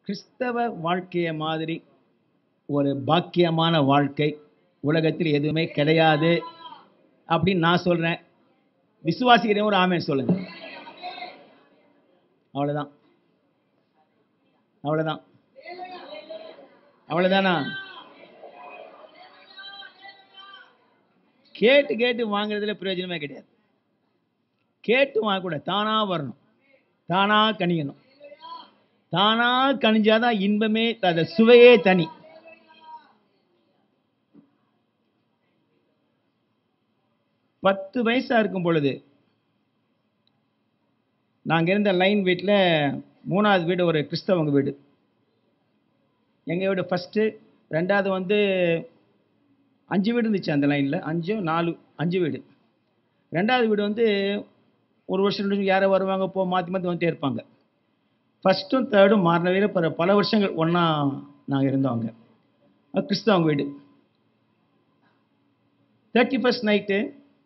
கிறிஸ்தவ வாழ்க்கைய மாதிரி ஒரு பாக்கியமான வாழ்க்கை உலகத்தில் எதுவுமே கிடையாது அப்படின்னு நான் சொல்றேன் விசுவாசிக்கிறேன் ஒரு ஆமேன் சொல்லுங்க அவ்வளவுதான் அவ்வளவுதான் அவ்வளவுதானா கேட்டு கேட்டு வாங்குறதுல பிரயோஜனமே கிடையாது கேட்டு வாங்கக்கூடாது தானா வரணும் தானா கனியணும் தானா கனிஞ்சாதான் இன்பமே அந்த சுவையே தனி பத்து வயசா இருக்கும் பொழுது நாங்க இருந்த லைன் வீட்டில் மூணாவது வீடு ஒரு கிறிஸ்தவங்க வீடு எங்க வீடு ஃபர்ஸ்ட்டு ரெண்டாவது வந்து அஞ்சு வீடு இருந்துச்சு அந்த லைனில் அஞ்சு நாலு அஞ்சு வீடு ரெண்டாவது வீடு வந்து ஒரு வருஷம் ரெண்டு வருஷம் யாரோ வருவாங்க போ மாற்றி மாற்றி வந்துட்டே இருப்பாங்க ஃபஸ்ட்டும் தேர்டும் மாறினவே பல பல வருஷங்கள் ஒன்றா நாங்கள் இருந்தோம் அங்கே அது கிறிஸ்தவங்க வீடு தேர்ட்டி ஃபஸ்ட் நைட்டு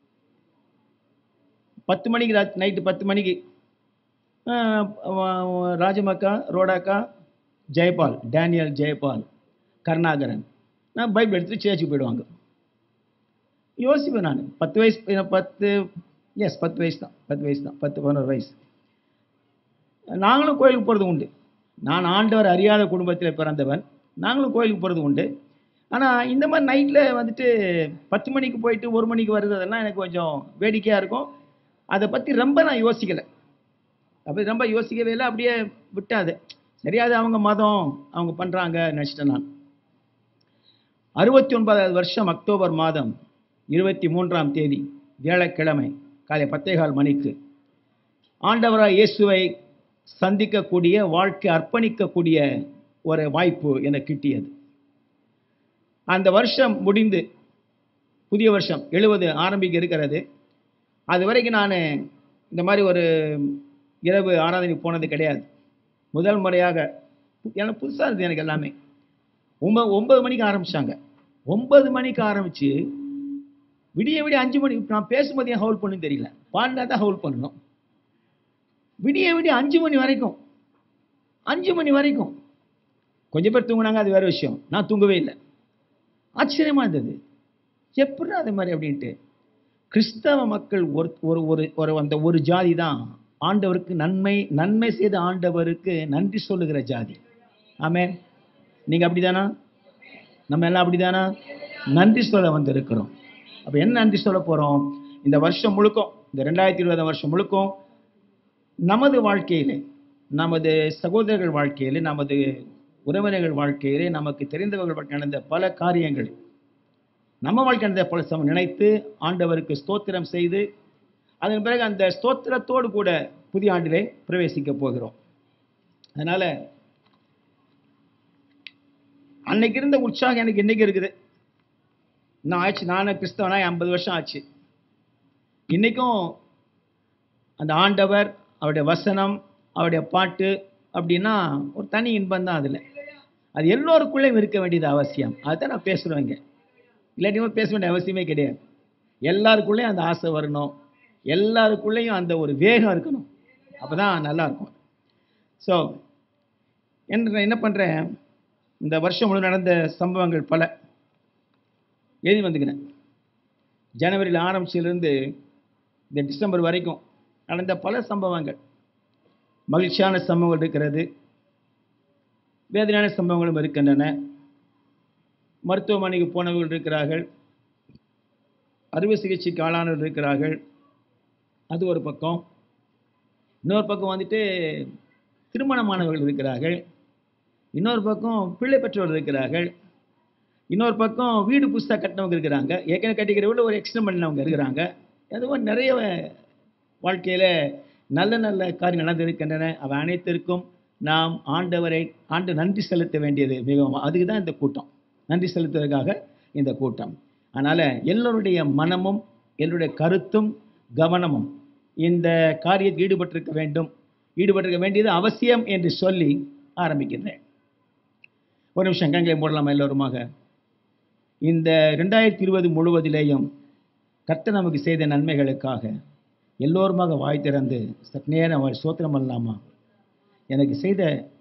பத்து மணிக்கு ராத் நைட்டு பத்து மணிக்கு ஆஹ் வ- ராஜமக்கா ரோடாக்கா ஜெயபால் டேனியல் ஜெயபால் கருணாகரன் நான் பைபிள் எடுத்துட்டு சேர்ச்சுக்கு போயிடுவாங்க யோசிப்பேன் நான் பத்து வயசு எனக்கு பத்து எஸ் பத்து வயசு தான் பத்து வயசு தான் பத்து பதினோரு வயசு நாங்களும் கோயிலுக்கு போகிறது உண்டு நான் ஆண்டவர் அறியாத குடும்பத்தில் பிறந்தவன் நாங்களும் கோயிலுக்கு போகிறது உண்டு ஆனால் இந்த மாதிரி நைட்டில் வந்துட்டு பத்து மணிக்கு போயிட்டு ஒரு மணிக்கு வருது அதெல்லாம் எனக்கு கொஞ்சம் வேடிக்கையாக இருக்கும் அதை பற்றி ரொம்ப நான் யோசிக்கலை அப்படி ரொம்ப யோசிக்கவே இல்லை அப்படியே விட்டாது சரியாது அவங்க மதம் அவங்க பண்ணுறாங்க நினச்சிட்டேன் நான் அறுபத்தி ஒன்பதாவது வருஷம் அக்டோபர் மாதம் இருபத்தி மூன்றாம் தேதி வியாழக்கிழமை காலை பத்தேகால் மணிக்கு ஆண்டவராய் இயேசுவை சந்திக்கக்கூடிய வாழ்க்கை அர்ப்பணிக்கக்கூடிய ஒரு வாய்ப்பு எனக்கு கிட்டியது அந்த வருஷம் முடிந்து புதிய வருஷம் எழுபது ஆரம்பிக்க இருக்கிறது அது வரைக்கும் நான் இந்த மாதிரி ஒரு இரவு ஆராதனைக்கு போனது கிடையாது முதல் முறையாக எனக்கு புதுசாக இருந்தது எனக்கு எல்லாமே ஒம்ப ஒன்பது மணிக்கு ஆரம்பிச்சாங்க ஒன்பது மணிக்கு ஆரம்பிச்சு விடிய விடிய அஞ்சு மணி நான் பேசும்போது ஏன் ஹவுல் பண்ணுன்னு தெரியல பாடினா தான் ஹவுல் பண்ணணும் விடிய விடிய அஞ்சு மணி வரைக்கும் அஞ்சு மணி வரைக்கும் கொஞ்சம் பேர் தூங்குனாங்க அது வேற விஷயம் நான் தூங்கவே இல்லை ஆச்சரியமா இருந்தது எப்படி அது மாதிரி அப்படின்ட்டு கிறிஸ்தவ மக்கள் ஒரு ஒரு ஒரு ஒரு அந்த ஒரு ஜாதி தான் ஆண்டவருக்கு நன்மை நன்மை செய்த ஆண்டவருக்கு நன்றி சொல்லுகிற ஜாதி ஆமென் நீங்க அப்படிதானா நம்ம எல்லாம் அப்படிதானா நன்றி சொல்ல வந்திருக்கிறோம் அப்ப என்ன நன்றி சொல்ல போறோம் இந்த வருஷம் முழுக்கும் இந்த ரெண்டாயிரத்தி இருபதாம் வருஷம் முழுக்கும் நமது வாழ்க்கையிலே நமது சகோதரர்கள் வாழ்க்கையிலே நமது உறவினர்கள் வாழ்க்கையிலே நமக்கு தெரிந்தவர்கள் வாழ்க்கை நடந்த பல காரியங்கள் நம்ம வாழ்க்கை நடந்த பல சம நினைத்து ஆண்டவருக்கு ஸ்தோத்திரம் செய்து அதன் பிறகு அந்த ஸ்தோத்திரத்தோடு கூட புதிய ஆண்டிலே பிரவேசிக்க போகிறோம் அதனால அன்னைக்கு இருந்த உற்சாகம் எனக்கு இன்னைக்கு இருக்குது இன்னும் ஆச்சு நானும் கிறிஸ்தவனா ஐம்பது வருஷம் ஆச்சு இன்னைக்கும் அந்த ஆண்டவர் அவருடைய வசனம் அவருடைய பாட்டு அப்படின்னா ஒரு தனி இன்பம் தான் அதில் அது எல்லோருக்குள்ளேயும் இருக்க வேண்டியது அவசியம் அதுதான் நான் பேசுகிறேங்க இல்லாட்டியுமே பேச வேண்டிய அவசியமே கிடையாது எல்லாருக்குள்ளேயும் அந்த ஆசை வரணும் எல்லாருக்குள்ளேயும் அந்த ஒரு வேகம் இருக்கணும் அப்போ தான் நல்லா இருக்கும் ஸோ என்ன என்ன பண்ணுறேன் இந்த வருஷம் முழு நடந்த சம்பவங்கள் பல எழுதி வந்துக்கிறேன் ஜனவரியில் ஆரம்பிச்சிலிருந்து இந்த டிசம்பர் வரைக்கும் நடந்த பல சம்பவங்கள் மகிழ்ச்சியான சம்பவங்கள் இருக்கிறது வேதனையான சம்பவங்களும் இருக்கின்றன மருத்துவமனைக்கு போனவர்கள் இருக்கிறார்கள் அறுவை சிகிச்சைக்கு ஆளானவர்கள் இருக்கிறார்கள் அது ஒரு பக்கம் இன்னொரு பக்கம் வந்துட்டு திருமணமானவர்கள் இருக்கிறார்கள் இன்னொரு பக்கம் பிள்ளை பெற்றவர்கள் இருக்கிறார்கள் இன்னொரு பக்கம் வீடு புதுசாக கட்டினவங்க இருக்கிறாங்க ஏற்கனவே கட்டிக்கிற வீடு ஒரு எக்ஸ்டெண்ட் பண்ணவங்க இருக்கிறாங்க அதுவும் நிறைய வாழ்க்கையில் நல்ல நல்ல காரியம் நடந்திருக்கின்றன அவை அனைத்திற்கும் நாம் ஆண்டவரை ஆண்டு நன்றி செலுத்த வேண்டியது மிகவும் அதுக்கு தான் இந்த கூட்டம் நன்றி செலுத்துவதற்காக இந்த கூட்டம் அதனால் எல்லோருடைய மனமும் எல்லோருடைய கருத்தும் கவனமும் இந்த காரியத்தில் ஈடுபட்டிருக்க வேண்டும் ஈடுபட்டிருக்க வேண்டியது அவசியம் என்று சொல்லி ஆரம்பிக்கின்றேன் ஒரு நிமிஷம் கண்களை மூடலாமா எல்லோருமாக இந்த ரெண்டாயிரத்தி இருபது முழுவதிலேயும் கர்த்தர் நமக்கு செய்த நன்மைகளுக்காக எல்லோருமாக வாய் திறந்து சற்று நேரம் அவர் சோத்திரம் பண்ணலாமா எனக்கு செய்த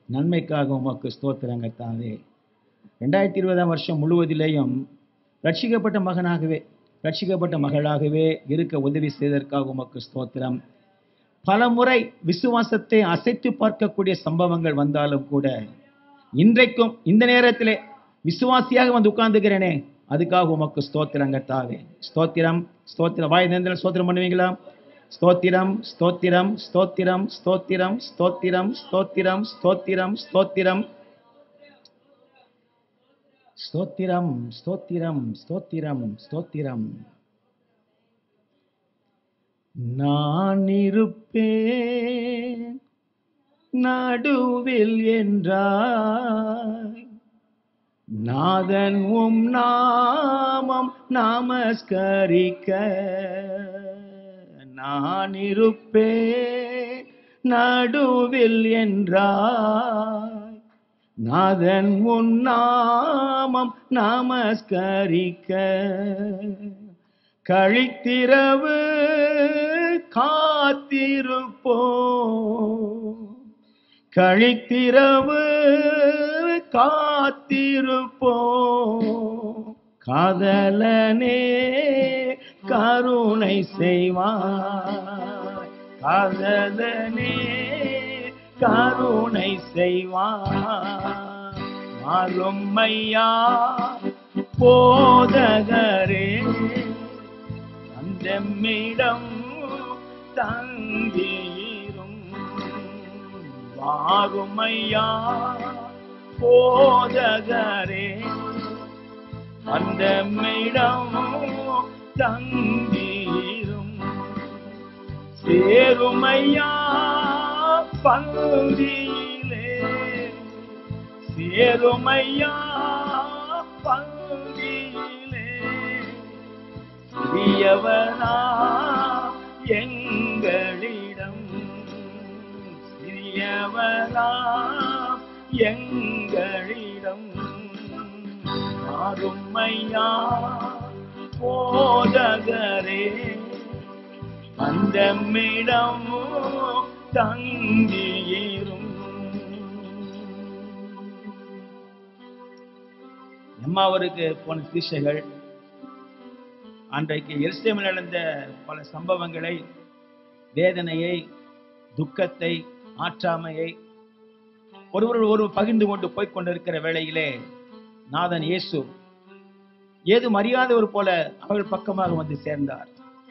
நன்மைக்காக உமக்கு ஸ்தோத்திரம் கர்த்தாவே ரெண்டாயிரத்தி இருபதாம் வருஷம் முழுவதிலேயும் ரட்சிக்கப்பட்ட மகனாகவே ரட்சிக்கப்பட்ட மகளாகவே இருக்க உதவி செய்ததற்காக உமக்கு ஸ்தோத்திரம் பல முறை விசுவாசத்தை அசைத்து பார்க்கக்கூடிய சம்பவங்கள் வந்தாலும் கூட இன்றைக்கும் இந்த நேரத்திலே விசுவாசியாக வந்து உட்கார்ந்துக்கிறேனே அதுக்காக உமக்கு ஸ்தோத்திரம் கர்த்தாவே ஸ்தோத்திரம் ஸ்தோத்திரம் வாய் நேரத்தில் ஸ்தோத்திரம் பண்ணுவீங்களா ஸ்தோத்திரம் ஸ்தோத்திரம் ஸ்தோத்திரம் ஸ்தோத்திரம் ஸ்தோத்திரம் ஸ்தோத்திரம் ஸ்தோத்திரம் ஸ்தோத்திரம் ஸ்தோத்திரம் ஸ்தோத்திரம் ஸ்தோத்திரம் ஸ்தோத்திரம் நான் இருப்பேன் நடுவில் என்றாய் நாதன் உம் நாமம் நமஸ்கரிக்க நான் இருப்பேன் நடுவில் என்றாய் நாதன் உன் நாமம் நமஸ்கரிக்க கழித்திரவு காத்திருப்போ கழித்திரவு காத்திருப்போ காதலனே கருணை செய்வாய் காதலனே கருணை செய்வாய் மாறும் ஐயா போதகரே அந்தம்மிடம் தங்கீரும் வாருமையா போதகரே அந்தம்மிடம் தங்கீரும் சேருமையா பந்தியிலே சேருமையா பந்தியிலே சிறியவனா எங்களிடம் சிறியவனா எங்களிடம் மாறுமையா போதகரே அந்தமிடம் தங்கியிரும் எம்மாவருக்கு போன சிஷைகள் அன்றைக்கு எருசலேமில் நடந்த பல சம்பவங்களை வேதனையை துக்கத்தை ஆற்றாமையை ஒருவர் ஒரு பகிர்ந்து கொண்டு போய்க் கொண்டிருக்கிற வேளையிலே நாதன் இயேசு ஏதும் அறியாதவர் போல அவர்கள் பக்கமாக வந்து சேர்ந்தார்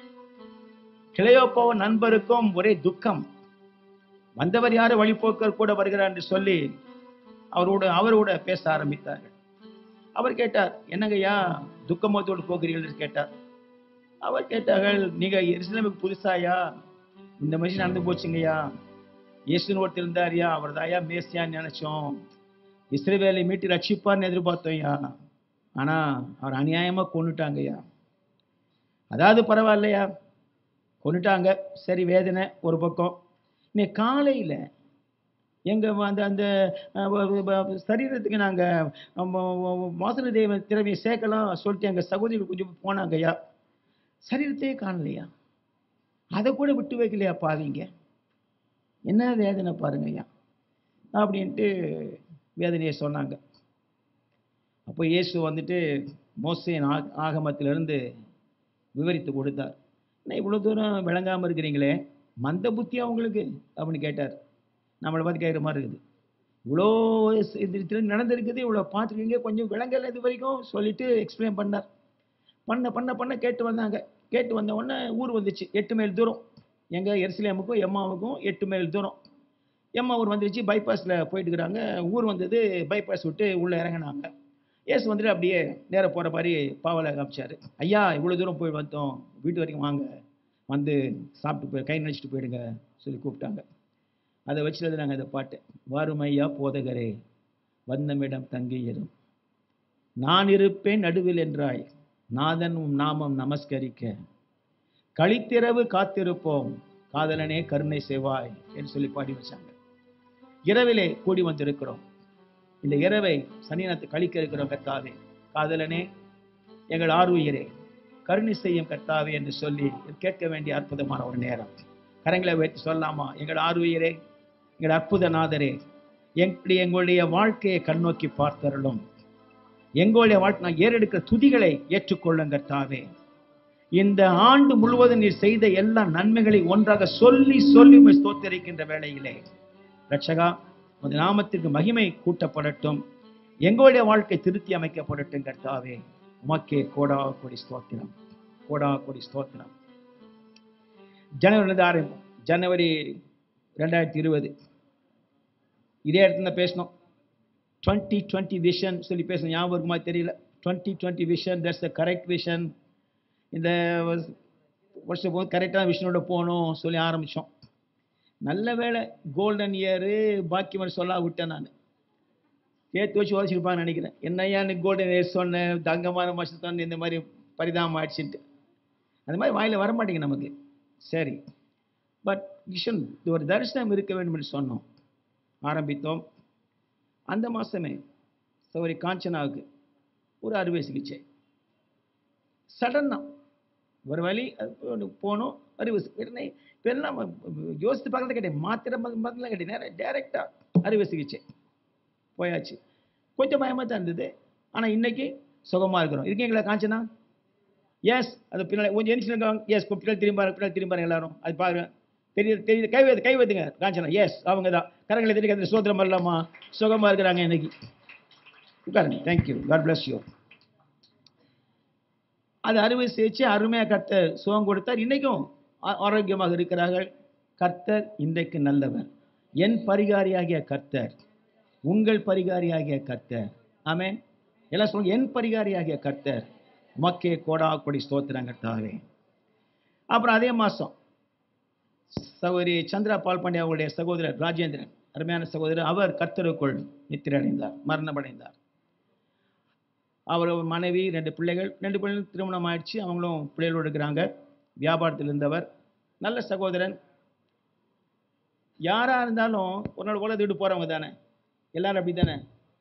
கிளையோப்பாவ நண்பருக்கும் ஒரே துக்கம் வந்தவர் யாரு வழிபோக்கர் கூட வருகிறார் என்று சொல்லி அவரோட அவரோட பேச ஆரம்பித்தார்கள் அவர் கேட்டார் என்னங்கய்யா துக்கமத்தோடு போகிறீர்கள் என்று கேட்டார் அவர் கேட்டார்கள் நீங்க எருசலேமுக்கு புதுசாயா இந்த மனுஷன் நடந்து போச்சுங்கய்யா இயேசுன்னு ஒருத்தர் இருந்தாருயா அவர் தாயா மேசியான்னு நினைச்சோம் இஸ்ரேவேலை மீட்டு ரட்சிப்பார்னு எதிர்பார்த்தோம்யா ஆனா அவர் அநியாயமா கொண்டுட்டாங்கய்யா அதாவது பரவாயில்லையா கொண்டுட்டாங்க சரி வேதனை ஒரு பக்கம் இன்னைக்கு காலையில எங்க அந்த அந்த அஹ், வ- வ- வ- சரீரத்துக்கு நாங்க வாசன தேவ திறமையை சேர்க்கலாம் சொல்லிட்டு எங்க சகோதரிகள் கொஞ்சம் போனாங்கய்யா சரீரத்தையே காணலையா அதை கூட விட்டு வைக்கலையா பாவிங்க என்ன வேதனை பாருங்க ஐயா அப்படின்ட்டு வேதனையை சொன்னாங்க அப்போ இயேசு வந்துட்டு மோசேன் ஆ ஆகமத்திலிருந்து விவரித்து கொடுத்தார் என்ன இவ்வளோ தூரம் விளங்காமல் இருக்கிறீங்களே மந்த புத்தி அவங்களுக்கு அப்படின்னு கேட்டார் நம்மளை பார்த்து கேட்குற மாதிரி இருக்குது இவ்வளோ ஸ்- இது இது நடந்திருக்குது இவ்வளோ பார்த்துருக்கீங்க கொஞ்சம் விளங்கல இது வரைக்கும் சொல்லிட்டு எக்ஸ்பிளைன் பண்ணார் பண்ண பண்ண பண்ண கேட்டு வந்தாங்க கேட்டு வந்த உடனே ஊர் வந்துச்சு எட்டு மைல் தூரம் எங்க எருசலேமுக்கும் எம்மாவுக்கும் எட்டு மைல் தூரம் எம்மா ஊர் வந்துருச்சு பைபாஸில் போயிட்டு இருக்கிறாங்க ஊர் வந்தது பைபாஸ் விட்டு உள்ளே இறங்கினாங்க ஏசு வந்துட்டு அப்படியே நேரா போகிற மாதிரி பாவலை காமிச்சாரு ஐயா இவ்வளோ தூரம் போய் வந்தோம் வீட்டு வரைக்கும் வாங்க வந்து சாப்பிட்டு போய் கை நினச்சிட்டு போயிடுங்க சொல்லி கூப்பிட்டாங்க அதை வச்சுட்டு நாங்கள் இந்த பாட்டு வாரும் ஐயா போதகரே வந்தமிடம் தங்கியிரும் நான் இருப்பேன் நடுவில் என்றாய் நாதன் உம் நாமம் நமஸ்கரிக்க கழித்திரவு காத்திருப்போம் காதலனே கருணை செய்வாய் என்று சொல்லி பாடி வச்சாங்க இரவிலே கூடி வந்திருக்கிறோம் இந்த இரவை சனியனத்தை கழிக்க இருக்கிறோம் கர்த்தாவே காதலனே எங்கள் ஆர்வயரே கருணை செய்யும் கர்த்தாவே என்று சொல்லி கேட்க வேண்டிய அற்புதமான ஒரு நேரம் கரங்களை வைத்து சொல்லலாமா எங்கள் ஆர்வயரே எங்கள் அற்புத நாதரே எங்களுடைய எங்களுடைய வாழ்க்கையை கண்ணோக்கி பார்த்தருளும் எங்களுடைய வாழ்க்கை நான் ஏறெடுக்கிற துதிகளை ஏற்றுக்கொள்ளுங்க கர்த்தாவே இந்த ஆண்டு முழுவதும் நீர் செய்த எல்லா நன்மைகளை ஒன்றாக சொல்லி சொல்லி உம்மை ஸ்தோத்தரிக்கின்ற வேளையிலே ரட்சகா உமது நாமத்திற்கு மகிமை கூட்டப்படட்டும் எங்களுடைய வாழ்க்கை திருத்தி அமைக்கப்படட்டும் கர்த்தாவே உமக்கே கோடா கோடி ஸ்தோத்திரம் கோடா கோடி ஸ்தோத்திரம் ஜனவரி ஆரம்பம் ஜனவரி ரெண்டாயிரத்தி இருபது இதே இடத்துல பேசணும் டுவெண்ட்டி டுவெண்ட்டி விஷன் சொல்லி பேசணும் ஞாபகம் இருக்குமா தெரியல twenty twenty vision that's the correct vision இந்த வருஷம் போது கரெக்டான விஷனோட போகணும் சொல்லி ஆரம்பித்தோம் நல்ல வேளை கோல்டன் இயரு பாக்கியம் சொல்ல விட்டேன் நான் சேர்த்து வச்சு உதச்சிருப்பான்னு நினைக்கிறேன் என்னையா நீ கோல்டன் இயர் சொன்னேன் தங்கமான மாதம் சொன்னேன் இந்த மாதிரி பரிதாபம் ஆயிடுச்சுன்ட்டு அந்த மாதிரி வாயில் வர மாட்டேங்குது நமக்கு சரி பட் விஷன் ஒரு தரிசனம் இருக்க வேண்டும் என்று சொன்னோம் ஆரம்பித்தோம் அந்த மாதமே சௌரி காஞ்சனாவுக்கு ஒரு அறுவை சிகிச்சை சடனாக ஒரு வழி அது போ- போனோம் அறுவை சி- உடனே இப்போ எல்லாம் யோசித்து பார்க்கறது கிடையாது மாத்திரை மருந்து மருந்துலாம் கிடையாது நேரம் டேரெக்டாக அறுவை சிகிச்சை போயாச்சு கொஞ்சம் பயமாக தான் இருந்தது ஆனால் இன்னைக்கு சுகமாக இருக்கிறோம் இருக்கீங்களா காஞ்சனா எஸ் அது பின்னாடி கொஞ்சம் எரிச்சு எஸ் பின்னாடி திரும்பி பாருங்க பின்னாடி திரும்பி பாருங்க எல்லாரும் அது பாருங்க தெரியுது தெரியுது கை வைத்து கை வைத்துங்க காஞ்சனா எஸ் அவங்க தான் கரங்களை தெரிவிக்க சோதரம் வரலாமா சுகமாக இருக்கிறாங்க இன்னைக்கு உட்காருங்க தேங்க்யூ காட் bless யூ அது அறுவை சிகிச்சை அருமையாக கர்த்தர் சுகம் கொடுத்தார் இன்னைக்கும் ஆ- ஆரோக்கியமாக இருக்கிறார்கள் கர்த்தர் இன்றைக்கு நல்லவர் என் பரிகாரியாகிய கர்த்தர் உங்கள் பரிகாரியாகிய கர்த்தர் ஆமென் எல்லாம் சொல்லுங்க என் பரிகாரியாகிய கர்த்தர் மக்கே கோடா கொடி ஸ்தோத்திரம் கர்த்தாவே அப்புறம் அதே மாதம் சகோதரி சந்திரா பால்பாண்டி அவருடைய சகோதரர் ராஜேந்திரன் அருமையான சகோதரர் அவர் கர்த்தருக்குள் நித்திரடைந்தார் மரணமடைந்தார் அவர் ஒரு மனைவி ரெண்டு பிள்ளைகள் ரெண்டு பிள்ளைகள் திருமணம் ஆயிடுச்சு அவங்களும் பிள்ளைகளோடு இருக்கிறாங்க வியாபாரத்தில் இருந்தவர் நல்ல சகோதரன் யாரா இருந்தாலும் ஒரு நாள் உலகத்தை விட்டு போறவங்க தானே எல்லாரும் அப்படி தானே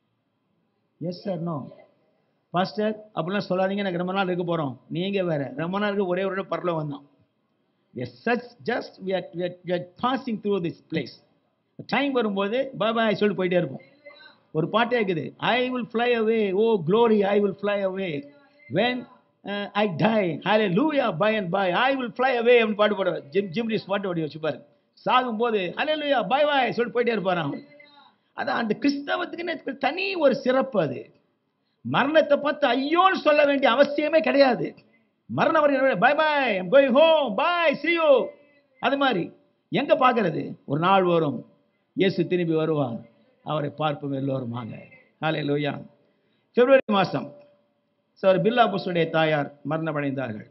எஸ் சார் நோ பாஸ்டர் அப்படிலாம் சொல்லாதீங்க எனக்கு ரொம்ப நாள் இருக்க போறோம் நீங்க வேற ரொம்ப நாள் இருக்க ஒரே ஒரு பரல வந்தோம் yes such just we are we are passing through this place time வரும்போது பாய் பாய் சொல்லிட்டு போயிட்டே இருப்போம் ஒரு பாட்டே இருக்குது I will fly away O glory I will fly away when I die hallelujah by and by I will fly away அப்படின்னு பாட்டு போடுவார் ஜிம் ஜிம்ரிஸ் பாட்டு ஓடி வச்சுப்பாரு சாகும்போது ஹலே லூயா பை பாய் சொல்லிட்டு போயிட்டே இருப்பாராம் அதான் அந்த கிறிஸ்தவத்துக்குன்னு தனி ஒரு சிறப்பு அது மரணத்தை பார்த்து ஐயோன்னு சொல்ல வேண்டிய அவசியமே கிடையாது மரணம் வருகிற bye bye I'm going home bye see you அது மாதிரி எங்க பார்க்கறது ஒரு நாள் வரும் இயேசு திரும்பி வருவார் அவரை பார்ப்போம் எல்லோருமாக ஹாலே லோயா பிப்ரவரி மாதம் சார் பில்லா புஷுடைய தாயார் மரணமடைந்தார்கள்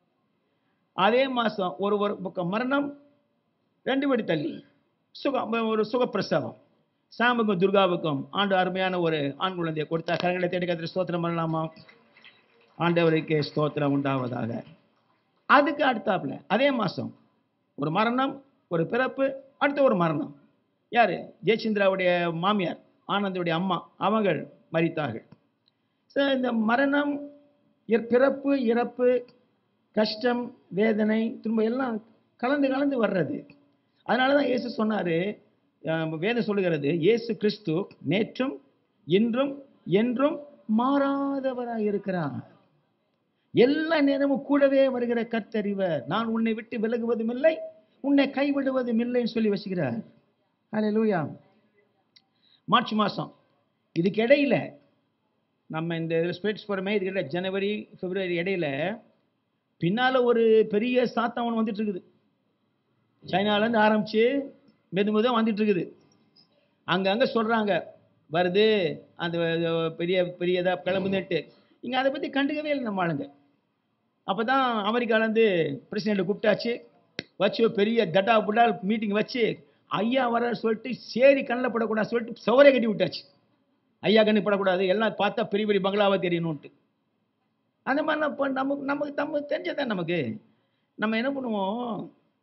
அதே மாதம் ஒரு ஒரு பக்கம் மரணம் ரெண்டு படி தள்ளி சுகம் ஒரு சுகப்பிரசவம் சாமுக்கும் துர்காவுக்கும் ஆண்டு அருமையான ஒரு ஆண் குழந்தையை கொடுத்தா கரங்களை தேடி கத்திர ஸ்தோத்திரம் பண்ணலாமா ஆண்டவருக்கு ஸ்தோத்திரம் உண்டாவதாக அதுக்கு அடுத்தாப்புல அதே மாதம் ஒரு மரணம் ஒரு பிறப்பு அடுத்த ஒரு மரணம் யார் ஜெயச்சந்திராவுடைய மாமியார் ஆனந்தோடைய அம்மா அவங்கள் மரித்தார்கள் ஸோ இந்த மரணம் இற்- பிறப்பு இறப்பு கஷ்டம் வேதனை திரும்ப எல்லாம் கலந்து கலந்து வர்றது அதனால தான் இயேசு சொன்னார் வேதம் சொல்லுகிறது இயேசு கிறிஸ்து நேற்றும் இன்றும் என்றும் மாறாதவராய் இருக்கிறார் எல்லா நேரமும் கூடவே வருகிற கர்த்தர் இவர் நான் உன்னை விட்டு விலகுவதும் இல்லை உன்னை கைவிடுவதும் இல்லைன்னு சொல்லி வச்சுக்கிறார் ஹalleluya மார்ச் மாதம் இதுக்கு இடையில நம்ம இந்த இதில் ஸ்பேட்ஸ் போகிறோமே இதுக்கு இடையில ஜனவரி பிப்ரவரி இடையில பின்னால் ஒரு பெரிய சாத்தவன் வந்துட்டு இருக்குது சைனாலேருந்து ஆரம்பித்து மெது மெதுவாக வந்துட்டு இருக்குது அங்கங்கே சொல்கிறாங்க வருது அந்த பெரிய பெரியதாக கிளம்புதுன்ட்டு இங்கே அதை பற்றி கண்டுக்கவே இல்லை நம்ம ஆளுங்க அப்போ தான் அமெரிக்காலேருந்து பிரசிடெண்ட்டை கூப்பிட்டாச்சு வச்சு ஒரு பெரிய கட்டா புட்டா மீட்டிங் வச்சு ஐயா வர சொல்லிட்டு சேரி கண்ணில் படக்கூடாது சொல்லிட்டு சுவரே கட்டி விட்டாச்சு ஐயா கண்ணு படக்கூடாது எல்லாம் பார்த்தா பெரிய பெரிய பங்களாவாக தெரியணும்ட்டு அந்த மாதிரிலாம் இப்போ நமக்கு நமக்கு நம்ம தெரிஞ்சதான் நமக்கு நம்ம என்ன பண்ணுவோம்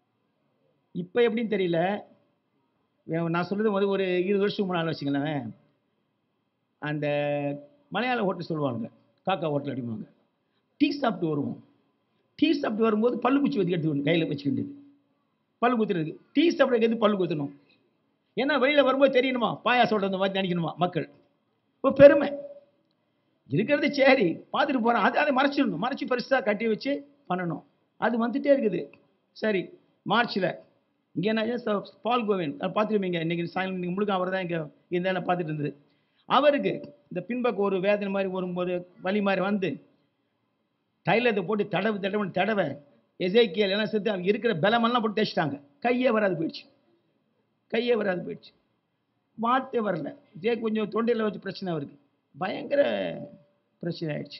இப்போ எப்படின்னு தெரியல வே- நான் சொல்றது வந்து ஒரு இருபது வருஷத்துக்கு முன்னால் வச்சுங்களேன் அந்த மலையாள ஹோட்டல் சொல்லுவாங்க காக்கா ஹோட்டல் அடிப்பாங்க டீ சாப்பிட்டு வருவோம் டீ சாப்பிட்டு வரும்போது பல்லு குச்சி வச்சு எடுத்து கையில் வச்சுக்கிட்டு பல்லு குத்துறதுக்கு டீ சாப்பிட்றதுக்கு எது பல்லு குத்தணும் ஏன்னா வெளியில வரும்போது தெரியணுமா பாயாசோட அந்த மாதிரி நினைக்கணுமா மக்கள் இப்போ பெருமை இருக்கிறது சரி பார்த்துட்டு போகிறோம் அது அதை மறைச்சிடணும் மறைச்சி பெருசாக கட்டி வச்சு பண்ணணும் அது வந்துட்டே இருக்குது சரி மார்ச்சில் இங்கே என்ன பால் கோவின் பார்த்துருப்பீங்க இன்னைக்கு சாயங்காலம் இன்னைக்கு முழுக்க அவர் தான் இங்கே இந்த பார்த்துட்டு இருந்தது அவருக்கு இந்த பின்பக்கம் ஒரு வேதனை மாதிரி வரும்போது வலி மாதிரி வந்து தைலத்தை போட்டு தடவு தடவை தடவை எசேக்கியல் எல்லாம் சேர்த்து அவங்க இருக்கிற பலமெல்லாம் போட்டு தேய்ச்சிட்டாங்க கையே வராது போயிடுச்சு கையே வராது போயிடுச்சு வார்த்தை வரல இதே கொஞ்சம் தொண்டையில் வச்சு பிரச்சனை அவருக்கு பயங்கர பிரச்சனை ஆயிடுச்சு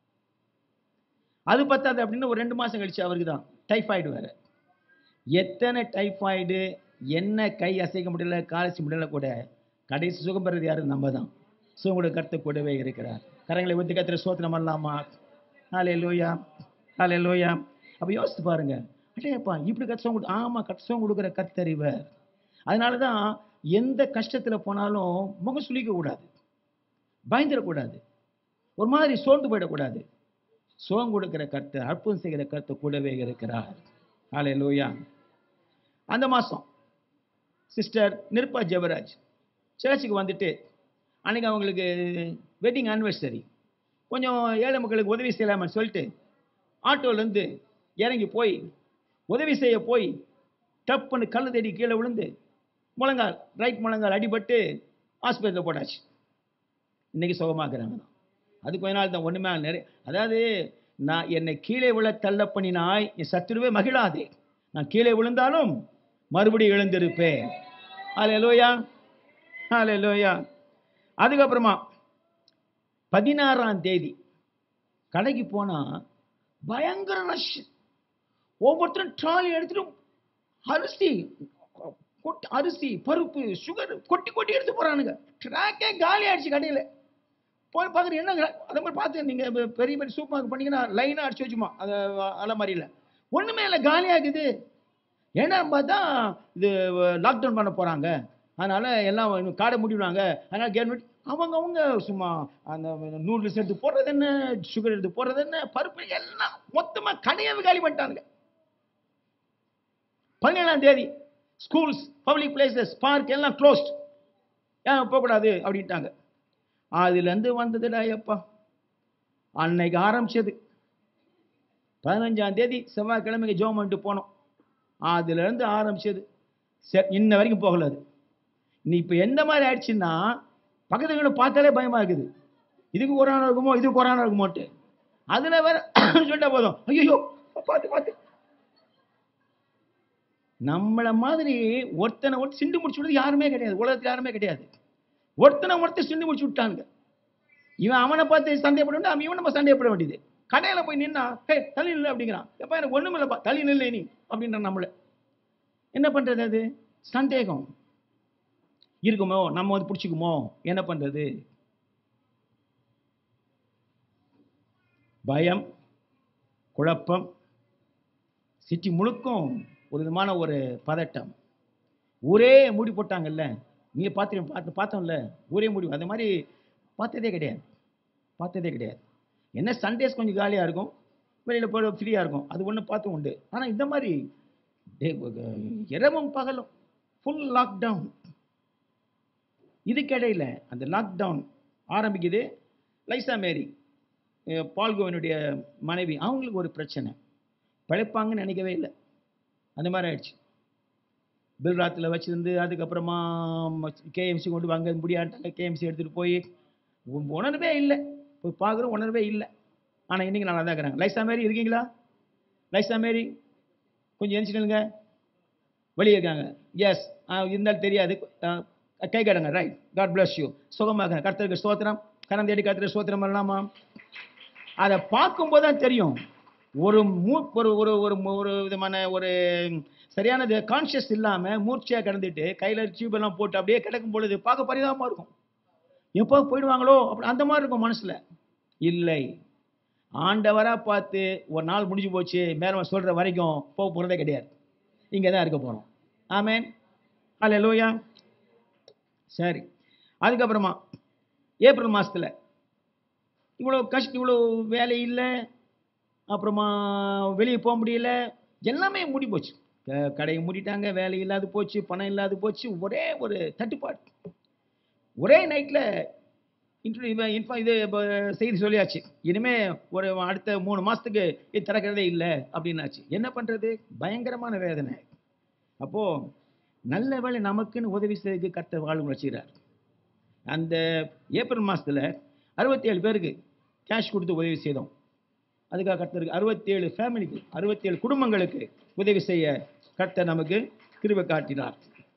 அது பத்தாது அப்படின்னு ஒரு ரெண்டு மாதம் கழிச்சு அவருக்கு தான் டைஃபாய்டு வேற எத்தனை டைஃபாய்டு என்ன கை அசைக்க முடியல கால் அசைக்க முடியல கூட கடைசி சுகம் பெறது யாரு நம்ம தான் சுகம் கூட கருத்து கூடவே இருக்கிறார் கரங்களை ஒத்தி கத்திர சோத்திரம் பண்ணலாமா ஹாலே லோயா ஹாலே லோயா அப்போ யோசித்து பாருங்க அடையப்பா இப்படி கஷ்டம் கொடு ஆமாம் கஷ்டம் கொடுக்குற கத்தறிவர் அதனால தான் எந்த கஷ்டத்தில் போனாலும் முகம் சுளிக்க கூடாது பயந்துடக்கூடாது ஒரு மாதிரி சோர்ந்து போயிடக்கூடாது சுகம் கொடுக்கிற கர்த்தர் அற்புதம் செய்கிற கர்த்தர் கூடவே இருக்கிறார் ஹாலே லோயா அந்த மாதம் சிஸ்டர் நிருப்பா ஜெபராஜ் சர்ச்சுக்கு வந்துட்டு அன்னைக்கு அவங்களுக்கு வெட்டிங் ஆனிவர்சரி கொஞ்சம் ஏழை மக்களுக்கு உதவி செய்யலாமன்னு சொல்லிட்டு ஆட்டோலேருந்து இறங்கி போய் உதவி செய்ய போய் டப்புன்னு கல் தேடி கீழே விழுந்து முழங்கால் ரைட் முழங்கால் அடிபட்டு ஆஸ்பத்திரியில் போட்டாச்சு இன்னைக்கு சுகமாக்குறாங்க தான் அது கொஞ்ச நாள் தான் ஒன்றுமே நிறைய அதாவது நான் என்னை கீழே விழ தள்ள பண்ணினாய் என் சத்துருவே மகிழாதே நான் கீழே விழுந்தாலும் மறுபடியும் எழுந்திருப்பேன் ஆலே லோயா ஆலே லோயா அதுக்கப்புறமா பதினாறாம் தேதி கடைக்கு போனால் பயங்கர ரஷ் ஒவ்வொருத்தரும் ட்ராலி எடுத்துட்டு அரிசி கொட்டி அரிசி பருப்பு சுகர் கொட்டி கொட்டி எடுத்து போகிறானுங்க ட்ராக்கே காலி ஆயிடுச்சு கடையில் போய் பார்க்குறீங்க என்ன அதே மாதிரி பார்த்து நீங்கள் பெரிய பெரிய சூப்பர் மார்க்கெட் பண்ணிங்கன்னா லைனாக அடிச்சு வச்சுமா அது அலமாரியில் ஒன்றுமே இல்லை காலியாகுது ஏன்னா பார்த்தா இது லாக்டவுன் பண்ண போகிறாங்க அதனால் எல்லாம் இன்னும் காடை முடிவிடுவாங்க அதனால் கவர்மெண்ட் அவங்க அவங்க சும்மா அந்த நூடுல்ஸ் எடுத்து போடுறது என்ன சுகர் எடுத்து போடுறது என்ன பருப்பு எல்லாம் மொத்தமாக கடையாவே காலி பண்ணிட்டாங்க பதினேழாம் தேதி ஸ்கூல்ஸ் பப்ளிக் பிளேசஸ் பார்க் எல்லாம் க்ளோஸ்ட் ஏன் போகக்கூடாது அப்படின்ட்டாங்க அதுலேருந்து வந்ததுடா எப்பா அன்னைக்கு ஆரம்பிச்சது பதினஞ்சாம் தேதி செவ்வாய்க்கிழமைக்கு ஜோம் பண்ணிட்டு போனோம் அதுலேருந்து ஆரம்பிச்சது செ இன்ன வரைக்கும் போகல அது நீ இப்போ எந்த மாதிரி ஆயிடுச்சுன்னா பக்கத்து வீடு பார்த்தாலே பயமாக இருக்குது இதுக்கு கொரோனா இருக்குமோ இதுக்கு கொரோனா இருக்குமோட்டு அதில் வேற சொல்லிட்டா போதும் ஐயோ பார்த்து பார்த்து நம்மளை மாதிரி ஒருத்தனை ஒருத்தர் சிண்டு முடிச்சு விடுறது யாருமே கிடையாது உலகத்தில் யாருமே கிடையாது ஒருத்தனை ஒருத்தர் சிண்டு முடிச்சு விட்டாங்க இவன் அவனை பார்த்து சந்தேகப்பட அவன் இவன் நம்ம சந்தேகப்பட வேண்டியது கடையில் போய் நின்னா ஹே தள்ளி நில்லு அப்படிங்கிறான் எப்போ எனக்கு ஒன்றும் இல்லைப்பா தள்ளி நில்லு நீ அப்படின்ற நம்மளை என்ன பண்ணுறது அது சந்தேகம் இருக்குமோ நம்ம வந்து பிடிச்சிக்குமோ என்ன பண்ணுறது பயம் குழப்பம் சிட்டி முழுக்கும் ஒரு விதமான ஒரு பதட்டம் ஊரே மூடி போட்டாங்கல்ல நீங்கள் பார்த்து பார்த்து பார்த்தோம்ல ஊரே மூடி அந்த மாதிரி பார்த்ததே கிடையாது பார்த்ததே கிடையாது என்ன சண்டேஸ் கொஞ்சம் காலியாக இருக்கும் வெளியில் போய் ஃப்ரீயாக இருக்கும் அது ஒன்று பார்த்து உண்டு ஆனால் இந்த மாதிரி இரவும் பகலும் ஃபுல் லாக்டவுன் இதுக்கிடையில் அந்த லாக்டவுன் ஆரம்பிக்குது லைசா மேரி பால்கோவனுடைய மனைவி அவங்களுக்கு ஒரு பிரச்சனை பிழைப்பாங்கன்னு நினைக்கவே இல்லை அந்த மாதிரி ஆயிடுச்சு பில்ராத்தில் வச்சுருந்து அதுக்கப்புறமா கேஎம்சி கொண்டு வாங்க முடியாட்டாங்க கேஎம்சி எடுத்துகிட்டு போய் உணர்வே இல்லை போய் பார்க்குறோம் உணர்வே இல்லை ஆனால் இன்றைக்கி நல்லா தான் இருக்கிறாங்க லைசா மாரி இருக்கீங்களா லைசா மாரி கொஞ்சம் எரிச்சிடுங்க வெளியே இருக்காங்க எஸ் இருந்தாலும் தெரியாது கை கடுங்க ரைட் காட் பிளஸ் யூ சுகமாக கர்த்தருக்கு ஸ்தோத்திரம் கரம் தேடி கர்த்தருக்கு ஸ்தோத்திரம் பண்ணலாமா அதை பார்க்கும்போது தான் தெரியும் ஒரு மூ ஒரு ஒரு ஒரு ஒரு விதமான ஒரு சரியானது கான்ஷியஸ் இல்லாமல் மூர்ச்சியாக கிடந்துட்டு கையில் டியூபெல்லாம் போட்டு அப்படியே கிடக்கும் பொழுது பார்க்க பரிதாபமாக இருக்கும் எப்போ போயிடுவாங்களோ அப்படி அந்த மாதிரி இருக்கும் மனசில் இல்லை ஆண்டவராக பார்த்து ஒரு நாள் முடிஞ்சு போச்சு மேலே சொல்கிற வரைக்கும் போக போகிறதே கிடையாது இங்கே தான் இருக்க போகிறோம் ஆமேன் அல்ல லோயா சரி அதுக்கப்புறமா ஏப்ரல் மாதத்தில் இவ்வளோ கஷ்டம் இவ்வளோ வேலை இல்லை அப்புறமா வெளியே போக முடியல எல்லாமே முடி போச்சு க- கடையை மூடிட்டாங்க வேலை இல்லாது போச்சு பணம் இல்லாது போச்சு ஒரே ஒரு தட்டுப்பாடு ஒரே நைட்டில் இன்ஃபா இது இப்ப செய்தி சொல்லியாச்சு இனிமே ஒரு அடுத்த மூணு மாசத்துக்கு இது திறக்கிறதே இல்லை அப்படின்னாச்சு என்ன பண்றது பயங்கரமான வேதனை அப்போ நல்ல வேளை நமக்குன்னு உதவி செய்து கர்த்தர் வாழ்வு வச்சுக்கிறார் அந்த ஏப்ரல் மாசத்துல அறுபத்தி ஏழு பேருக்கு கேஷ் கொடுத்து உதவி செய்தோம் அதுக்காக கர்த்தருக்கு அறுபத்தேழு ஃபேமிலிக்கு அறுபத்தேழு குடும்பங்களுக்கு உதவி செய்ய கர்த்தர் நமக்கு கிருபை காட்டினார்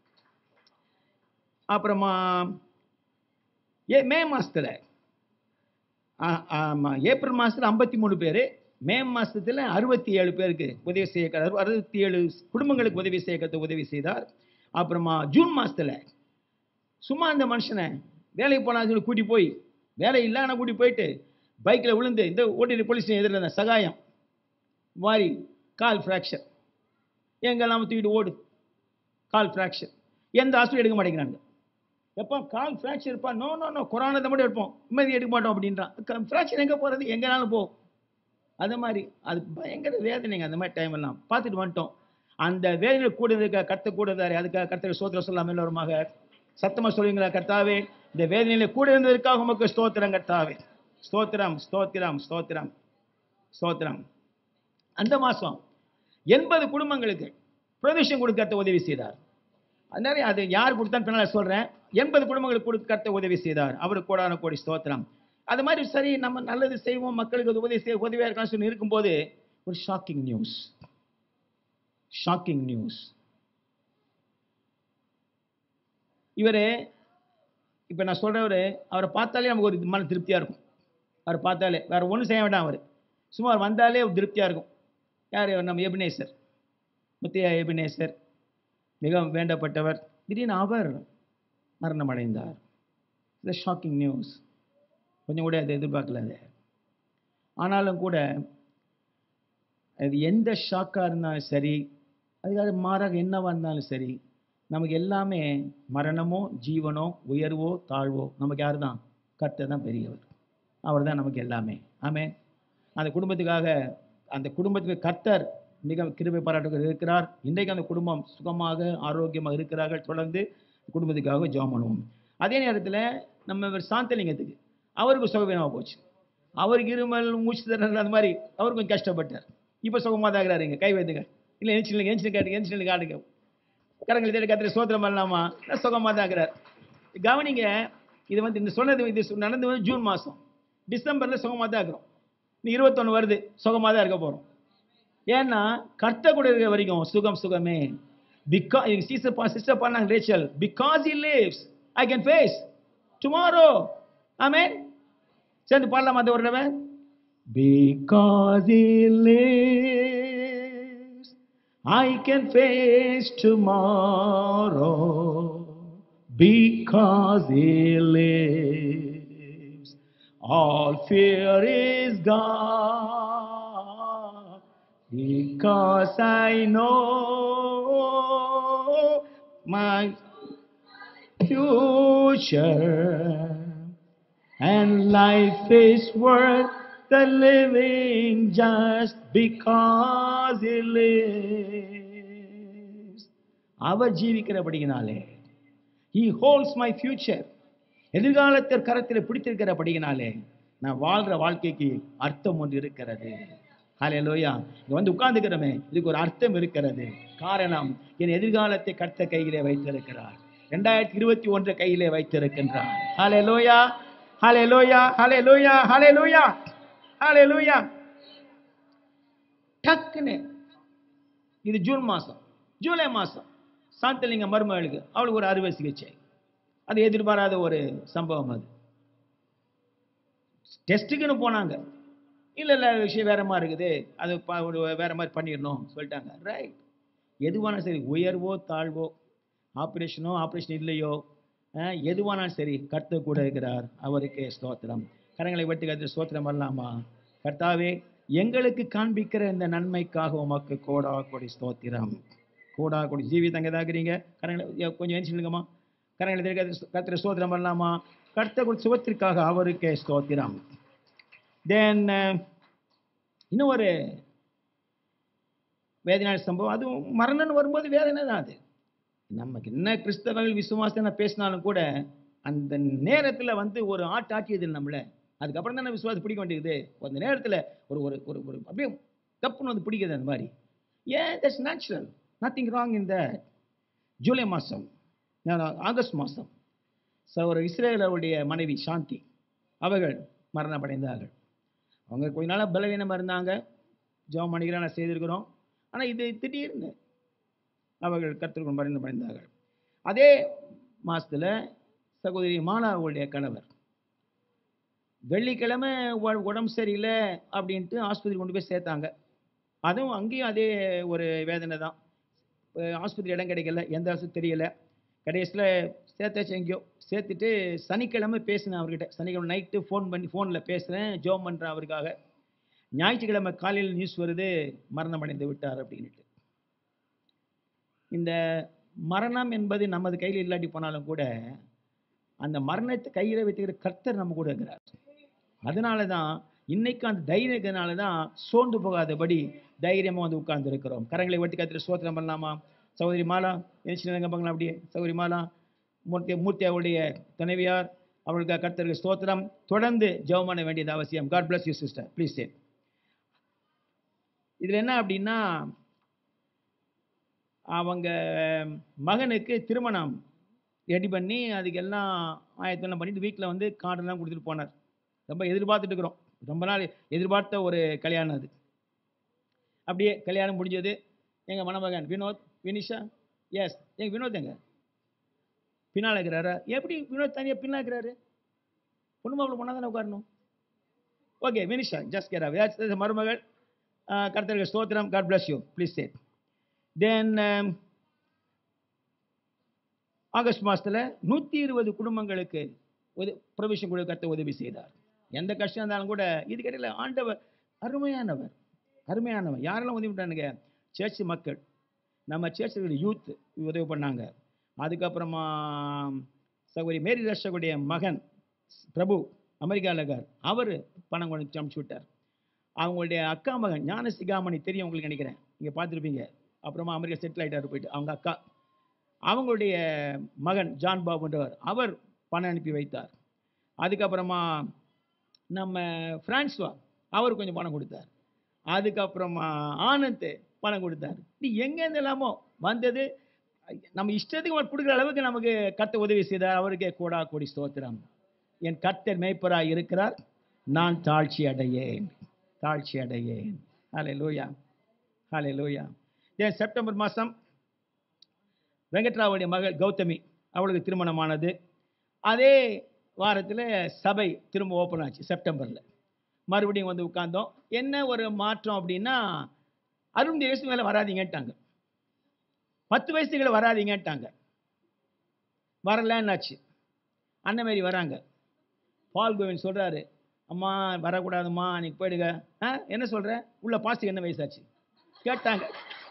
அப்புறமா ஏ மே மாசத்துல ஆ, ஆமா ஏப்ரல் மாசத்துல ஐம்பத்தி மூணு பேர் மே மாசத்துல அறுபத்தி ஏழு பேருக்கு உதவி செய்ய க- அறுபத்தி ஏழு குடும்பங்களுக்கு உதவி செய்ய கர்த்தர் உதவி செய்தார் அப்புறமா ஜூன் மாசத்துல சும்மா அந்த மனுஷனை வேலைக்கு போனா சொல்லி கூட்டி போய் வேலை இல்லை ஆனால் கூட்டி போயிட்டு பைக்கில் விழுந்து இந்த ஓட்டிட்டு போலீஸ் எதிரில் இருந்த சகாயம் வாரி கால் ஃப்ராக்சர் எங்கெல்லாம் தூக்கிட்டு ஓடு கால் ஃப்ராக்சர் எந்த ஹாஸ்பிட்டல் எடுக்க மாட்டேங்கிறாங்க எப்போ கால் ஃப்ராக்சர் இருப்பா நோ நோ நோ கொரோனா தான் மட்டும் எடுப்போம் இம்மாதிரி எடுக்க மாட்டோம் அப்படின்றான் ஃப்ராக்சர் எங்கே போகிறது எங்கேனாலும் போ அது மாதிரி அது பயங்கர வேதனைங்க அந்த மாதிரி டைம் எல்லாம் பார்த்துட்டு வந்துட்டோம் அந்த வேதனை கூட இருக்க கத்த கூட இருந்தாரு அதுக்காக கர்த்தர் ஸ்தோத்திரம் சொல்லாம எல்லோருமாக சத்தமா சொல்லுங்களா கர்த்தாவே இந்த வேதனையில கூட இருந்ததற்காக உமக்கு ஸ்தோத்திரம் கர்த்தாவே ஸ்தோத்திரம் ஸ்தோத்திரம் ஸ்தோத்திரம் ஸ்தோத்திரம் அந்த மாசம் எண்பது குடும்பங்களுக்கு பிரதேசம் கொடுக்க உதவி செய்தார் அதனால அது யார் கொடுத்தான்னு பின்னால சொல்றேன் எண்பது குடும்பங்களுக்கு கொடுக்க உதவி செய்தார் அவருக்கு கோடான கோடி ஸ்தோத்திரம் அது மாதிரி சரி நம்ம நல்லது செய்வோம் மக்களுக்கு அது உதவி செய்ய உதவியாக இருக்கான்னு சொல்லி இருக்கும்போது ஒரு ஷாக்கிங் நியூஸ் ஷாக்கிங் நியூஸ் இவர் இப்போ நான் சொல்கிறவர் அவரை பார்த்தாலே நமக்கு ஒரு மன திருப்தியாக இருக்கும் அவரை பார்த்தாலே வேற ஒன்றும் செய்ய வேண்டாம் அவர் சும்மா அவர் வந்தாலே ஒரு திருப்தியாக இருக்கும் யார் நம்ம எபினேசர் முத்தையா எபினேசர் மிகவும் வேண்டப்பட்டவர் திடீர்னு அவர் மரணம் அடைந்தார் இது ஷாக்கிங் நியூஸ் கொஞ்சம் கூட அதை எதிர்பார்க்கல அது ஆனாலும் கூட அது எந்த ஷாக்காக இருந்தாலும் சரி அதுக்காக மாறாக என்னவா இருந்தாலும் சரி நமக்கு எல்லாமே மரணமோ ஜீவனோ உயர்வோ தாழ்வோ நமக்கு யார் தான் கர்த்தர் தான் பெரியவர் அவர் தான் நமக்கு எல்லாமே ஆமே அந்த குடும்பத்துக்காக அந்த குடும்பத்துக்கு கர்த்தர் மிக கிருபை பாராட்டுகள் இருக்கிறார் இன்றைக்கு அந்த குடும்பம் சுகமாக ஆரோக்கியமாக இருக்கிறார்கள் தொடர்ந்து குடும்பத்துக்காக ஜெபம் பண்ணுவோம் அதே நேரத்தில் நம்ம இவர் சாந்தலிங்கத்துக்கு அவருக்கு சுகவீனமாக போச்சு அவருக்கு இருமல் மூச்சு திணறல் அந்த மாதிரி அவர் கொஞ்சம் கஷ்டப்பட்டார் இப்போ சுகமாக தான் இருக்கிறாருங்க கை வைத்துங்க இல்லை எஞ்சி நில்லுங்க எஞ்சி காட்டுங்க எஞ்சி நில்லு காட்டுங்க கரங்களை தேடி கத்திர சோத்திரம் பண்ணலாமா நான் சுகமாக தான் இருக்கிறார் கவனிங்க இது வந்து இந்த சொன்னது இது சொ- நடந்து வந்து ஜூன் மாதம் டிசம்பரில் சுகமாக தான் இருக்கிறோம் நீ இருபத்தொன்று வருது சுகமாக தான் இருக்க போகிறோம் ஏன்னா கர்த்த கூட இருக்கிற வரைக்கும் சுகம் சுகமே பிகாஸ் சிஸ்டர் பா சிஸ்டர் பண்ணாங்க Rachel because he lives I can face tomorrow ஆமென் சேர்ந்து பாடலாமா அந்த ஒரு தடவை Because he lives, I can face tomorrow. Because he lives, all fear is gone. Because I know my future. And life is worth the living just because he lives. Our ஜீவிக்கிறபடியினாலே he holds my future எதிர்காலத்தில் கரத்தில் பிடித்திருக்கிறபடியினாலே நான் வாழ்ற வாழ்க்கைக்கு அர்த்தம் ஒன்று இருக்கிறது ஹalleluya இங்க வந்து உட்கார்ந்துக்கிறோமே இதுக்கு ஒரு அர்த்தம் இருக்கிறது காரணம் என் எதிர்காலத்தை கர்த்த கையிலே வைத்திருக்கிறார் ரெண்டாயிரத்தி இருபத்தி ஒன்று கையிலே வைத்திருக்கின்றார் ஹalleluya ஹalleluya ஹalleluya ஹalleluya ஹalleluya டக்குன்னு இது ஜூன் மாசம் ஜூலை மாசம் சாந்தலிங்க மருமகளுக்கு அவளுக்கு ஒரு அறுவை சிகிச்சை அது எதிர்பாராத ஒரு சம்பவம் அது டெஸ்ட்டுக்குன்னு போனாங்க இல்லை இல்லை விஷயம் வேற மாதிரி இருக்குது அது ப- ஒரு வேற மாதிரி பண்ணிடணும் சொல்லிட்டாங்க ரைட் எதுவானாலும் சரி உயர்வோ தாழ்வோ ஆப்ரேஷனோ ஆப்ரேஷன் இல்லையோ அஹ், எதுவானாலும் சரி கர்த்தர் கூட இருக்கிறார் அவருக்கே ஸ்தோத்திரம் கரங்களை வெட்டி கருத்து ஸ்தோத்திரம் பண்ணலாமா கர்த்தாவே எங்களுக்கு காண்பிக்கிற இந்த நன்மைக்காக உமக்கு கோடா கொடி ஸ்தோத்திரம் கோடா கொடி ஜீவிதம் அங்கே தான் இருக்கிறீங்க கரங்களை ஏ- கொஞ்சம் எழுச்சிருங்கம்மா கரங்களை திருக்க கர்த்தரை ஸ்தோத்திரம் பண்ணலாமா கர்த்தர் கொடி சுகத்திற்காக அவருக்கே ஸ்தோத்திரம் தென் இன்னும் ஒரு வேதனையான சம்பவம் அதுவும் மரணம்னு வரும்போது வேதனை தான் அது நமக்கு என்ன கிறிஸ்தவர்கள் விசுவாசம் பேசினாலும் கூட அந்த நேரத்தில் வந்து ஒரு ஆட்டு ஆட்டியது நம்மள அதுக்கப்புறம் தானே விசுவாசம் பிடிக்க வேண்டியது அந்த நேரத்தில் ஒரு ஒரு ஒரு ஒரு அப்படியே தப்புன்னு வந்து பிடிக்குது அந்த மாதிரி ஏன் தட்ஸ் நேச்சுரல் நத்திங் ராங் இந்த ஜூலை மாதம் ஆகஸ்ட் மாதம் ஸோ ஒரு இஸ்ரேலருடைய மனைவி சாந்தி அவர்கள் மரணமடைந்தார்கள் அவங்க கொஞ்ச நாளாக பலவீனமாக இருந்தாங்க ஜெபம் பண்ணிக்கிறேன் நான் செய்திருக்கிறோம் ஆனால் இது திடீர்னு அவர்கள் கருத்திற்கும் மறைந்து மறைந்தார்கள் அதே மாசத்துல சகோதரி மாலாவுடைய கணவர் வெள்ளிக்கிழமை உ- உடம்பு சரியில்லை அப்படின்ட்டு ஆஸ்பத்திரி கொண்டு போய் சேர்த்தாங்க அதுவும் அங்கேயும் அதே ஒரு வேதனை தான் அஹ் ஆஸ்பத்திரி இடம் கிடைக்கல எந்த அரசு தெரியல கடைசியில் சேர்த்தாச்சு எங்கேயோ சேர்த்துட்டு சனிக்கிழமை பேசினேன் அவர்கிட்ட சனிக்கிழமை நைட்டு ஃபோன் பண்ணி ஃபோனில் பேசுகிறேன் ஜோம் பண்ணுறேன் அவருக்காக ஞாயிற்றுக்கிழமை காலையில் நியூஸ் வருது மரணம் அடைந்து விட்டார் அப்படின்ட்டு இந்த மரணம் என்பது நமது கையில் இல்லாட்டி போனாலும் கூட அந்த மரணத்தை கையில் வைத்துக்கிற கர்த்தர் நம்ம கூட இருக்கிறார் அதனால தான் இன்னைக்கு அந்த தைரியத்தினால தான் சோர்ந்து போகாதபடி தைரியமாக வந்து உட்கார்ந்து இருக்கிறோம் கரங்களை வெட்டி கத்திர சோத்திரம் பண்ணலாமா சகோதரி மாலா எழுச்சினங்க பார்க்கலாம் அப்படியே சகோதரி மாலா மூர்த்தி மூர்த்தி அவருடைய துணைவியார் அவர்களுக்கு கர்த்தருக்கு ஸ்தோத்திரம் தொடர்ந்து ஜெபம் பண்ண வேண்டியது அவசியம் God bless you sister please say இதில் என்ன அப்படின்னா அவங்க மகனுக்கு திருமணம் ரெடி பண்ணி அதுக்கு எல்லாம் ஆயத்தெல்லாம் பண்ணிட்டு வீட்டில் வந்து கார்டெல்லாம் கொடுத்துட்டு போனார் ரொம்ப எதிர்பார்த்துட்டு இருக்கிறோம் ரொம்ப நாள் எதிர்பார்த்த ஒரு கல்யாணம் அது அப்படியே கல்யாணம் முடிஞ்சது எங்கள் மணமகன் வினோத் வினிஷா எஸ் எங்கள் வினோத் எங்க பின்னால் இருக்கிறாரா எப்படி வினோத் தனியாக பின்னால் இருக்கிறாரு பொண்ணு மாப்பிள்ள பொண்ணா தானே உட்காரணும் ஓகே வினிஷா ஜஸ்ட் கேரா மருமகள் கர்த்தருக்கு ஸ்தோத்திரம் God bless you please say then August மாதத்தில் நூற்றி இருபது குடும்பங்களுக்கு உத ப்ரொவிஷன் கொடுக்க கர்த்தர் உதவி செய்தார் எந்த கஷ்டம் இருந்தாலும் கூட இது கிடையில ஆண்டவர் அருமையானவர் அருமையானவர் யாரெல்லாம் உதவி பண்ணானுங்க சர்ச் மக்கள் நம்ம சர்ச்சில் யூத் உதவி பண்ணாங்க அதுக்கப்புறமா சகோதரி மேரி ரஷகுடைய மகன் பிரபு அமெரிக்காவில் இருக்கார் அவர் பணம் கொண்டு அனுப்பிச்சு விட்டார் அவங்களுடைய அக்கா மகன் ஞான சிகாமணி தெரியும் உங்களுக்கு நினைக்கிறேன் நீங்கள் பார்த்துருப்பீங்க அப்புறமா அமெரிக்கா செட்டில் ஆகிட்டார் போயிட்டு அவங்க அக்கா அவங்களுடைய மகன் ஜான் பாபுன்றவர் அவர் பணம் அனுப்பி வைத்தார் அதுக்கப்புறமா நம்ம பிரான்ஸ்வா அவர் கொஞ்சம் பணம் கொடுத்தார் அதுக்கப்புறமா ஆனந்த் பணம் கொடுத்தார் இது எங்கேருந்து எல்லாமோ வந்தது நம்ம இஷ்டத்துக்கு அவர் கொடுக்குற அளவுக்கு நமக்கு கர்த்தர் உதவி செய்தார் அவருக்கே கோடா கோடி ஸ்தோத்திரம் என் கர்த்தர் மேய்ப்பராய் இருக்கிறார் நான் தாழ்ச்சி அடையேன் தாழ்ச்சி அடையேன் ஹலே லூயா ஹலே லூயா ஏன் செப்டம்பர் மாதம் வெங்கட்ராவுடைய மகள் கௌதமி அவளுக்கு திருமணமானது அதே வாரத்தில் சபை திரும்ப ஓப்பன் ஆச்சு செப்டம்பரில் மறுபடியும் வந்து உட்கார்ந்தோம் என்ன ஒரு மாற்றம் அப்படின்னா அறுபது வயசு மேலே வராதீங்கன்ட்டாங்க பத்து வயசுகளை வராதீங்கன்ட்டாங்க வரலன்னாச்சு அண்ணமாரி வராங்க பால் கோவிந்த் சொல்கிறாரு அம்மா வரக்கூடாதும்மா நீ போயிடுங்க ஆ என்ன சொல்கிற உள்ள பாஸ்ட்டுக்கு என்ன வயசாச்சு கேட்டாங்க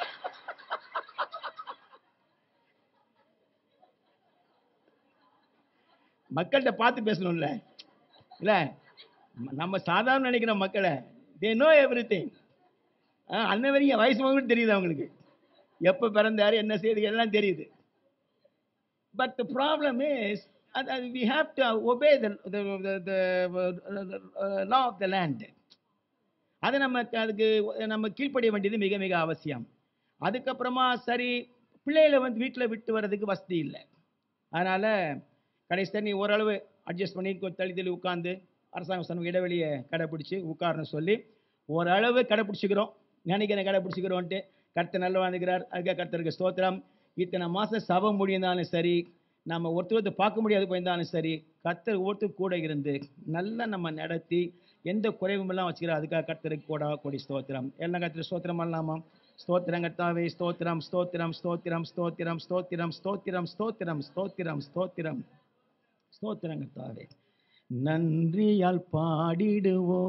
மக்கள்கிட்ட பார்த்து பேசணும்ல இல்லை நம்ம சாதாரண நினைக்கிற மக்களை தே நோ எவ்ரி திங் அண்ணன் வரைக்கும் வயசு மட்டும் தெரியுது அவங்களுக்கு எப்போ பிறந்தாரு என்ன செய்யுது எல்லாம் தெரியுது but the problem is we have to obey the law of the land அதை நம்ம அதுக்கு நம்ம கீழ்ப்படிய வேண்டியது மிக மிக அவசியம் அதுக்கப்புறமா சரி பிள்ளைகளை வந்து வீட்டில் விட்டு வர்றதுக்கு வசதி இல்லை அதனால் கடைசி நீ ஓரளவு அட்ஜஸ்ட் பண்ணி கொஞ்சம் தள்ளி தள்ளி உட்காந்து அரசாங்கம் சொன்ன இடைவெளியை கடைப்பிடிச்சி உட்காரணும் சொல்லி ஓரளவு கடைப்பிடிச்சிக்கிறோம் நினைக்கிறேன் கடைப்பிடிச்சிக்கிறோன்ட்டு கர்த்தர் நல்ல வாழ்ந்துக்கிறார் அதுக்காக கர்த்தருக்கு ஸ்தோத்திரம் இத்தனை மாதம் சபை முடிந்தாலும் சரி நம்ம ஒருத்தர் ஒருத்தர் பார்க்க முடியாது போயிருந்தாலும் சரி கர்த்தர் ஒருத்தர் கூட இருந்து நல்லா நம்ம நடத்தி எந்த குறைவும் எல்லாம் வச்சுக்கிறோம் அதுக்காக கர்த்தருக்கு கூட கொடி ஸ்தோத்திரம் எல்லாம் கர்த்தர் ஸ்தோத்திரம் பண்ணலாமா ஸ்தோத்திரம் கர்த்தாவே ஸ்தோத்திரம் ஸ்தோத்திரம் ஸ்தோத்திரம் ஸ்தோத்திரம் ஸ்தோத்திரம் ஸ்தோத்திரம் ஸ்தோத்திரம் ஸ்தோத்திரம் ஸ்தோத்திரம் ஸ்தோத்திரம் கர்த்தாவே நன்றியால் பாடிடுவோ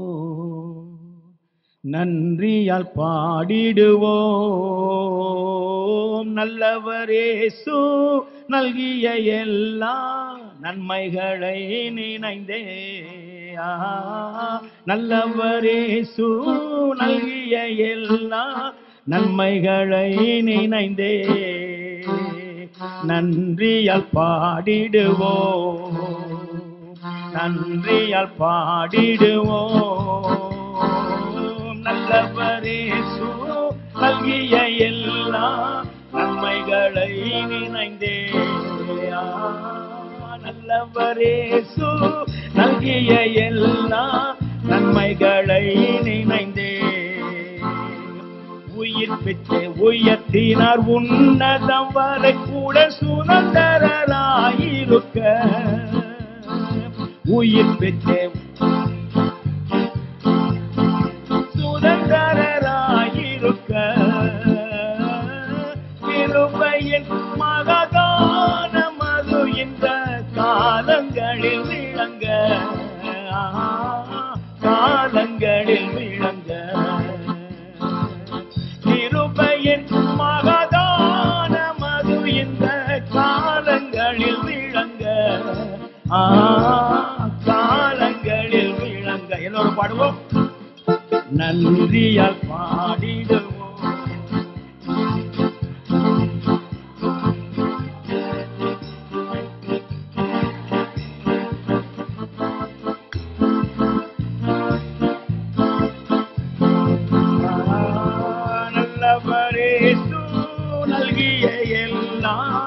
நன்றியால் பாடிடுவோம் நல்லவரேசு நல்கிய எல்லா நன்மைகளை நினைந்தே ஆ, நல்லவரேசு நல்கிய எல்லா நன்மைகளை நினைந்தே நன்றியால் பாடிடுவோம் நன்றியால் பாடிடுவோம் நல்லவரே சு நல்கிய எல்லா நன்மைகளை நினைந்தே ஆ, நல்லவரே சு நல்கிய எல்லா நன்மைகளை நினைந்தே உயிர் பெற்று உயர்த்தினார் உன்னதம் வரை கூட சுதந்திரராயிருக்க உயிர் பெற்று சுதந்திரராயிருக்க கிருபையின் மகதான மது இந்த காலங்களில் விளங்க காலங்களில் விளங்க கிருபையின் மகதான மது இந்த காலங்களில் விளங்க ஆ, காலங்களில் விளங்க எல்லோரும் பாடுவோம் நன்றியால் பாடிடுவோம் நல்லவரே நல்கிய எல்லாம்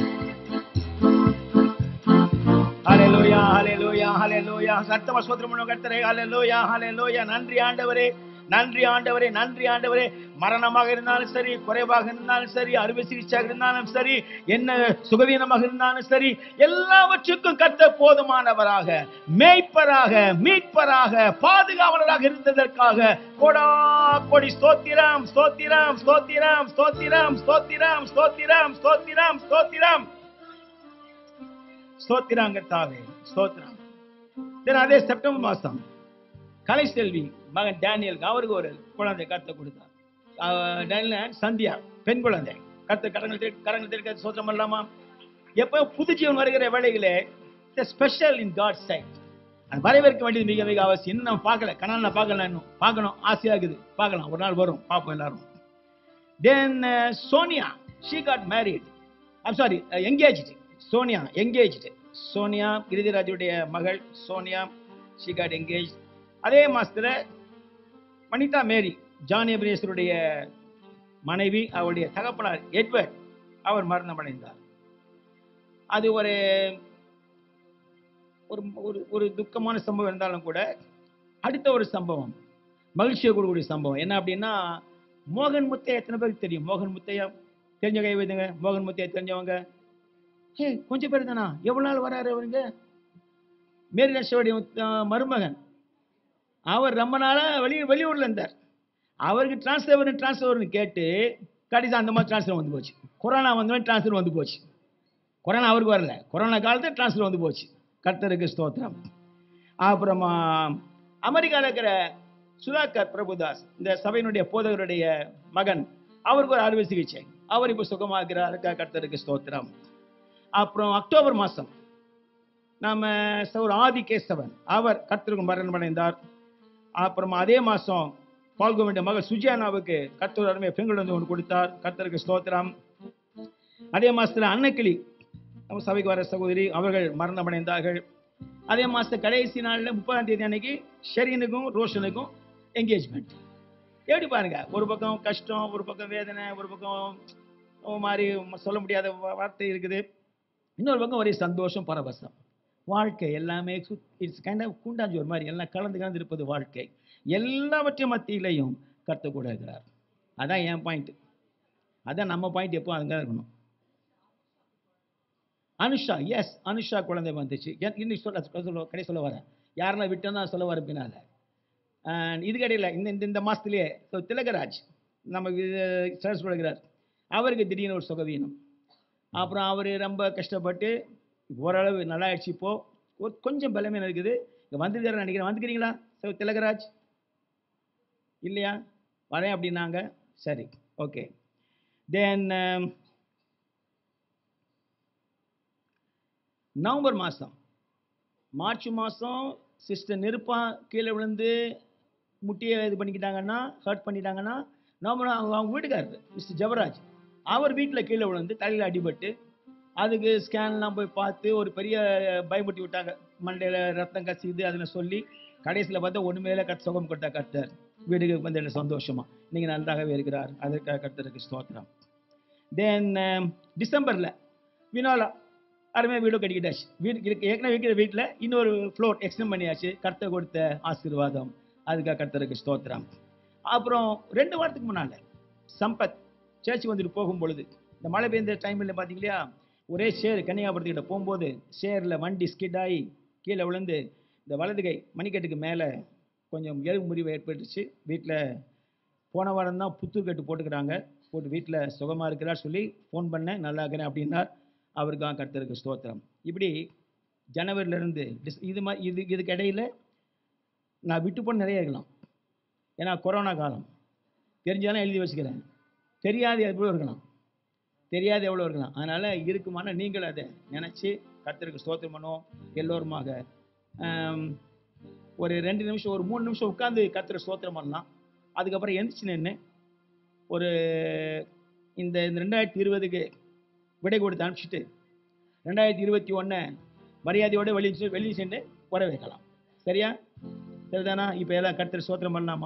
ஹalleluya ஹalleluya ஹalleluya சத்தமா ஸ்தோத்திரம் பண்ணுங்க கர்த்தரே ஹalleluya ஹalleluya நன்றி ஆண்டவரே நன்றி ஆண்டவரே நன்றி ஆண்டவரே மரணமாக இருந்தாலும் சரி குறைவாக இருந்தாலும் சரி அறுவை சிகிச்சையாக இருந்தாலும் சரி என்ன சுகவீனமாக இருந்தாலும் சரி எல்லாவற்றுக்கும் கத்த போதுமானவராக மேய்ப்பராக மீட்பராக பாதுகாவலராக இருந்ததற்காக கோடா கோடி ஸ்தோத்திரம் ஸ்தோத்திரம் ஸ்தோத்திரம் ஸ்தோத்திரம் ஸ்தோத்திரம் ஸ்தோத்திரம் ஸ்தோத்திரம் ஸ்தோத்திரம் ஸ்தோத்திரம் கர்த்தாவே ஸ்தோத்திரம் தென் அதே செப்டம்பர் மாசம் கலை செல்வி மகன் டேனியல் அவருக்கு ஒரு குழந்தை கருத்தை கொடுத்தார் அஹ் டேனியல் சந்தியா பெண் குழந்தை கருத்து கரங்கள் திரு- கரங்கள் திருக்க சோத்திரம் பண்ணலாமா எப்போ புது ஜீவன் வருகிற வேலைகளே ஸ்பெஷல் இன் காட் சைட் அது வரவேற்க வேண்டியது மிக மிக அவசியம் இன்னும் நம்ம பார்க்கல கனால பார்க்கல இன்னும் பார்க்கணும் ஆசையா இருக்குது பார்க்கலாம் ஒரு நாள் வரும் பார்ப்போம் எல்லாரும் then Sonia she got married I'm sorry engaged Sonia engaged Sonia கிரிதிராஜுடைய மகள் சோனியா ஷீ காட் எங்கேஜ் அதே மாசத்துல வனிதா மேரி ஜான் எபிரேசருடைய மனைவி அவருடைய தகப்பனார் எட்வர்ட் அவர் மரணம் அடைந்தார் அது ஒரு ஒரு ஒரு ஒரு துக்கமான சம்பவம் இருந்தாலும் கூட அடுத்த ஒரு சம்பவம் மகிழ்ச்சியை கொடுக்கக்கூடிய சம்பவம் என்ன அப்படின்னா மோகன் முத்தையா எத்தனை பேருக்கு தெரியும் மோகன் முத்தையா தெரிஞ்ச கை வைத்துங்க மோகன் முத்தையா தெரிஞ்சவங்க ஏ கொஞ்சம் பேர் தானா எவ்வளவு நாள் வராரு அவருங்க மேரி ரஷோடைய மருமகன் அவர் ரொம்ப நாளா வெளி வெளியூர்ல இருந்தார் அவருக்கு டிரான்ஸ்ஃபர் டிரான்ஸ்ஃபர்னு கேட்டு கடைசி அந்த மாதிரி டிரான்ஸ்ஃபர் வந்து போச்சு கொரோனா வந்தோடனே டிரான்ஸ்ஃபர் வந்து போச்சு கொரோனா அவருக்கு வரல கொரோனா காலத்தில் டிரான்ஸ்ஃபர் வந்து போச்சு கர்த்தருக்கு ஸ்தோத்திரம் அப்புறமா அமெரிக்காவில் இருக்கிற சுதாகர் பிரபுதாஸ் இந்த சபையினுடைய போதகருடைய மகன் அவருக்கு ஒரு அறுவை சிகிச்சை அவர் இப்போ சுகமாகிறார் அதுக்காக கர்த்தருக்கு ஸ்தோத்திரம் அப்புறம் அக்டோபர் மாதம் நாம ஒரு ஆதிகேசவன் அவர் கர்த்தருக்கு மரணம் அடைந்தார் அப்புறமா அதே மாதம் பால்கோவிண்ட மகள் சுஜியானாவுக்கு கர்த்தர் அருமை பெண்கள் வந்து ஒன்று கொடுத்தார் கர்த்தருக்கு ஸ்தோத்திரம் அதே மாசத்துல அன்னக்கிளி நம்ம சபைக்கு வர சகோதரி அவர்கள் மரணம் அடைந்தார்கள் அதே மாசத்து கடைசி நாள்ல முப்பதாம் தேதி அன்னைக்கு ஷெரீனுக்கும் ரோஷனுக்கும் என்கேஜ்மெண்ட் எப்படி பாருங்க ஒரு பக்கம் கஷ்டம் ஒரு பக்கம் வேதனை ஒரு பக்கம் ஒரு மாதிரி சொல்ல முடியாத வா- வார்த்தை இருக்குது இன்னொரு பக்கம் ஒரே சந்தோஷம் பரவசம் வாழ்க்கை எல்லாமே இட்ஸ் கைண்ட் ஆஃப் கூண்டாஞ்சோர் மாதிரி எல்லாம் கலந்து கலந்து இருப்பது வாழ்க்கை எல்லாவற்றையும் மத்தியிலையும் கர்த்த கூட இருக்கிறார் அதான் என் பாயிண்ட் அதான் நம்ம பாயிண்ட் எப்போ அங்கே இருக்கணும் அனுஷா எஸ் அனுஷா குழந்தை வந்துச்சு என் இன்னும் சொல்ல சொல்ல கடை சொல்ல வரேன் யாரெல்லாம் விட்டோன்னா சொல்ல வர பின்னால அண்ட் இது கடையில் இந்த இந்த இந்த மாதத்துலேயே ஸோ திலகராஜ் நமக்கு ஸ்டேட்டஸ் கொடுக்கிறார் அவருக்கு திடீர்னு ஒரு சுகவீனம் அப்புறம் அவர் ரொம்ப கஷ்டப்பட்டு ஓரளவு நல்லா ஆயிடுச்சு இப்போ ஒரு கொஞ்சம் பலமே இருக்குது இங்கே வந்துருக்காரு நினைக்கிறேன் வந்துக்கிறீங்களா ஸோ திலகராஜ் இல்லையா வரேன் அப்படின்னாங்க சரி ஓகே தென் நவம்பர் மாதம் மார்ச் மாதம் சிஸ்டர் நெருப்பா கீழே விழுந்து முட்டியை இது பண்ணிக்கிட்டாங்கன்னா ஹர்ட் பண்ணிட்டாங்கன்னா நம்ம அவங்க அவங்க வீட்டுக்காரர் மிஸ்டர் ஜவராஜ் அவர் வீட்டில் கீழே விழுந்து தலையில் அடிபட்டு அதுக்கு ஸ்கேன்லாம் போய் பார்த்து ஒரு பெரிய பயமுட்டி விட்டாங்க மண்டையில் ரத்தம் கசியுது அதில் சொல்லி கடைசியில் பார்த்தா ஒன்றுமேல கட் சுகம் கொடுத்தா கர்த்தர் வீடுக்கு வந்து எனக்கு சந்தோஷமா நீங்கள் நன்றாகவே இருக்கிறார் அதற்காக கர்த்தருக்கு ஸ்தோத்திரம் தென் டிசம்பரில் வினோலா அருமையாக வீடும் கட்டிக்கிட்டாச்சு வீடு இருக்கு- ஏற்கனவே இருக்கிற வீட்டில் இன்னொரு ஃப்ளோர் எக்ஸ்டெண்ட் பண்ணியாச்சு கர்த்தர் கொடுத்த ஆசீர்வாதம் அதுக்காக கர்த்தருக்கு ஸ்தோத்திரம் அப்புறம் ரெண்டு வாரத்துக்கு முன்னால் சம்பத் சர்ச் வந்துட்டு போகும் பொழுது இந்த மழை பெய்ந்த டைமில் பார்த்தீங்களா ஒரே சேர் கன்னியாகுமரத்துக்கிட்ட போகும்போது சேரில் வண்டி ஸ்கிட் ஆகி கீழே விழுந்து இந்த வலது கை மணிக்கட்டுக்கு மேலே கொஞ்சம் எலும்பு முறிவு ஏற்பட்டுச்சு வீட்டில் போன வாரம் தான் புத்தூர் கட்டு போட்டுக்கிறாங்க போட்டு வீட்டில் சுகமாக இருக்கிறார் சொல்லி ஃபோன் பண்ணேன் நல்லா இருக்கிறேன் அப்படின்னார் அவருக்காக கர்த்தருக்கு ஸ்தோத்திரம் இப்படி ஜனவரியிலேருந்து டிஸ் இது மாதிரி இது இதுக்கு இடையில நான் விட்டு போன நிறைய இருக்கலாம் ஏன்னா கொரோனா காலம் தெரிஞ்சாலும் எழுதி வச்சுக்கிறேன் தெரியாது எவ்வளோ இருக்கலாம் தெரியாது எவ்வளோ இருக்கலாம் அதனால் இருக்குமான நீங்கள் அதை நினச்சி கர்த்தருக்கு ஸ்தோத்திரம் பண்ணுவோம் எல்லோருமாக ஆம், ஒரு ரெண்டு நிமிஷம் ஒரு மூணு நிமிஷம் உட்காந்து கர்த்தரை ஸ்தோத்திரம் பண்ணலாம் அதுக்கப்புறம் எந்திரிச்சு நின்று ஒரு இந்த இந்த ரெண்டாயிரத்தி இருபதுக்கு விடை கொடுத்து அனுப்பிச்சிட்டு ரெண்டாயிரத்தி இருபத்தி ஒன்றை மரியாதையோடு வெளியே வெளியே சென்று வர வைக்கலாம் சரியா சரிதானா இப்போ எல்லாம் கர்த்தர் ஸ்தோத்திரம் பண்ணலாமா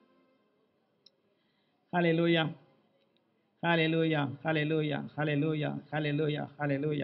ஹலே லூயா ஹலே லூயா ஹலே லூயா ஹலே லூயா ஹலே லூயா ஹலே லூயா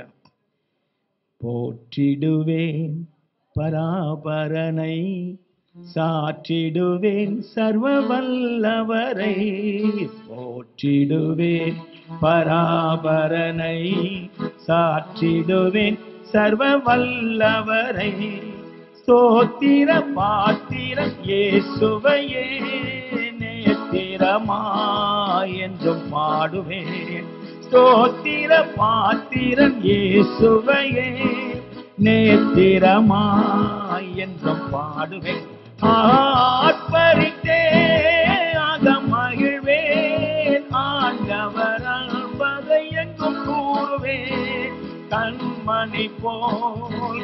போற்றிடுவேன் பராபரனை சாற்றிடுவேன் சர்வ வல்லவரை போற்றிடுவேன் பராபரனை சாற்றிடுவேன் சர்வ வல்லவரை ஸ்தோத்திர பாத்திரம் இயேசுவையே நேத்திரமா என்றும் பாடுவேன் ஸ்தோத்திர பாத்திரம் இயேசுவையே நேத்திரமா என்றும் பாடுவேன் ஆட்பரித்தே ஆக மகிழ்வேன் ஆண்டவர் அன்பதை எங்கும் கூறுவேன் கண்மணி போல்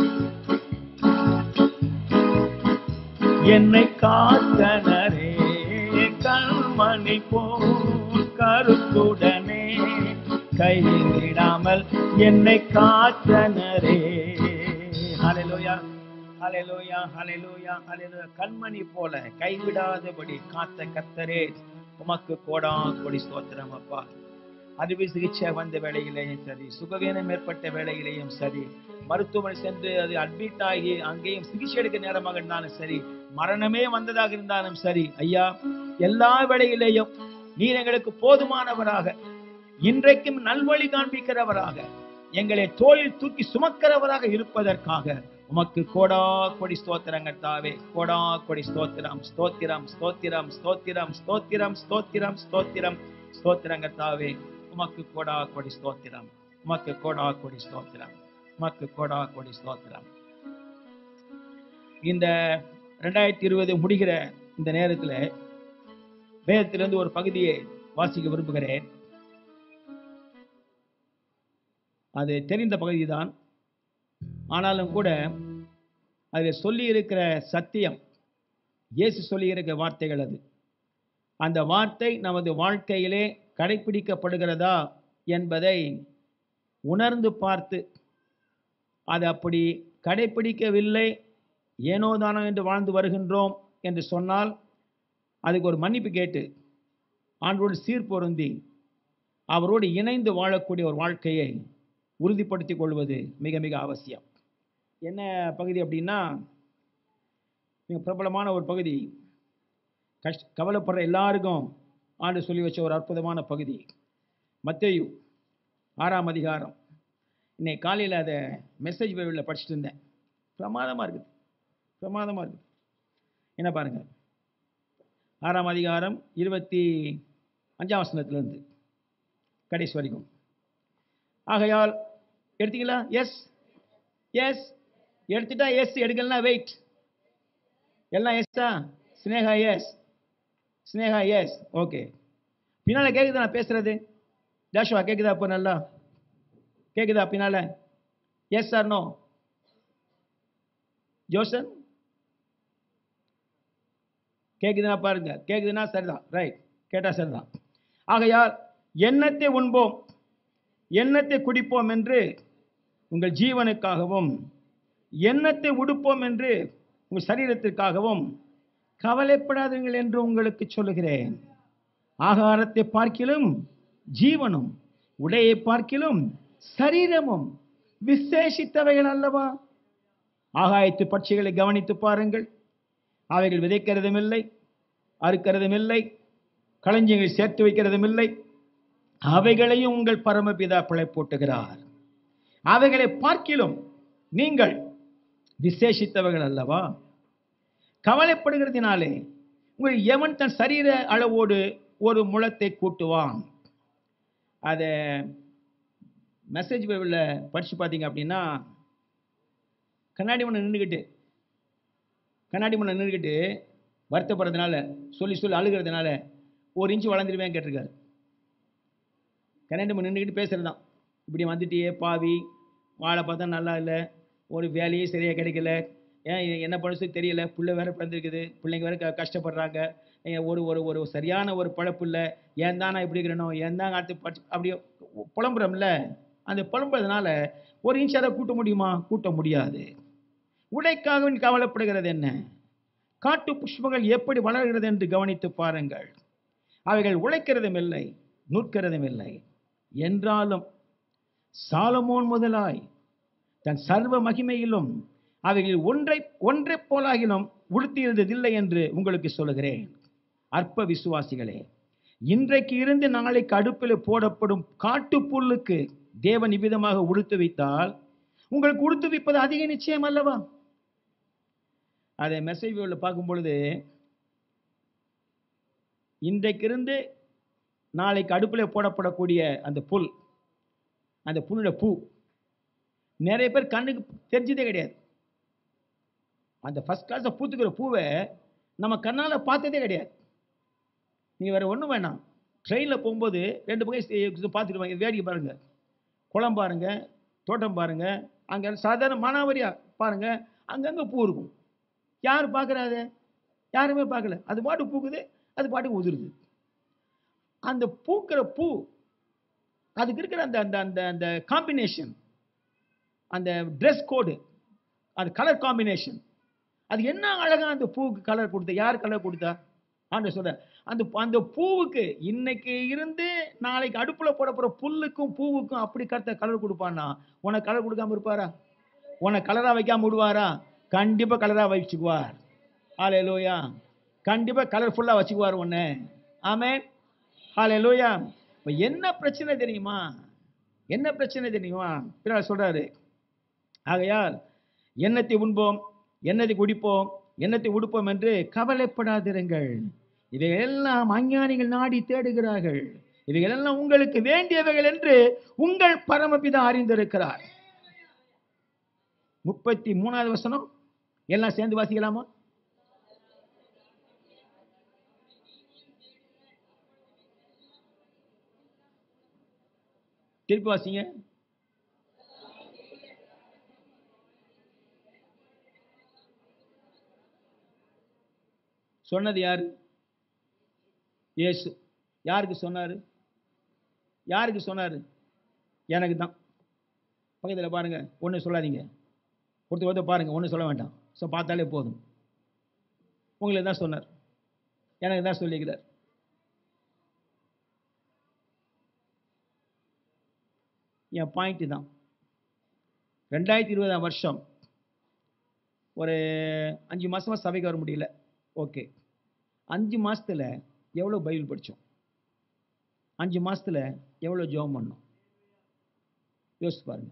என்னை காத்தனரே கண்மணி போல் கருத்துடனே கைவிடாமல் என்னை காத்தனரே ஹalleluya ஹalleluya ஹalleluya ஹalleluya கண்மணி போல கைவிடாதபடி காத்த கர்த்தரே உமக்கு கோடா கொடி ஸ்தோத்திரம் அப்பா அறுவை சிகிச்சை வந்த வேளையிலேயும் சரி சுகவீனம் ஏற்பட்ட வேளையிலேயும் சரி மருத்துவமனை சென்று அது அட்மிட் ஆகி அங்கேயும் சிகிச்சை எடுக்க நேரமாக இருந்தாலும் சரி மரணமே வந்ததாக இருந்தாலும் சரி ஐயா எல்லா வேளையிலேயும் நீர் எங்களுக்கு போதுமானவராக இன்றைக்கும் நல்வழி காண்பிக்கிறவராக எங்களை தோளில் தூக்கி சுமக்கிறவராக இருப்பதற்காக உமக்கு கோடா கொடி ஸ்தோத்திரங்கள் தாவே கோடா கொடி ஸ்தோத்திரம் ஸ்தோத்திரம் ஸ்தோத்திரம் ஸ்தோத்திரம் ஸ்தோத்திரம் ஸ்தோத்திரம் ஸ்தோத்திரம் ஸ்தோத்திரங்கள் தாவே உமக்கு கோடா கொடி ஸ்தோத்திரம் உமக்கு கோடா கொடி ஸ்தோத்திரம் உமக்கு கோடா கொடி ஸ்தோத்திரம் இந்த ரெண்டாயிரத்தி இருபது முடிகிற இந்த நேரத்தில் வேதத்திலிருந்து ஒரு பகுதியை வாசிக்க விரும்புகிறேன் அது தெரிந்த பகுதிதான் ஆனாலும் கூட அதில் சொல்லி இருக்கிற சத்தியம் இயேசு சொல்லி இருக்கிற வார்த்தைகள் அது அந்த வார்த்தை நமது வாழ்க்கையிலே கடைபிடிக்கப்படுகிறதா என்பதை உணர்ந்து பார்த்து அது அப்படி கடைபிடிக்கவில்லை ஏனோ தானோ என்று வாழ்ந்து வருகின்றோம் என்று சொன்னால் அதுக்கு ஒரு மன்னிப்பு கேட்டு ஆண்டோடு சீர்பொருந்தி அவரோடு இணைந்து வாழக்கூடிய ஒரு வாழ்க்கையை உறுதிப்படுத்திக் கொள்வது மிக மிக அவசியம் என்ன பகுதி அப்படின்னா மிக பிரபலமான ஒரு பகுதி கஷ்ட கவலைப்படுற எல்லாருக்கும் ஆண்டு சொல்லி வச்ச ஒரு அற்புதமான பகுதி மத்தேயு ஆறாம் அதிகாரம் இன்னைக்கு காலையில் அதை மெசேஜ் பைபிளில் படிச்சுட்டு இருந்தேன் பிரமாதமாக இருக்குது பிரமாதமாக இருக்குது என்ன பாருங்க ஆறாம் அதிகாரம் இருபத்தி அஞ்சாம் வசனத்திலிருந்து கடைசி வரைக்கும் ஆகையால் எடுத்தீங்களா எஸ் எஸ் எடுத்துட்டா எஸ் எடுக்கலனா வெயிட் எல்லாம் எஸ்ஸா Sneha yes Sneha yes okay பின்னால கேக்குதா நான் பேசுறது ஜாஷுவா கேக்குதா அப்போ நல்லா கேக்குதா பின்னால எஸ் சார் நோ ஜோசன் கேக்குதுன்னா பாருங்க கேக்குதுன்னா சரிதான் ரைட் கேட்டா சரிதான் ஆகையால் எண்ணத்தை உண்போம் எண்ணத்தை குடிப்போம் என்று உங்கள் ஜீவனுக்காகவும் எண்ணத்தை உடுப்போம் என்று உங்கள் சரீரத்திற்காகவும் கவலைப்படாதீர்கள் என்று உங்களுக்கு சொல்லுகிறேன் ஆகாரத்தை பார்க்கிலும் ஜீவனும் உடையை பார்க்கிலும் சரீரமும் விசேஷித்தவைகள் அல்லவா ஆகாயத்து பட்சிகளை கவனித்து பாருங்கள் அவைகள் விதைக்கிறதும் இல்லை அறுக்கிறதும் இல்லை களஞ்சியங்களை சேர்த்து வைக்கிறதும் இல்லை அவைகளையும் உங்கள் பரமபிதா பிழைப்பூட்டுகிறார் அவைகளை பார்க்கிலும் நீங்கள் விசேஷித்தவர்கள் அல்லவா கவலைப்படுகிறதினாலே உங்கள் எவன் தன் சரீர அளவோடு ஒரு முளத்தை கூட்டுவான் அதை மெசேஜ் பைபிளில் படித்து பார்த்தீங்க அப்படின்னா கண்ணாடி மண்ணை நின்றுக்கிட்டு கண்ணாடி மண்ணை நின்றுக்கிட்டு வருத்தப்படுறதுனால சொல்லி சொல்லி அழுகிறதுனால ஒரு இன்ச்சு வளர்ந்துருவேன் கேட்டிருக்காரு கண்ணாடி மண் நின்றுக்கிட்டு பேசுகிறது தான் இப்படி வந்துட்டியே பாவி வாழை பார்த்தா நல்லா இல்லை ஒரு வேலையே சரியாக கிடைக்கல ஏன் இது என்ன பண்ணுறது தெரியல புள்ள வேற பிறந்திருக்குது பிள்ளைங்க வேற க- கஷ்டப்படுறாங்க ஏன் ஒரு ஒரு ஒரு சரியான ஒரு பழப்பு இல்லை ஏன் தான் நான் இப்படி இருக்கிறனும் ஏன் தான் அடுத்து படிச்சு அப்படியே புலம்புறோம்ல அந்த புலம்புறதுனால ஒரு இன்ச் அதை கூட்ட முடியுமா கூட்ட முடியாது உடைக்காக நீ கவலைப்படுகிறது என்ன காட்டு புஷ்பங்கள் எப்படி வளர்கிறது என்று கவனித்து பாருங்கள் அவைகள் உழைக்கிறதும் இல்லை நூற்கிறதும் இல்லை என்றாலும் சாலமோன் முதலாய் தன் சர்வ மகிமையிலும் அவைகளில் ஒன்றை ஒன்றைப் போலாகிலும் உடுத்தியிருந்ததில்லை என்று உங்களுக்கு சொல்லுகிறேன் அற்ப விசுவாசிகளே இன்றைக்கு இருந்து நாளைக்கு அடுப்பில் போடப்படும் காட்டு புல்லுக்கு தேவன் இவ்விதமாக உடுத்து வைத்தால் உங்களுக்கு உடுத்து வைப்பது அதிக நிச்சயம் அல்லவா அதை மெசேஜ் பார்க்கும் பொழுது இன்றைக்கிருந்து நாளைக்கு அடுப்பில் போடப்படக்கூடிய அந்த புல் அந்த புல்லோட பூ நிறைய பேர் கண்ணுக்கு தெரிஞ்சதே கிடையாது அந்த ஃபர்ஸ்ட் கிளாஸில் பூத்துக்கிற பூவை நம்ம கண்ணால் பார்த்ததே கிடையாது நீங்கள் வேறு ஒன்றும் வேணாம் ட்ரெயினில் போகும்போது ரெண்டு பக்கம் பார்த்துட்டு வாங்க வேடிக்கை பாருங்கள் குளம் பாருங்கள் தோட்டம் பாருங்கள் அங்கே சாதாரண மானாவரியா பாருங்கள் அங்கங்கே பூ இருக்கும் யார் பார்க்குறாரு யாருமே பார்க்கல அது பாட்டு பூக்குது அது பாட்டுக்கு உதிருது அந்த பூக்கிற பூ அதுக்கு இருக்கிற அந்த அந்த அந்த அந்த காம்பினேஷன் அந்த ட்ரெஸ் கோடு அது கலர் காம்பினேஷன் அது என்ன அழகா அந்த பூவுக்கு கலர் கொடுத்தா யார் கலர் கொடுத்தா ஆண்டு சொல்ற அந்த அந்த பூவுக்கு இன்னைக்கு இருந்து நாளைக்கு அடுப்புல போட போற புல்லுக்கும் பூவுக்கும் அப்படி கருத்த கலர் கொடுப்பான்னா உனக்கு கலர் கொடுக்காம இருப்பாரா உனக்கு கலரா வைக்காம விடுவாரா கண்டிப்பா கலரா வச்சுக்குவார் ஆலே லோயா கண்டிப்பா கலர்ஃபுல்லா வச்சுக்குவார் உன்னை ஆமே ஆலே லோயா இப்ப என்ன பிரச்சனை தெரியுமா என்ன பிரச்சனை தெரியுமா பிறகு சொல்றாரு ஆகையால் எண்ணத்தை உண்போம் எண்ணத்தை குடிப்போம் எண்ணத்தை உடுப்போம் என்று கவலைப்படாதிருங்கள் இவைகளெல்லாம் அஞ்ஞானிகள் நாடி தேடுகிறார்கள் இவைகளெல்லாம் உங்களுக்கு வேண்டியவைகள் என்று உங்கள் பரமபிதா அறிந்திருக்கிறார் முப்பத்தி மூணாவது வசனம் எல்லாம் சேர்ந்து வாசிக்கலாமா திருப்பி வாசிங்க சொன்னது யாரு இயேசு யாருக்கு சொன்னாரு யாருக்கு சொன்னாரு எனக்கு தான் பக்கத்தில் பாருங்க ஒன்றும் சொல்லாதீங்க ஒருத்தர் ஒருத்தர் பாருங்க ஒன்றும் சொல்ல வேண்டாம் ஸோ பார்த்தாலே போதும் உங்களுக்கு தான் சொன்னார் எனக்கு தான் சொல்லிக்கிறார் என் பாயிண்ட்டு தான் ரெண்டாயிரத்தி இருபதாம் வருஷம் ஒரு அஞ்சு மாசமா சபைக்கு வர முடியல ஓகே அஞ்சு மாசத்துல எவ்வளோ பைபிள் படித்தோம் அஞ்சு மாசத்துல எவ்வளோ ஜெபம் பண்ணோம் யோசிச்சு பாருங்க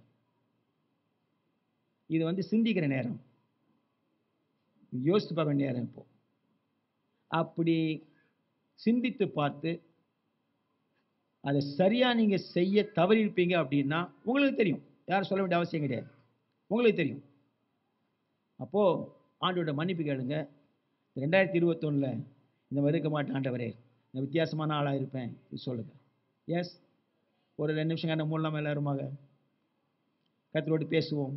இது வந்து சிந்திக்கிற நேரம் யோசித்து பார்க்க வேண்டிய நேரம் இப்போ அப்படி சிந்தித்து பார்த்து அதை சரியா நீங்க செய்ய தவறியிருப்பீங்க அப்படின்னா உங்களுக்கு தெரியும் யாரும் சொல்ல வேண்டிய அவசியம் கிடையாது உங்களுக்கு தெரியும் அப்போ ஆண்டோட மன்னிப்பு கேளுங்க ரெண்டாயிரத்தி இருபத்தொன்னில் இந்த மாதிரி இருக்க மாட்டேன் ஆண்டவரே நான் வித்தியாசமான ஆளாக இருப்பேன் இது சொல்லுங்க எஸ் ஒரு ரெண்டு நிமிஷம் கண்ண மூடலாமா எல்லாருமாக கத்தரோடு பேசுவோம்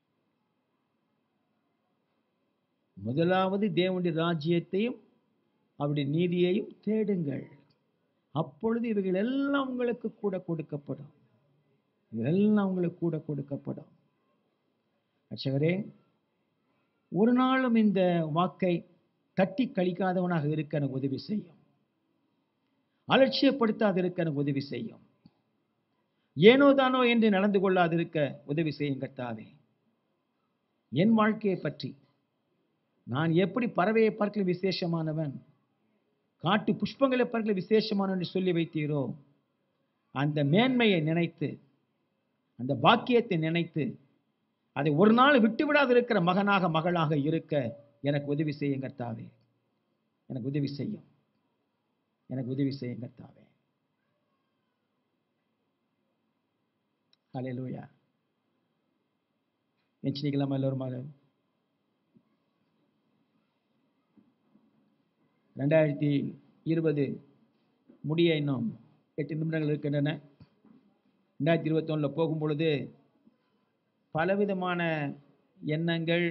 முதலாவது தேவனுடைய ராஜ்யத்தையும் அவருடைய நீதியையும் தேடுங்கள் அப்பொழுது இவைகள் எல்லாம் உங்களுக்கு கூட கொடுக்கப்படும் இதெல்லாம் உங்களுக்கு கூட கொடுக்கப்படும் ரட்சகரே ஒரு நாளும் இந்த வாக்கை தட்டி கழிக்காதவனாக இருக்க எனக்கு உதவி செய்யும் அலட்சியப்படுத்தாது இருக்க எனக்கு உதவி செய்யும் ஏனோ தானோ என்று நடந்து கொள்ளாதிருக்க உதவி செய்யும் கர்த்தாவே என் வாழ்க்கையை பற்றி நான் எப்படி பறவையை பார்க்கல விசேஷமானவன் காட்டு புஷ்பங்களை பார்க்கல விசேஷமானவன் என்று சொல்லி வைத்தீரோ அந்த மேன்மையை நினைத்து அந்த பாக்கியத்தை நினைத்து அதை ஒரு நாள் விட்டுவிடாது இருக்கிற மகனாக மகளாக இருக்க எனக்கு உதவி செய்யும் கர்த்தாவே எனக்கு உதவி செய்யும் எனக்கு உதவி செய்யும் கர்த்தாவே ஹalleluya எச்சிக்கலாமா எல்லோருமாக ரெண்டாயிரத்தி இருபது முடிய இன்னும் எட்டு நிமிடங்கள் இருக்கின்றன ரெண்டாயிரத்தி இருபத்தொன்னில் போகும் பொழுது பலவிதமான எண்ணங்கள்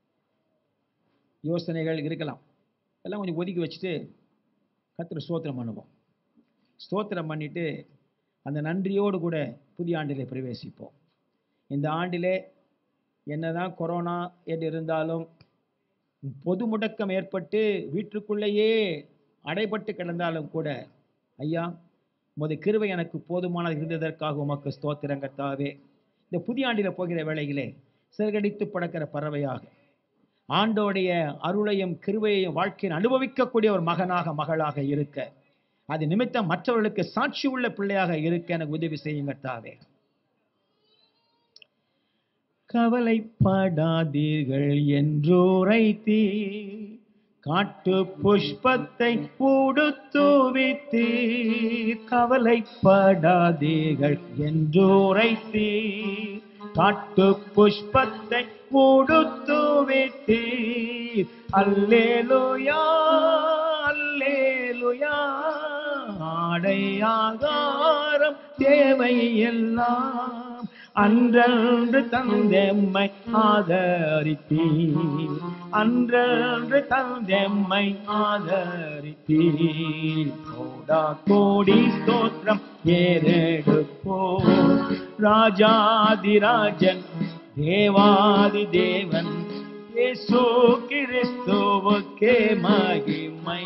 யோசனைகள் இருக்கலாம் எல்லாம் கொஞ்சம் ஒதுக்கி வச்சுட்டு கத்திர ஸ்தோத்திரம் பண்ணுவோம் ஸ்தோத்திரம் பண்ணிட்டு அந்த நன்றியோடு கூட புதிய ஆண்டிலே பிரவேசிப்போம் இந்த ஆண்டிலே என்னதான் கொரோனா என்று இருந்தாலும் பொது முடக்கம் ஏற்பட்டு வீட்டுக்குள்ளேயே அடைபட்டு கிடந்தாலும் கூட ஐயா உமது கிருவை எனக்கு போதுமானது இருந்ததற்காக உமக்கு ஸ்தோத்திரங்கத்தாவே இந்த புதிய ஆண்டில் போகிற வேளையிலே சிறகடித்து பறக்கிற பறவையாக ஆண்டோடைய அருளையும் கிருவையையும் வாழ்க்கையில் அனுபவிக்கக்கூடிய ஒரு மகனாக மகளாக இருக்க அது நிமித்தம் மற்றவர்களுக்கு சாட்சி உள்ள பிள்ளையாக இருக்க எனக்கு உதவி செய்யுங்க தாவே கவலைப்படாதீர்கள் என்றுரைத்தீ காட்டு புஷ்பத்தை உடுத்துவித்தீ கவலைப்படாதீர்கள் என்றுரைத்தீ காட்டு புஷ்பத்தை உடுத்துவித்தீ அல்லேலுயா அல்லேலுயா ஆடையாகாரம் தேவை எல்லாம் அன்றன்று தந்தெம்மை ஆதரித்தீர் அன்றன்று தந்தெம்மை ஆதரித்தீர் கோடா கோடி ஸ்தோத்திரம் ஏறெடுப்போ ராஜாதிராஜன் தேவாதி தேவன் இயேசு கிறிஸ்துவுக்கே மகிமை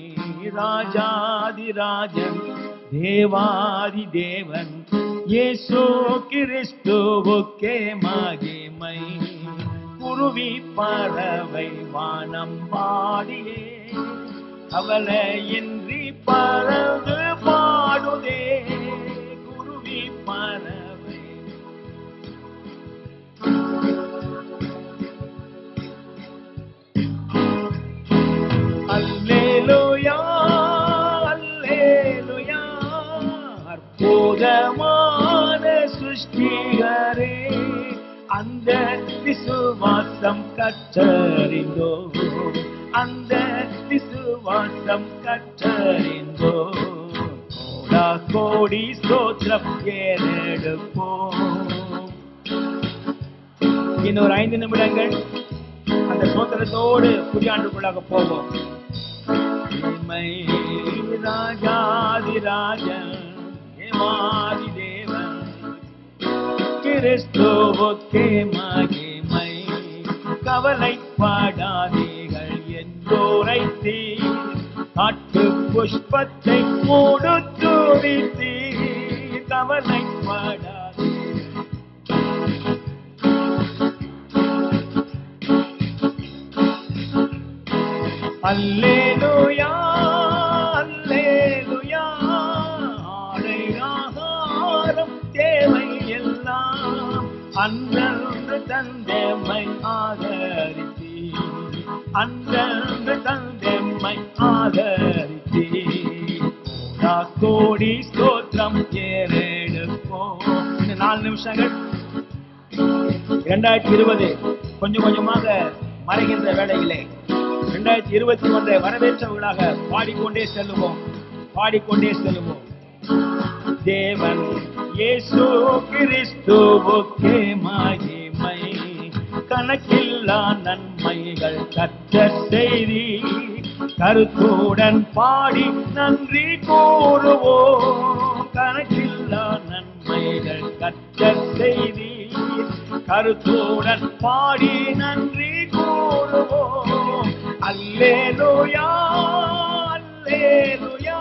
ராஜாதிராஜன் தேவாதி தேவன் இயேசு கிறிஸ்துவுக்கே மகிமை குருவி பறவை வானம் பாடியே அவளையின்றி பறந்து பாடுதே குருவி பறவை அல்லேலூயா அல்லேலூயா அற்புதமான சிருஷ்டிகரே அந்த விசுவாசம் கற்றறிந்தோ அந்த விசுவாசம் கற்றறிந்தோ கோடா கோடி ஸ்தோத்திரம் ஏறெடுப்போம் இன்னொரு ஐந்து நிமிடங்கள் அந்த சோத்திரத்தோடு புதிய ஆண்டுக்குள்ளாக போவோம் இமை ராஜாதி ராஜன் ஏமாதி தேவன் கிறிஸ்துவுக்கே மகிமை கவலைப்படாதீர்கள் என்றோரைத்தீ காட்டு புஷ்பத்தை மூடுத்துவித்தீ கவலைப்படாதீர்கள் அல்லேலூயா அல்லேலூயா ஆடையாகாரம் தேவை எல்லாம் அன்றன்று தந்தெம்மை ஆதரித்தீ அன்றன்று தந்தெம்மை ஆதரித்தீ கோடா கோடி ஸ்தோத்திரம் ஏறெடுப்போம் இன்னும் நாலு நிமிஷங்கள் இரண்டாயிரத்தி இருபது கொஞ்சம் கொஞ்சமாக மறைகின்ற வேளையிலே இரண்டாயிரத்தி இருபத்தி ஒன்றை வரவேற்றவர்களாக பாடிக்கொண்டே செல்லுவோம் பாடிக்கொண்டே செல்லுவோம் தேவன் இயேசு கிறிஸ்துவுக்கே மகிமை கணக்கில்லா நன்மைகள் கற்ற செய்தி கருத்துடன் பாடி நன்றி கூறுவோம் கணக்கில்லா நன்மைகள் கற்ற செய்தி கருத்துடன் பாடி நன்றி கூறுவோம் அல்லேலூயா அல்லேலூயா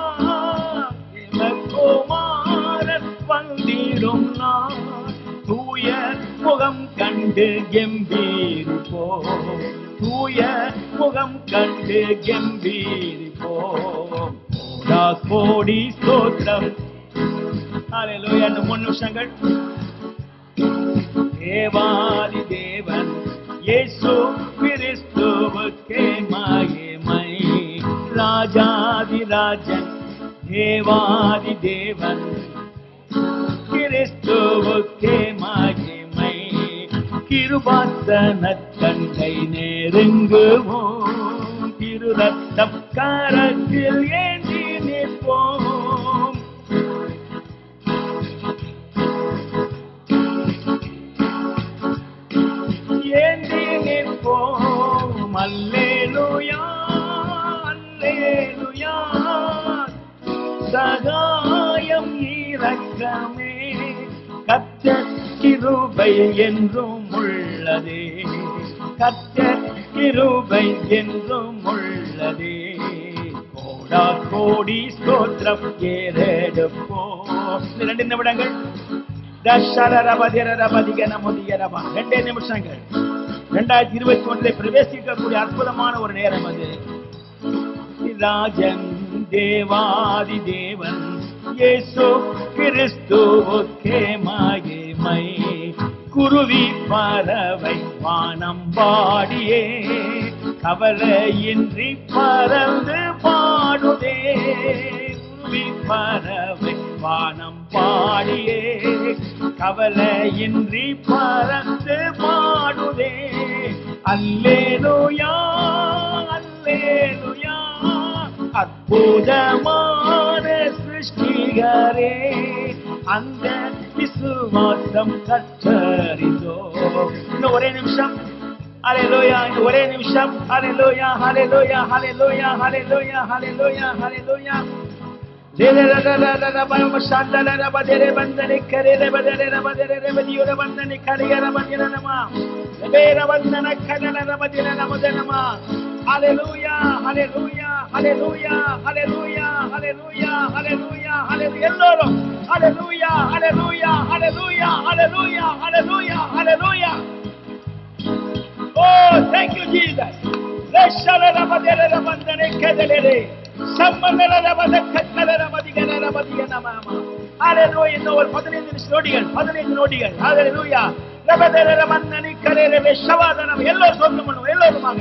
குமாரன் வந்திடும் நான் தூய முகம் கண்டு கெம்பீரிப்போ தூய முகம் கண்டு கெம்பீரிப்போ கோடா கோடி ஸ்தோத்திரம் ஹalleluya இன்னும் மூணு நிமிஷங்கள் தேவாதி தேவன் இயேசு கிறிஸ்துவுக்கே மகிமை ராஜாதி ராஜன் தேவாதி தேவன் கிறிஸ்துவுக்கே மகிமை கிருபாசன கண்டை நெருங்குவோம் திருரத்தம் கரத்தில் ஏந்தி நிற்போம் ஏந்தி நிற்போம் அல்லேலூயா அல்லேலூயா சகாயம் இரக்கமே கத்த கிருபை என்றும் உள்ளதே கத்த கிருபை என்றும் உள்ளதே கோடா கோடி ஸ்தோத்திரம் ஏறெடுப்போ இந்த ரெண்டு நிமிடங்கள் தஷரரபதிரரபதிகனமுதியரபா. ரெண்டே நிமிஷங்கள் ரெண்டாயிரத்தி இருபத்தி ஒன்றிலே பிரவேசிக்கக்கூடிய அற்புதமான ஒரு நேரம் அது ராஜன் தேவாதி தேவன் இயேசு கிறிஸ்துவுக்கே மகிமை குருவி பறவை வானம் பாடியே கவலையின்றி பறந்து பாடுதே குருவி பறவை வானம் பாடியே கவலையின்றி பறந்து பாடுதே அல்லேலூயா அல்லேலூயா அற்புதமான சிருஷ்டிகரே அந்த விசுவாசம் கற்றறிந்தோ இன்னும் ஒரே நிமிஷம் ஹalleluya இந்த ஒரே நிமிஷம் ஹalleluya ஹalleluya ஹalleluya ஹalleluya ஹalleluya ஹalleluya Hallelujah, hallelujah, hallelujah, hallelujah, hallelujah, hallelujah, hallelujah. எல்லோரும் hallelujah, hallelujah, hallelujah, hallelujah, hallelujah, hallelujah. Oh, thank you, Jesus. ரஷரரபதரரபந்தனை கதலரே. சம்மனரரபதக்கத்தரரபதிகரரபதிகனமாமா. Hallelujah. இன்னும் ஒரு 15 நிமிஷம் நொடிகள் 15 நொடிகள் Hallelujah. ரபதரரபந்தனை கரேரவே சவாதனம் எல்லோரும் சொல்ல பண்ணுவோம் எல்லோருமாக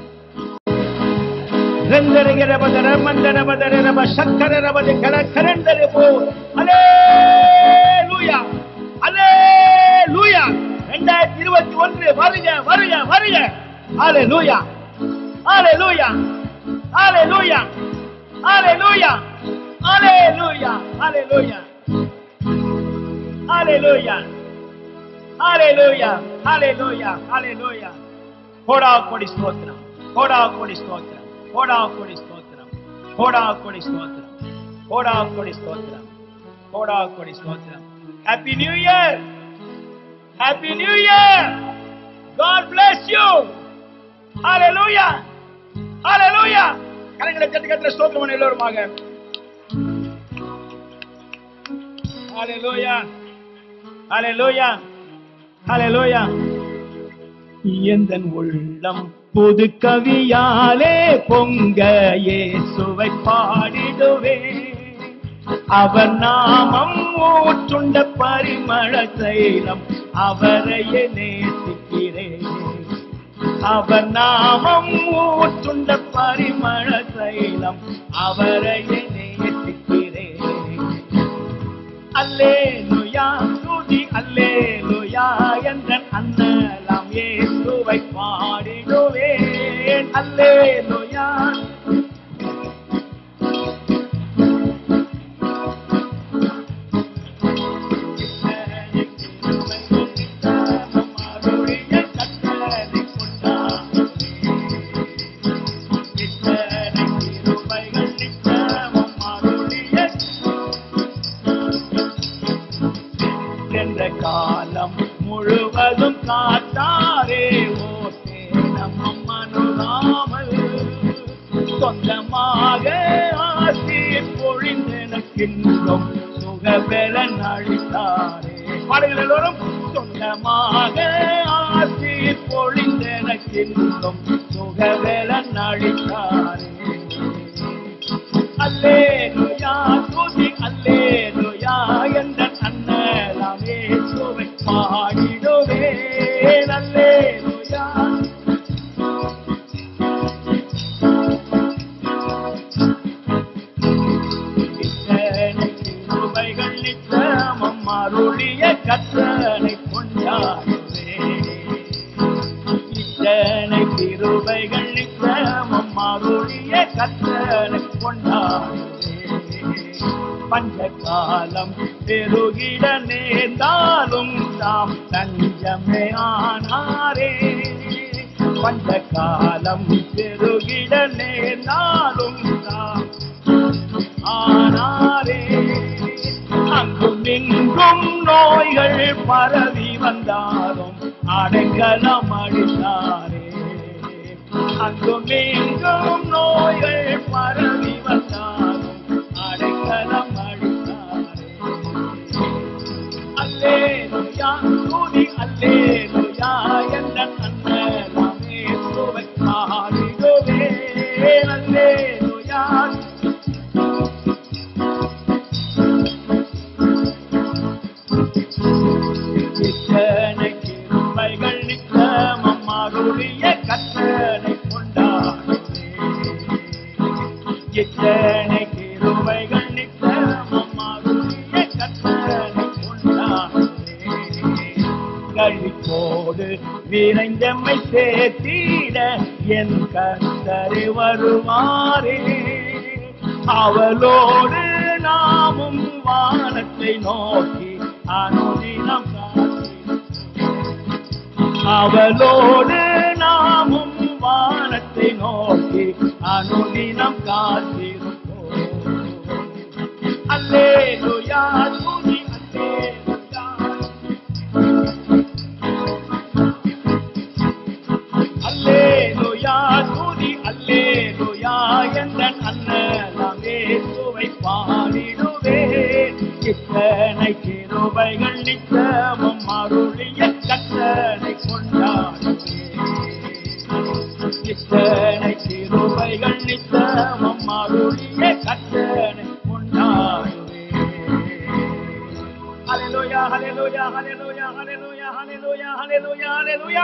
ரெங்கரகரபதர மந்தரபதரரப சக்கரரபத கர கரண்டரபோ அல்லேலூயா அல்லேலூயா 2021 வருக வருக வருக அல்லேலூயா அல்லேலூயா அல்லேலூயா அல்லேலூயா அல்லேலூயா அல்லேலூயா அல்லேலூயா அல்லேலூயா அல்லேலூயா அல்லேலூயா கோடா கோடி ஸ்தோத்திரம் கோடா கோடி ஸ்தோத்திரம் கோடா கோடி ஸ்தோத்திரம் கோடா கோடி ஸ்தோத்திரம் கோடா கோடி ஸ்தோத்திரம் கோடா கோடி ஸ்தோத்திரம் happy new year happy new year God bless you ஹalleluya ஹalleluya கரங்களை தட்டி கத்திர ஸ்தோத்திரம் பண்ண எல்லோருமாக ஹalleluya ஹalleluya ஹalleluya எந்தன் உள்ளம் புது கவியாலே பொங்க இயேசுவை பாடிடுவே அவர் நாமம் ஊற்றுண்ட பரிமள தைலம் அவரையே நேசிக்கிறேன் அவர் நாமம் ஊற்றுண்ட பரிமள தைலம் அவரையே நேசிக்கிறேன் அல்லேலுயா துதி அல்லேலுயா என்ற அண்ணலாம் இயேசுவை பாடிடுவேன் அல்லேலுயா சொந்தமாக ஆசி பொழிந்தெனக்கின்றும் சுகபெலன் அளித்தாரே பாடுங்கள் எல்லோரும் சொந்தமாக ஆசி பொழிந்தெனக்கின்றும் சுகபெலன் அளித்தாரே அல்லேலுயா துதி அல்லேலுயா என்ற அண்ணலாமே சுவை பாடிடுவே அல்லேலுயா இத்தனை கிருபைகள் நித்தமும் அருளிய கத்தனை கொண்டாடுவே இத்தனை கிருபைகள் நித்தமும் அருளிய கத்தனை கொண்டாடுவே பஞ்ச காலம் பெருகிட நேர்ந்தாலும் தாம் தஞ்சமே ஆனாரே பஞ்ச காலம் பெருகிட நேர்ந்தாலும் தாம் ஆனாரே அங்கும் இங்கும் நோய்கள் பரவி வந்தாலும் அடைக்கலம் அளித்தாரே அங்கும் இங்கும் நோய்கள் பரவி வந்தாலும் அடைக்கலம் அளித்தாரே அல்லேலுயா துதி அல்லேலுயா என்ற அண்ணலாமே சுவை பாடிடுவே அல்லேலுயா இத்தனை கிருபைகள் நித்தமும் அருளிய கத்தனை கொண்டாடுவே இத்தனை கிருபைகள் நித்தமும் அருளிய கத்தனை கொண்டாடுவே கழிப்போடு விரைந்தம்மை சேர்த்திட என் கத்தரை வருவாரே அவளோடு நாமும் வானத்தை நோக்கி அனுதினம் காத்திருப்போம். அவளோடு நாமும் வானத்தை நோக்கி அனுதினம் காத்திருப்போம் அல்லேலுயா துதி அல்லேலுயா அல்லேலுயா துதி அல்லேலுயா என்ற அண்ணலாமே சுவை பாடிடுவே இத்தனை கிருபைகள் நித்தமும் அருளிய கத்தனை கொண்டாடுவே இத்தனை கிருபைகள் நித்தமும் அருளிய கத்தனை கொண்டாடுவே ஹalleluya ஹalleluya ஹalleluya ஹalleluya ஹalleluya ஹalleluya ஹalleluya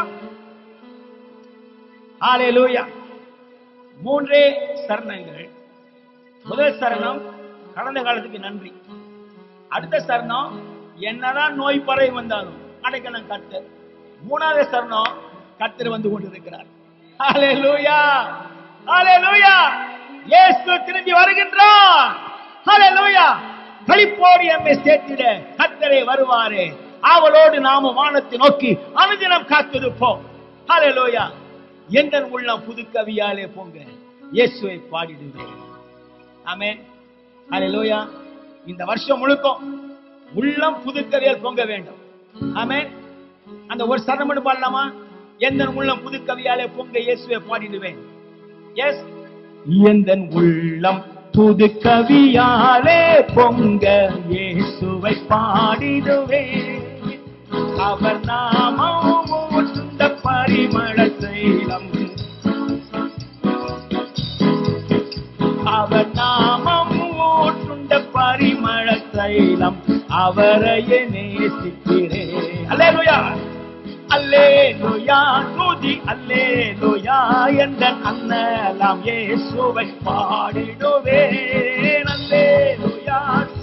ஹalleluya மூன்றே சரணங்கள் முதல் சரணம் கடந்த காலத்துக்கு நன்றி அடுத்த சரணம் என்னதான் நோய் பறவை வந்தாலும் அடைக்கலம் கத்து மூணாவது சரணம் கத்தர் வந்து கொண்டிருக்கிறார் ஹalleluya ஹalleluya இயேசு திரும்பி வருகின்றார் ஹalleluya களிப்போடு எம்மை சேர்த்திட கத்தரே வருவாரே அவளோடு நாம வானத்தை நோக்கி அனுதினம் காத்திருப்போம் ஹalleluya எங்கள் உள்ளம் புது கவியாலே போங்க இயேசுவை பாடிடுவேன் ஆமென் ஹalleluya இந்த வருஷம் முழுக்கும் உள்ளம் புது கவியால் பொங்க வேண்டும் ஆமென் அந்த ஒரு சரணம் மட்டும் பாடலாமா எந்த உள்ளம் புது கவியாலே பொங்க இயேசுவை பாடிடுவேன் எஸ் எந்த உள்ளம் புது கவியாலே பொங்க இயேசுவை பாடிடுவேன் அவர் நாமம் ஊற்றுண்ட பரிமள தைலம் அவர் நாமம் ஊற்றுண்ட பரிமள தைலம் அவரையே நேசிக்கிறேன் அல்லேலூயா அல்லேலூயா துதி அல்லேலூயா என்ற அண்ணலாம் இயேசுவை பாடிடுவேன் அல்லேலூயா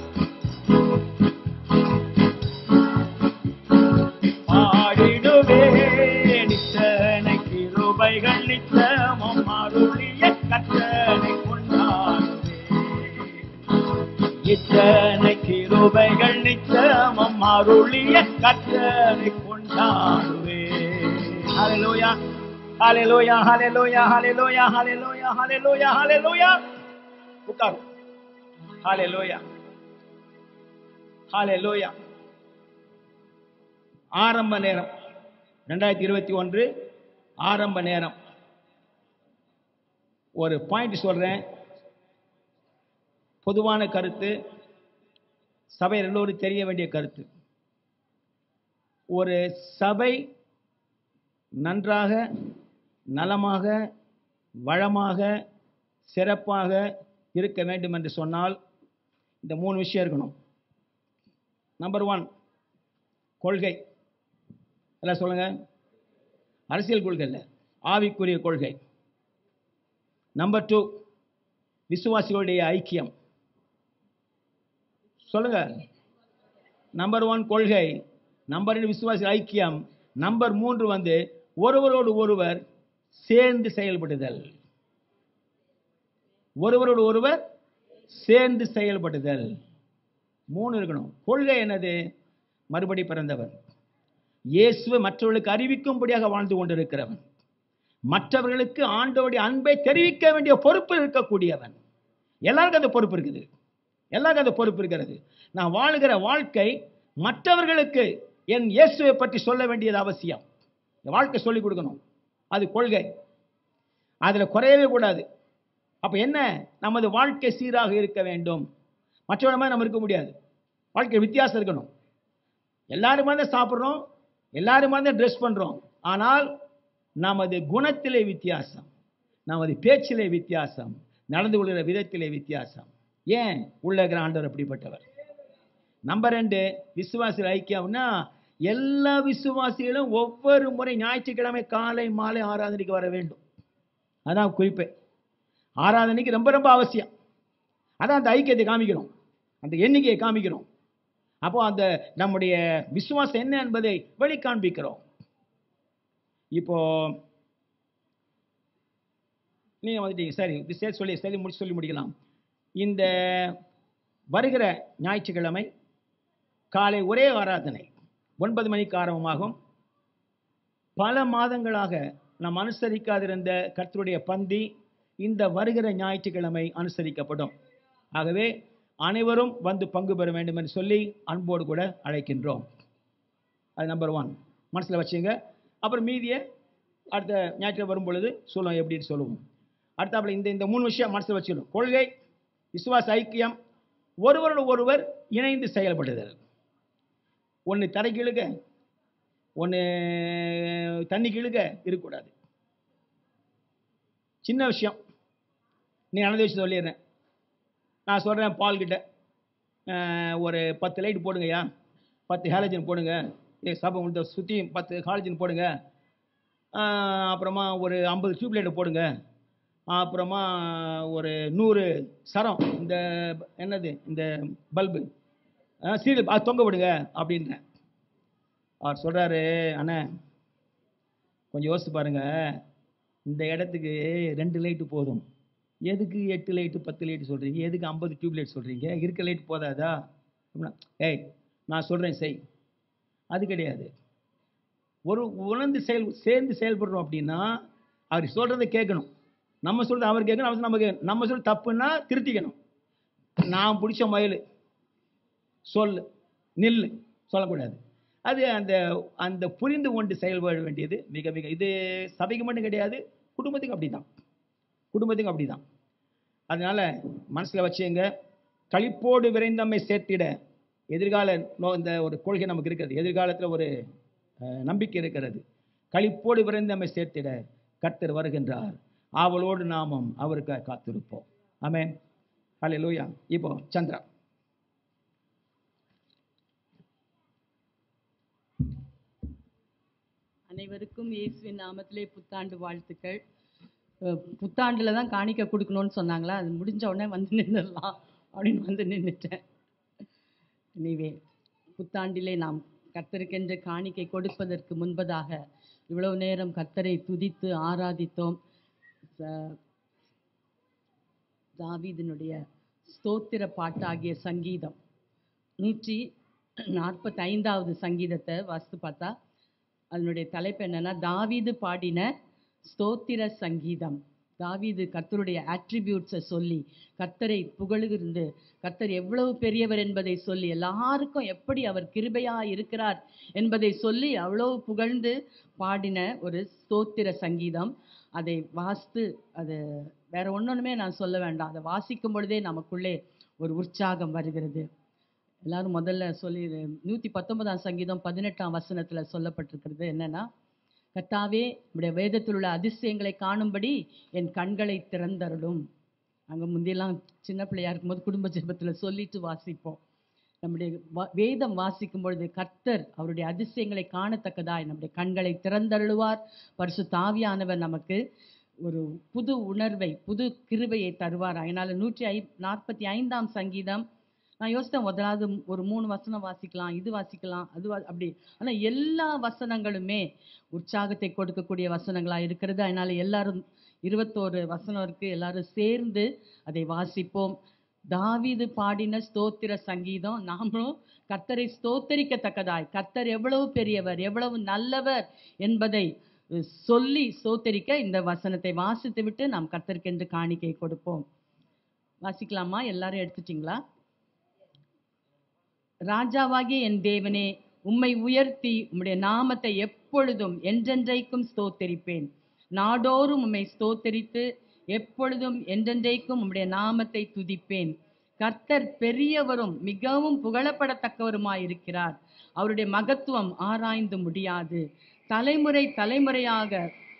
பாடிடுவேன் இத்தனை கிருபைகள் நித்தமும் அருளிய கட்டளை கொண்டாடுவேன் இத்தனை கிருபைகள் நித்தமும் அருளிய கட்டளை கொண்டாடுவேன் ஹalleluya ஹalleluya ஹalleluya ஹalleluya ஹalleluya ஹalleluya ஹalleluya உட்காரு ஹalleluya ஹalleluya ஆரம்ப நேரம் ரெண்டாயிரத்தி இருபத்தி ஒன்று ஆரம்ப நேரம் ஒரு பாயிண்ட் சொல்கிறேன் பொதுவான கருத்து சபை எல்லோரும் தெரிய வேண்டிய கருத்து ஒரு சபை நன்றாக நலமாக வளமாக சிறப்பாக இருக்க வேண்டும் என்று சொன்னால் இந்த மூணு விஷயம் இருக்கணும் நம்பர் ஒன் கொள்கை எல்லாம் சொல்லுங்க அரசியல் கொள்கை இல்லை ஆவிக்குரிய கொள்கை நம்பர் டூ விசுவாசிகளுடைய ஐக்கியம் சொல்லுங்க நம்பர் ஒன் கொள்கை நம்பர் ரெண்டு விசுவாசி ஐக்கியம் நம்பர் மூன்று வந்து ஒருவரோடு ஒருவர் சேர்ந்து செயல்படுதல் ஒருவரோடு ஒருவர் சேர்ந்து செயல்படுதல் மூணு இருக்கணும் கொள்கை என்னது மறுபடி பிறந்தவர் இயேசுவை மற்றவர்களுக்கு அறிவிக்கும்படியாக வாழ்ந்து கொண்டிருக்கிறவன் மற்றவர்களுக்கு ஆண்டவருடைய அன்பை தெரிவிக்க வேண்டிய பொறுப்பு இருக்கக்கூடியவன் எல்லாருக்கும் அந்த பொறுப்பு இருக்குது எல்லாருக்கும் அந்த பொறுப்பு இருக்கிறது நான் வாழுகிற வாழ்க்கை மற்றவர்களுக்கு என் இயேசுவை பற்றி சொல்ல வேண்டியது அவசியம் என் வாழ்க்கை சொல்லிக் கொடுக்கணும் அது கொள்கை அதில் குறையவே கூடாது அப்போ என்ன நமது வாழ்க்கை சீராக இருக்க வேண்டும் மற்றவங்க மாதிரி நம்ம இருக்க முடியாது வாழ்க்கை வித்தியாசம் இருக்கணும் எல்லாருமா தான் சாப்பிட்றோம் எல்லாருமா தான் ட்ரெஸ் பண்ணுறோம் ஆனால் நமது குணத்திலே வித்தியாசம் நமது பேச்சிலே வித்தியாசம் நடந்து கொள்கிற விதத்திலே வித்தியாசம் ஏன் உள்ள இருக்கிற ஆண்டவர் அப்படிப்பட்டவர் நம்பர் ரெண்டு விசுவாசிகள் ஐக்கியம்னா எல்லா விசுவாசிகளும் ஒவ்வொரு முறை ஞாயிற்றுக்கிழமை காலை மாலை ஆராதனைக்கு வர வேண்டும் அதான் குறிப்பே ஆராதனைக்கு ரொம்ப ரொம்ப அவசியம் அதான் அந்த ஐக்கியத்தை காமிக்கிறோம் அந்த எண்ணிக்கையை காமிக்கிறோம் அப்போ அந்த நம்முடைய விசுவாசம் என்ன என்பதை வெளி காண்பிக்கிறோம் இப்போ நீங்கள் வந்துட்டீங்க சரி இது சேர்த்து சொல்லி சரி முடிச்சு சொல்லி முடிக்கலாம் இந்த வருகிற ஞாயிற்றுக்கிழமை காலை ஒரே ஆராதனை ஒன்பது மணிக்கு ஆரம்பமாகும் பல மாதங்களாக நாம் அனுசரிக்காதிருந்த கர்த்தருடைய பந்தி இந்த வருகிற ஞாயிற்றுக்கிழமை அனுசரிக்கப்படும் ஆகவே அனைவரும் வந்து பங்கு பெற வேண்டும் என்று சொல்லி அன்போடு கூட அழைக்கின்றோம் அது நம்பர் ஒன் மனசில் வச்சுங்க அப்புறம் மீதியை அடுத்த ஞாயிற்று வரும் பொழுது சொல்லுவோம் எப்படின்னு சொல்லுவோம் அடுத்தாப்புல இந்த இந்த மூணு விஷயம் மனசில் வச்சுக்கணும் கொள்கை விசுவாச ஐக்கியம் ஒருவரோடு ஒருவர் இணைந்து செயல்படுதல் ஒன்று தரைக்கு இழுக்க ஒன்று தண்ணிக்கு இழுக்க இருக்கக்கூடாது சின்ன விஷயம் நீ நடந்து வச்சு சொல்லிடுறேன் நான் சொல்கிறேன் பால்கிட்ட ஒரு பத்து லைட் போடுங்கய்யா பத்து ஹாலஜன் போடுங்க ஏ சபை முழுத்த சுற்றி பத்து ஹாலஜன் போடுங்க ஆஹ் அப்புறமா ஒரு ஐம்பது டியூப் லைட்டை போடுங்க அப்புறமா ஒரு நூறு சரம் இந்த என்னது இந்த பல்பு சீரியல் அது தொங்க விடுங்க அப்படின்றேன் அவர் சொல்கிறாரு அண்ணே கொஞ்சம் யோசிச்சு பாருங்க இந்த இடத்துக்கு ரெண்டு லைட்டு போதும் எதுக்கு எட்டு லைட்டு பத்து லைட்டு சொல்கிறீங்க எதுக்கு ஐம்பது டியூப் லைட் சொல்கிறீங்க இருக்க லைட் போதாதா அப்படின்னா, ஏய் நான் சொல்கிறேன் செய் அது கிடையாது ஒரு உணர்ந்து செயல் சேர்ந்து செயல்படுறோம் அப்படின்னா அவர் சொல்கிறத கேட்கணும் நம்ம சொல்கிறது அவர் கேட்கணும் அவர் நம்ம கேட்கணும் நம்ம சொல்ல தப்புன்னா திருத்திக்கணும் நான் பிடிச்ச மயில் சொல் நில் சொல்லக்கூடாது அது அந்த அந்த புரிந்து கொண்டு செயல்பட வேண்டியது மிக மிக இது சபைக்கு மட்டும் கிடையாது குடும்பத்துக்கு அப்படிதான் குடும்பத்துக்கும் அப்படிதான் அதனால மனசில் வச்சுங்க களிப்போடு விரைந்தம்மை சேர்த்திட எதிர்கால நோ இந்த ஒரு கொள்கை நமக்கு இருக்கிறது எதிர்காலத்தில் ஒரு அஹ், நம்பிக்கை இருக்கிறது களிப்போடு விரைந்தம்மை சேர்த்திட கர்த்தர் வருகின்றார் ஆவலோடு நாமும் அவருக்கு காத்திருப்போம் ஆமென் ஹalleluya இப்போ சந்திரா அனைவருக்கும் இயேசுவின் நாமத்திலே புத்தாண்டு வாழ்த்துக்கள் அஹ் புத்தாண்டுல தான் காணிக்கை கொடுக்கணும்னு சொன்னாங்களா அது முடிஞ்ச உடனே வந்து நின்றுடலாம் அப்படின்னு வந்து நின்றுட்டேன் எனிவே புத்தாண்டிலே நாம் கர்த்தருக்கென்று காணிக்கை கொடுப்பதற்கு முன்பதாக இவ்வளவு நேரம் கர்த்தரை துதித்து ஆராதித்தோம் ச- தாவீதினுடைய ஸ்தோத்திர பாட்டாகிய சங்கீதம் நூற்றி நாற்பத்தைந்தாவது சங்கீதத்தை வாசித்து பார்த்தா அதனுடைய தலைப்பு என்னன்னா தாவீது பாடின ஸ்தோத்திர சங்கீதம் தாவீது கர்த்தருடைய ஆட்ரிபியூட்ஸை சொல்லி கர்த்தரை புகழுகிருந்து கர்த்தர் எவ்வளவு பெரியவர் என்பதை சொல்லி எல்லாருக்கும் எப்படி அவர் கிருபையா இருக்கிறார் என்பதை சொல்லி அவ்வளவு புகழ்ந்து பாடின ஒரு ஸ்தோத்திர சங்கீதம் அதை வாசித்து அது வேற ஒண்ணுமே நான் சொல்ல வேண்டாம் அதை வாசிக்கும் பொழுதே நமக்குள்ளே ஒரு உற்சாகம் வருகிறது எல்லாரும் முதல்ல சொல்லி நூற்றி பத்தொன்பதாம் சங்கீதம் பதினெட்டாம் வசனத்துல சொல்லப்பட்டிருக்கிறது என்னன்னா கர்த்தாவே உடைய வேதத்தில் உள்ள அதிசயங்களை காணும்படி என் கண்களை திறந்தருளும் அங்க முந்தியெல்லாம் சின்ன பிள்ளையா இருக்கும்போது குடும்ப ஜெபத்துல சொல்லிட்டு வாசிப்போம் நம்முடைய வா- வேதம் வாசிக்கும் பொழுது கர்த்தர் அவருடைய அதிசயங்களை காணத்தக்கதாய் நம்முடைய கண்களை திறந்தருளுவார் பரிசு தாவியானவர் நமக்கு ஒரு புது உணர்வை புது கிருபையை தருவார் அதனால நூற்றி ஐ நாற்பத்தி ஐந்தாம் சங்கீதம் நான் யோசித்தேன் முதலாவது ஒரு மூணு வசனம் வாசிக்கலாம் இது வாசிக்கலாம் அது வா- அப்படி ஆனா எல்லா வசனங்களுமே உற்சாகத்தை கொடுக்கக்கூடிய வசனங்களா இருக்கிறது அதனால எல்லாரும் இருபத்தோரு வசனம் இருக்கு எல்லாரும் சேர்ந்து அதை வாசிப்போம் தாவீது பாடின ஸ்தோத்திர சங்கீதம் நாமளும் கர்த்தரை ஸ்தோத்தரிக்கத்தக்கதாய் கர்த்தர் எவ்வளவு பெரியவர் எவ்வளவு நல்லவர் என்பதை அஹ், சொல்லி ஸ்தோத்தரிக்க இந்த வசனத்தை வாசித்து விட்டு நாம் கர்த்தருக்கென்று காணிக்கை கொடுப்போம் வாசிக்கலாமா எல்லாரும் எடுத்துட்டீங்களா ராஜாவாகிய என் தேவனே உம்மை உயர்த்தி உம்முடைய நாமத்தை எப்பொழுதும் என்றென்றைக்கும் ஸ்தோத்தரிப்பேன் நாடோறும் உம்மை ஸ்தோத்தரித்து எப்பொழுதும் என்றென்றைக்கும் உம்முடைய நாமத்தை துதிப்பேன் கர்த்தர் பெரியவரும் மிகவும் புகழப்படத்தக்கவருமாயிருக்கிறார் அவருடைய மகத்துவம் ஆராய்ந்து முடியாது தலைமுறை தலைமுறையாக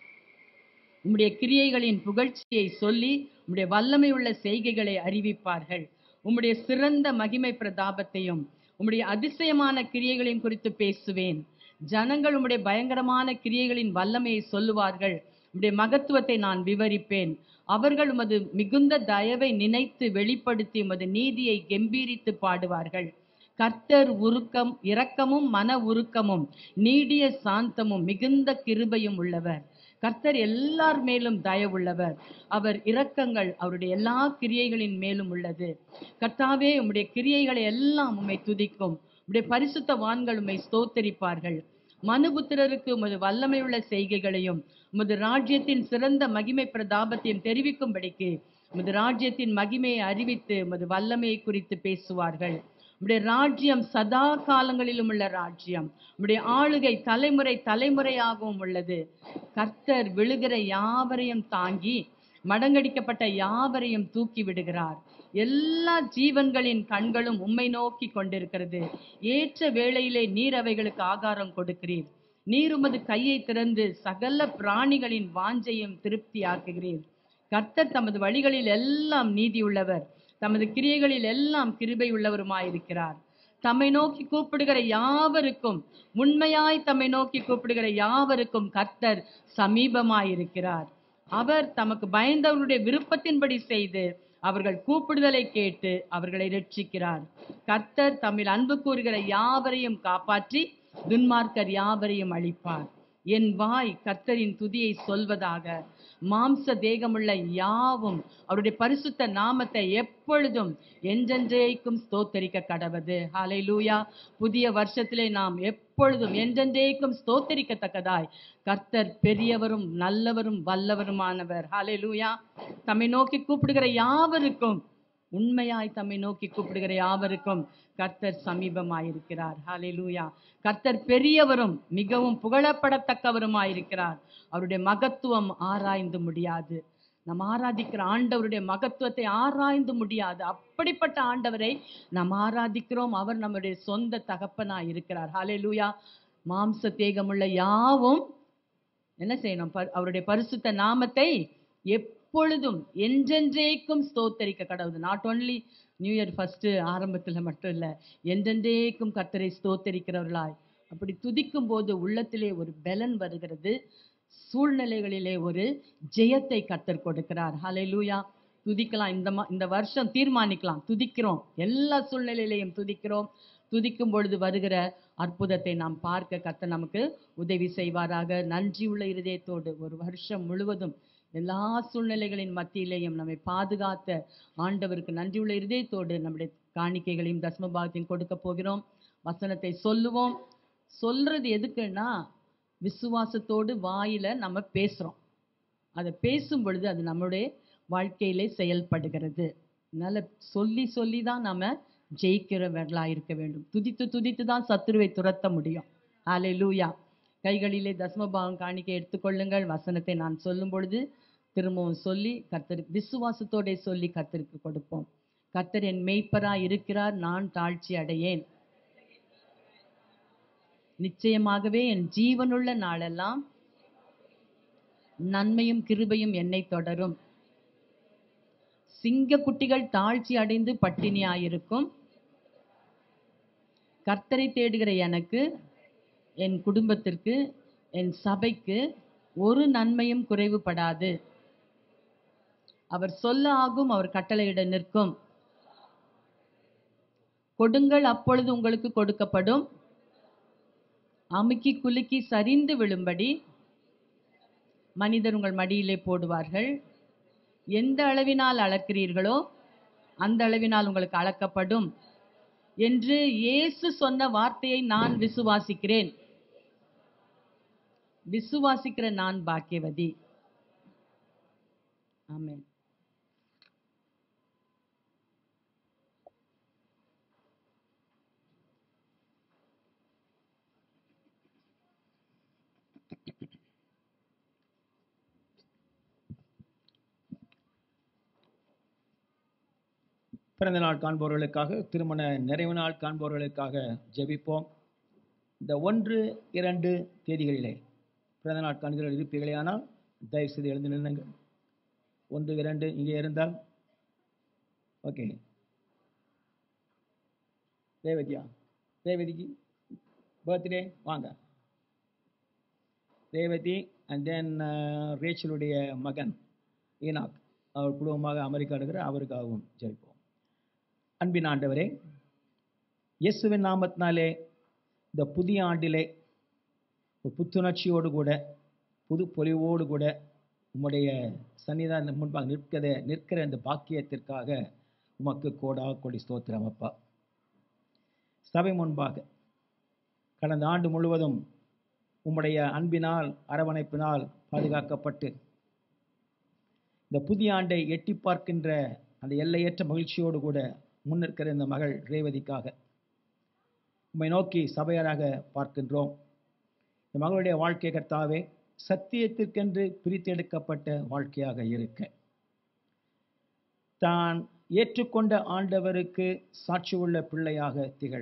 உம்முடைய கிரியைகளின் புகழ்ச்சியை சொல்லி உம்முடைய வல்லமை உள்ள செய்கைகளை அறிவிப்பார்கள் உம்முடைய சிறந்த மகிமை பிரதாபத்தையும் உம்முடைய அதிசயமான கிரியைகளையும் குறித்து பேசுவேன் ஜனங்கள் உம்முடைய பயங்கரமான கிரியைகளின் வல்லமையை சொல்லுவார்கள் உம்முடைய மகத்துவத்தை நான் விவரிப்பேன் அவர்கள் உமது மிகுந்த தயவை நினைத்து வெளிப்படுத்தி உமது நீதியை கெம்பீரித்து பாடுவார்கள் கர்த்தர் உருக்கம் இரக்கமும் மன உருக்கமும் நீடிய சாந்தமும் மிகுந்த கிருபையும் உள்ளவர் கர்த்தர் எல்லார் மேலும் தயவுள்ளவர் அவர் இரக்கங்கள் அவருடைய எல்லா கிரியைகளின் மேலும் உள்ளது கர்த்தாவே உம்முடைய கிரியைகளை எல்லாம் உம்மை துதிக்கும் உம்முடைய பரிசுத்த வான்கள் உம்மை ஸ்தோத்தரிப்பார்கள் மனுபுத்திரருக்கு உமது வல்லமையுள்ள செய்கைகளையும் உமது ராஜ்யத்தின் சிறந்த மகிமை பிரதாபத்தையும் தெரிவிக்கும்படிக்கு உமது ராஜ்யத்தின் மகிமையை அறிவித்து உமது வல்லமையை குறித்து பேசுவார்கள் உம்முடைய ராஜ்யம் சதா காலங்களிலும் உள்ள ராஜ்யம் உம்முடைய ஆளுகை தலைமுறை தலைமுறையாகவும் உள்ளது கர்த்தர் விழுகிற யாவரையும் தாங்கி மடங்கடிக்கப்பட்ட யாவரையும் தூக்கி விடுகிறார் எல்லா ஜீவன்களின் கண்களும் உம்மை நோக்கி கொண்டிருக்கிறது ஏற்ற வேளையிலே நீர் அவைகளுக்கு ஆகாரம் கொடுக்கிறீர் நீர் உமது கையை திறந்து சகல பிராணிகளின் வாஞ்சையும் திருப்தியாக்குகிறீர் கர்த்தர் தமது வழிகளில் எல்லாம் நீதியுள்ளவர் தமது கிரியைகளில் எல்லாம் கிருபை உள்ளவருமாயிருக்கிறார் தம்மை நோக்கி கூப்பிடுகிற யாவருக்கும் உண்மையாய் தம்மை நோக்கி கூப்பிடுகிற யாவருக்கும் கர்த்தர் சமீபமாயிருக்கிறார் அவர் தமக்கு பயந்தவர்களுடைய விருப்பத்தின்படி செய்து அவர்கள் கூப்பிடுதலை கேட்டு அவர்களை ரட்சிக்கிறார் கர்த்தர் தம்மில் அன்பு கூறுகிற யாவரையும் காப்பாற்றி துன்மார்க்கர் யாவரையும் அழிப்பார் என் வாய் கர்த்தரின் துதியை சொல்வதாக மாம்ச தேகமுள்ள யாவும் அவருடைய பரிசுத்த நாமத்தை எப்பொழுதும் என்றென்றேக்கும் ஸ்தோத்தரிக்க கடவது ஹalleluya புதிய வருஷத்திலே நாம் எப்பொழுதும் என்றென்றேக்கும் ஸ்தோத்தரிக்கத்தக்கதாய் கர்த்தர் பெரியவரும் நல்லவரும் வல்லவருமானவர் ஹalleluya தம்மை நோக்கி கூப்பிடுகிற யாவருக்கும் உண்மையாய் தம்மை நோக்கி கூப்பிடுகிற யாவருக்கும் கர்த்தர் சமீபமாயிருக்கிறார் ஹalleluya கர்த்தர் பெரியவரும் மிகவும் புகழப்படத்தக்கவருமாயிருக்கிறார் அவருடைய மகத்துவம் ஆராய்ந்து முடியாது நாம் ஆராதிக்கிற ஆண்டவருடைய மகத்துவத்தை ஆராய்ந்து முடியாது அப்படிப்பட்ட ஆண்டவரை நாம் ஆராதிக்கிறோம் அவர் நம்முடைய சொந்த தகப்பனாய் இருக்கிறார் ஹalleluya மாம்ச தேகமுள்ள யாவும் என்ன செய்யணும் ப- அவருடைய பரிசுத்த நாமத்தை எப்பொழுதும் என்றென்றேக்கும் ஸ்தோத்தரிக்க கடவுது not only new year first ஆரம்பத்துல மட்டும் இல்ல என்றென்றேக்கும் கர்த்தரை ஸ்தோத்தரிக்கிறவர்களாய் அப்படி துதிக்கும் போது உள்ளத்திலே ஒரு பலன் வருகிறது சூழ்நிலைகளிலே ஒரு ஜெயத்தை கர்த்தர் கொடுக்கிறார் ஹalleluya துதிக்கலாம் இந்த மா- இந்த வருஷம் தீர்மானிக்கலாம் துதிக்கிறோம் எல்லா சூழ்நிலையிலையும் துதிக்கிறோம் துதிக்கும் பொழுது வருகிற அற்புதத்தை நாம் பார்க்க கர்த்தர் நமக்கு உதவி செய்வாராக நன்றியுள்ள இருதயத்தோடு ஒரு வருஷம் முழுவதும் எல்லா சூழ்நிலைகளின் மத்தியிலேயும் நம்மை பாதுகாத்த ஆண்டவருக்கு நன்றியுள்ள இருதயத்தோடு நம்முடைய காணிக்கைகளையும் தசமபாகத்தையும் கொடுக்க போகிறோம் வசனத்தை சொல்லுவோம் சொல்றது எதுக்குன்னா விசுவாசத்தோடு வாயில நம்ம பேசுறோம் அதை பேசும் பொழுது அது நம்முடைய வாழ்க்கையிலே செயல்படுகிறது அதனால சொல்லி சொல்லி தான் நாம ஜெயிக்கிறவர்களா இருக்க வேண்டும் துதித்து துதித்து தான் சத்துருவை துரத்த முடியும் ஹalleluya கைகளிலே தசமபாகம் காணிக்கை எடுத்துக்கொள்ளுங்கள் வசனத்தை நான் சொல்லும் பொழுது திரும்பவும் சொல்லி கர்த்தர் விசுவாசத்தோட சொல்லி கர்த்தருக்கு கொடுப்போம் கர்த்தர் என் மெய்ப்பராய் இருக்கிறார் நான் தாழ்ச்சி அடையேன் நிச்சயமாகவே என் ஜீவனுள்ள நாளெல்லாம் நன்மையும் கிருபையும் என்னை தொடரும் சிங்க குட்டிகள் தாழ்ச்சி அடைந்து பட்டினியாயிருக்கும் கர்த்தரை தேடுகிற எனக்கு என் குடும்பத்திற்கு என் சபைக்கு ஒரு நன்மையும் குறைவுபடாது அவர் சொல்ல ஆகும் அவர் கட்டளையிட நிற்கும் கொடுங்கள் அப்பொழுது உங்களுக்கு கொடுக்கப்படும் அமுக்கி குலுக்கி சரிந்து விழும்படி மனிதர் உங்கள் மடியிலே போடுவார்கள் எந்த அளவினால் அளக்கிறீர்களோ அந்த அளவினால் உங்களுக்கு அளக்கப்படும் என்று இயேசு சொன்ன வார்த்தையை நான் விசுவாசிக்கிறேன் விசுவாசிக்கிற நான் பாக்கியவதி ஆமென் பிறந்த நாள் காண்பவர்களுக்காக திருமண நிறைவு நாள் காண்பவர்களுக்காக ஜெபிப்போம் இந்த ஒன்று இரண்டு தேதிகளிலே பிறந்த நாள் காண்கிற இருப்பீர்களேயானால் தயவு செய்து எழுந்து நின்னுங்கள் ஒன்று இரண்டு இங்கே இருந்தால் ஓகே ரேவதியா ரேவதிக்கு பர்த்டே வாங்க ரேவதி அண்ட் தென் ரேச்சலுடைய மகன் ஈனாக் அவர் குடும்பமாக அமெரிக்கா இருக்கிற அவருக்காகவும் ஜெபிப்போம் அன்பின் ஆண்டவரே இயேசுவின் நாமத்தினாலே இந்த புதிய ஆண்டிலே ஒரு புத்துணர்ச்சியோடு கூட புது பொலிவோடு கூட உம்முடைய சன்னிதான முன்பாக நிற்கிற நிற்கிற இந்த பாக்கியத்திற்காக உமக்கு கோடா கொடி ஸ்தோத்திரம் அப்பா சபை முன்பாக கடந்த ஆண்டு முழுவதும் உம்முடைய அன்பினால் அரவணைப்பினால் பாதுகாக்கப்பட்டு இந்த புதிய ஆண்டை எட்டி பார்க்கின்ற அந்த எல்லையற்ற மகிழ்ச்சியோடு கூட முன்னிற்கிற இந்த மகள் ரேவதிக்காக உம்மை நோக்கி சபையராக பார்க்கின்றோம் இந்த மகளுடைய வாழ்க்கை கர்த்தாவே சத்தியத்திற்கென்று பிரித்தெடுக்கப்பட்ட வாழ்க்கையாக இருக்க தான் ஏற்றுக்கொண்ட ஆண்டவருக்கு சாட்சி உள்ள பிள்ளையாக திகழ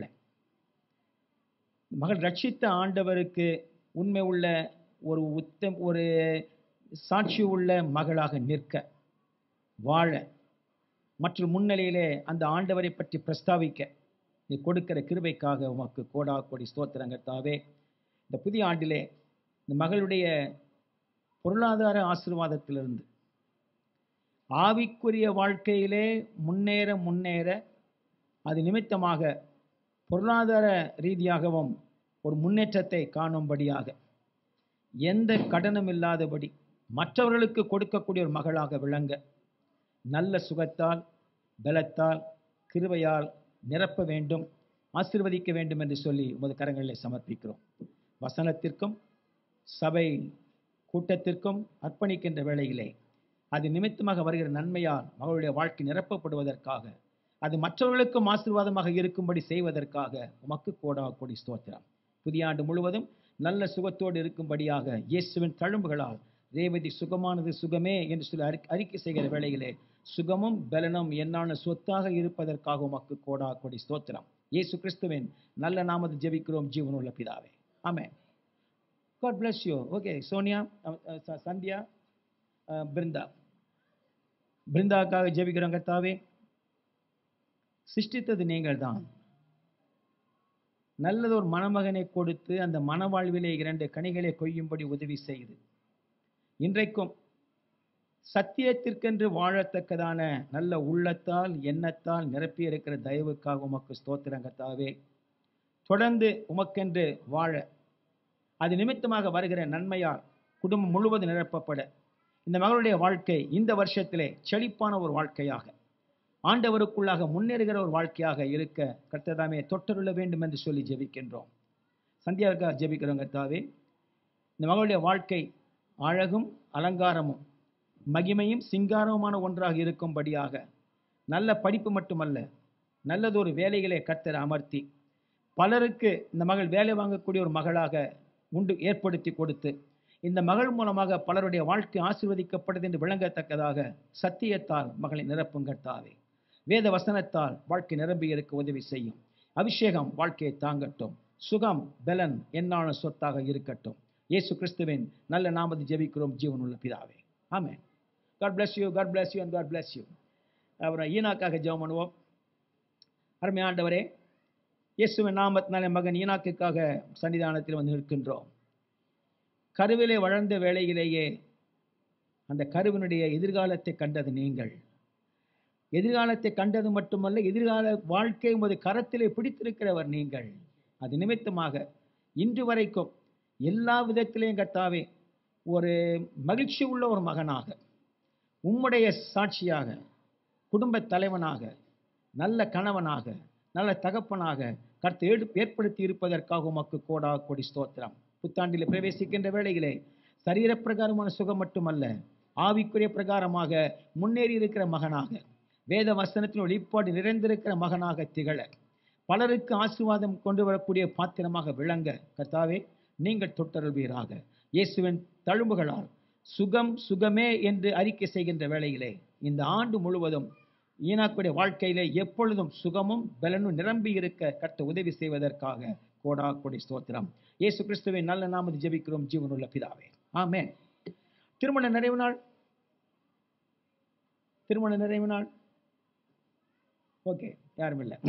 மகள் ரட்சித்த ஆண்டவருக்கு உண்மை உள்ள ஒரு உத்தம் ஒரு சாட்சி உள்ள மகளாக நிற்க வாழ மற்றும் முன்னிலையிலே அந்த ஆண்டவரை பற்றி பிரஸ்தாவிக்க நீ கொடுக்கிற கிருபைக்காக உமக்கு கோடா கோடி ஸ்தோத்திரங்கத்தாவே இந்த புதிய ஆண்டிலே இந்த மகளுடைய பொருளாதார ஆசீர்வாதத்திலிருந்து ஆவிக்குரிய வாழ்க்கையிலே முன்னேற முன்னேற அது நிமித்தமாக பொருளாதார ரீதியாகவும் ஒரு முன்னேற்றத்தை காணும்படியாக எந்த கடனும் இல்லாதபடி மற்றவர்களுக்கு கொடுக்கக்கூடிய ஒரு மகளாக விளங்க நல்ல சுகத்தால் பலத்தால் கிருபையால் நிரப்ப வேண்டும் ஆசீர்வதிக்க வேண்டும் என்று சொல்லி உமது கரங்களில் சமர்ப்பிக்கிறோம் வசனத்திற்கும் சபை கூட்டத்திற்கும் அர்ப்பணிக்கின்ற வேளையிலே அது நிமித்தமாக வருகிற நன்மையால் மகளுடைய வாழ்க்கை நிரப்பப்படுவதற்காக அது மற்றவர்களுக்கும் ஆசீர்வாதமாக இருக்கும்படி செய்வதற்காக உமக்கு கோடா கோடி ஸ்தோத்திரம் புதிய ஆண்டு முழுவதும் நல்ல சுகத்தோடு இருக்கும்படியாக இயேசுவின் தழும்புகளால் ரேவதி சுகமானது சுகமே என்று சொல்லி அறி அறிக்கை செய்கிற வேளையிலே சுகமும் பலனும் என்னான சொத்தாக இருப்பதற்காக உமக்கு கோடா கோடி ஸ்தோத்திரம் இயேசு கிறிஸ்துவின் நல்ல நாமத்தை ஜெபிக்கிறோம் ஜீவனுள்ள பிதாவே ஆமென் God bless you okay Sonia அஹ், அஹ், ச- சந்தியா அஹ், பிருந்தா பிருந்தாக்காக ஜெபிக்கிறோம் கர்த்தாவே சிருஷ்டித்தது நீங்கள் தான் நல்லதொரு மணமகனை கொடுத்து அந்த மணவாழ்விலே இரண்டு கனிகளை கொய்யும்படி உதவி செய்து இன்றைக்கும் சத்தியத்திற்கென்று வாழத்தக்கதான நல்ல உள்ளத்தால் எண்ணத்தால் நிரப்பி இருக்கிற தயவுக்காக உமக்கு ஸ்தோத்திரங்கத்தாவே தொடர்ந்து உமக்கென்று வாழ அது நிமித்தமாக வருகிற நன்மையால் குடும்பம் முழுவதும் நிரப்பப்பட இந்த மகளுடைய வாழ்க்கை இந்த வருஷத்திலே செழிப்பான ஒரு வாழ்க்கையாக ஆண்டவருக்குள்ளாக முன்னேறுகிற ஒரு வாழ்க்கையாக இருக்க கர்த்ததாமே தொட்டருள வேண்டும் என்று சொல்லி ஜெபிக்கின்றோம் சந்தியாவுக்காக ஜெபிக்கிறோம் கர்த்தாவே இந்த மகளுடைய வாழ்க்கை அழகும் அலங்காரமும் மகிமையும் சிங்காரமுமான ஒன்றாக இருக்கும்படியாக நல்ல படிப்பு மட்டுமல்ல நல்லதொரு வேலைகளை கர்த்தர் அமர்த்தி பலருக்கு இந்த மகள் வேலை வாங்கக்கூடிய ஒரு மகளாக உண்டு ஏற்படுத்தி கொடுத்து இந்த மகள் மூலமாக பலருடைய வாழ்க்கை ஆசீர்வதிக்கப்பட்டது என்று விளங்கத்தக்கதாக சத்தியத்தால் மகளை நிரப்பும் கர்த்தாவே வேத வசனத்தால் வாழ்க்கை நிரம்பி இருக்க உதவி செய்யும் அபிஷேகம் வாழ்க்கையை தாங்கட்டும் சுகம் பலன் என்னான சொத்தாக இருக்கட்டும் இயேசு கிறிஸ்துவின் நல்ல நாமத்தை ஜெபிக்கிறோம் ஜீவனுள்ள பிதாவே ஆமென் God bless you God bless you and God bless you அப்புறம் ஈனாக்காக ஜெபம் பண்ணுவோம் அருமையாண்டவரே இயேசுவின் நாமத்தினாலே மகன் ஈனாக்குக்காக சன்னிதானத்தில் வந்து நிற்கின்றோம் கருவிலே வளர்ந்த வேளையிலேயே அந்த கருவினுடைய எதிர்காலத்தை கண்டது நீங்கள் எதிர்காலத்தை கண்டது மட்டுமல்ல எதிர்கால வாழ்க்கை உமது கரத்திலே பிடித்திருக்கிறவர் நீங்கள் அது நிமித்தமாக இன்று வரைக்கும் எல்லா விதத்திலையும் கர்த்தாவே ஒரு மகிழ்ச்சி உள்ள ஒரு மகனாக உம்முடைய சாட்சியாக குடும்பத் தலைவனாக நல்ல கணவனாக நல்ல தகப்பனாக கர்த்த ஏற்படுத்தி இருப்பதற்காக உமக்கு கோடா கொடி ஸ்தோத்திரம் புத்தாண்டில் பிரவேசிக்கின்ற வேளையிலே சரீரப்பிரகாரமான சுகம் மட்டுமல்ல ஆவிக்குரிய பிரகாரமாக முன்னேறி இருக்கிற மகனாக வேத வசனத்தின் வெளிப்பாடு நிறைந்திருக்கிற மகனாக திகழ பலருக்கு ஆசீர்வாதம் கொண்டு வரக்கூடிய பாத்திரமாக விளங்க கர்த்தாவே நீங்கள் தொட்டருள்வீராக இயேசுவின் தழும்புகளால் சுகம் சுகமே என்று அறிக்கை செய்கின்ற வேளையிலே இந்த ஆண்டு முழுவதும் ஈனாக்குடைய வாழ்க்கையிலே எப்பொழுதும் சுகமும் பலனும் நிரம்பி இருக்க கர்த்த உதவி செய்வதற்காக கோடா கொடி ஸ்தோத்திரம் இயேசு கிறிஸ்துவின் நல்ல நாமத்தை ஜெபிக்கிறோம் ஜீவனுள்ள பிதாவே ஆமென் திருமண நிறைவு நாள் திருமண நிறைவு நாள் ஓகே யாரும் இல்லை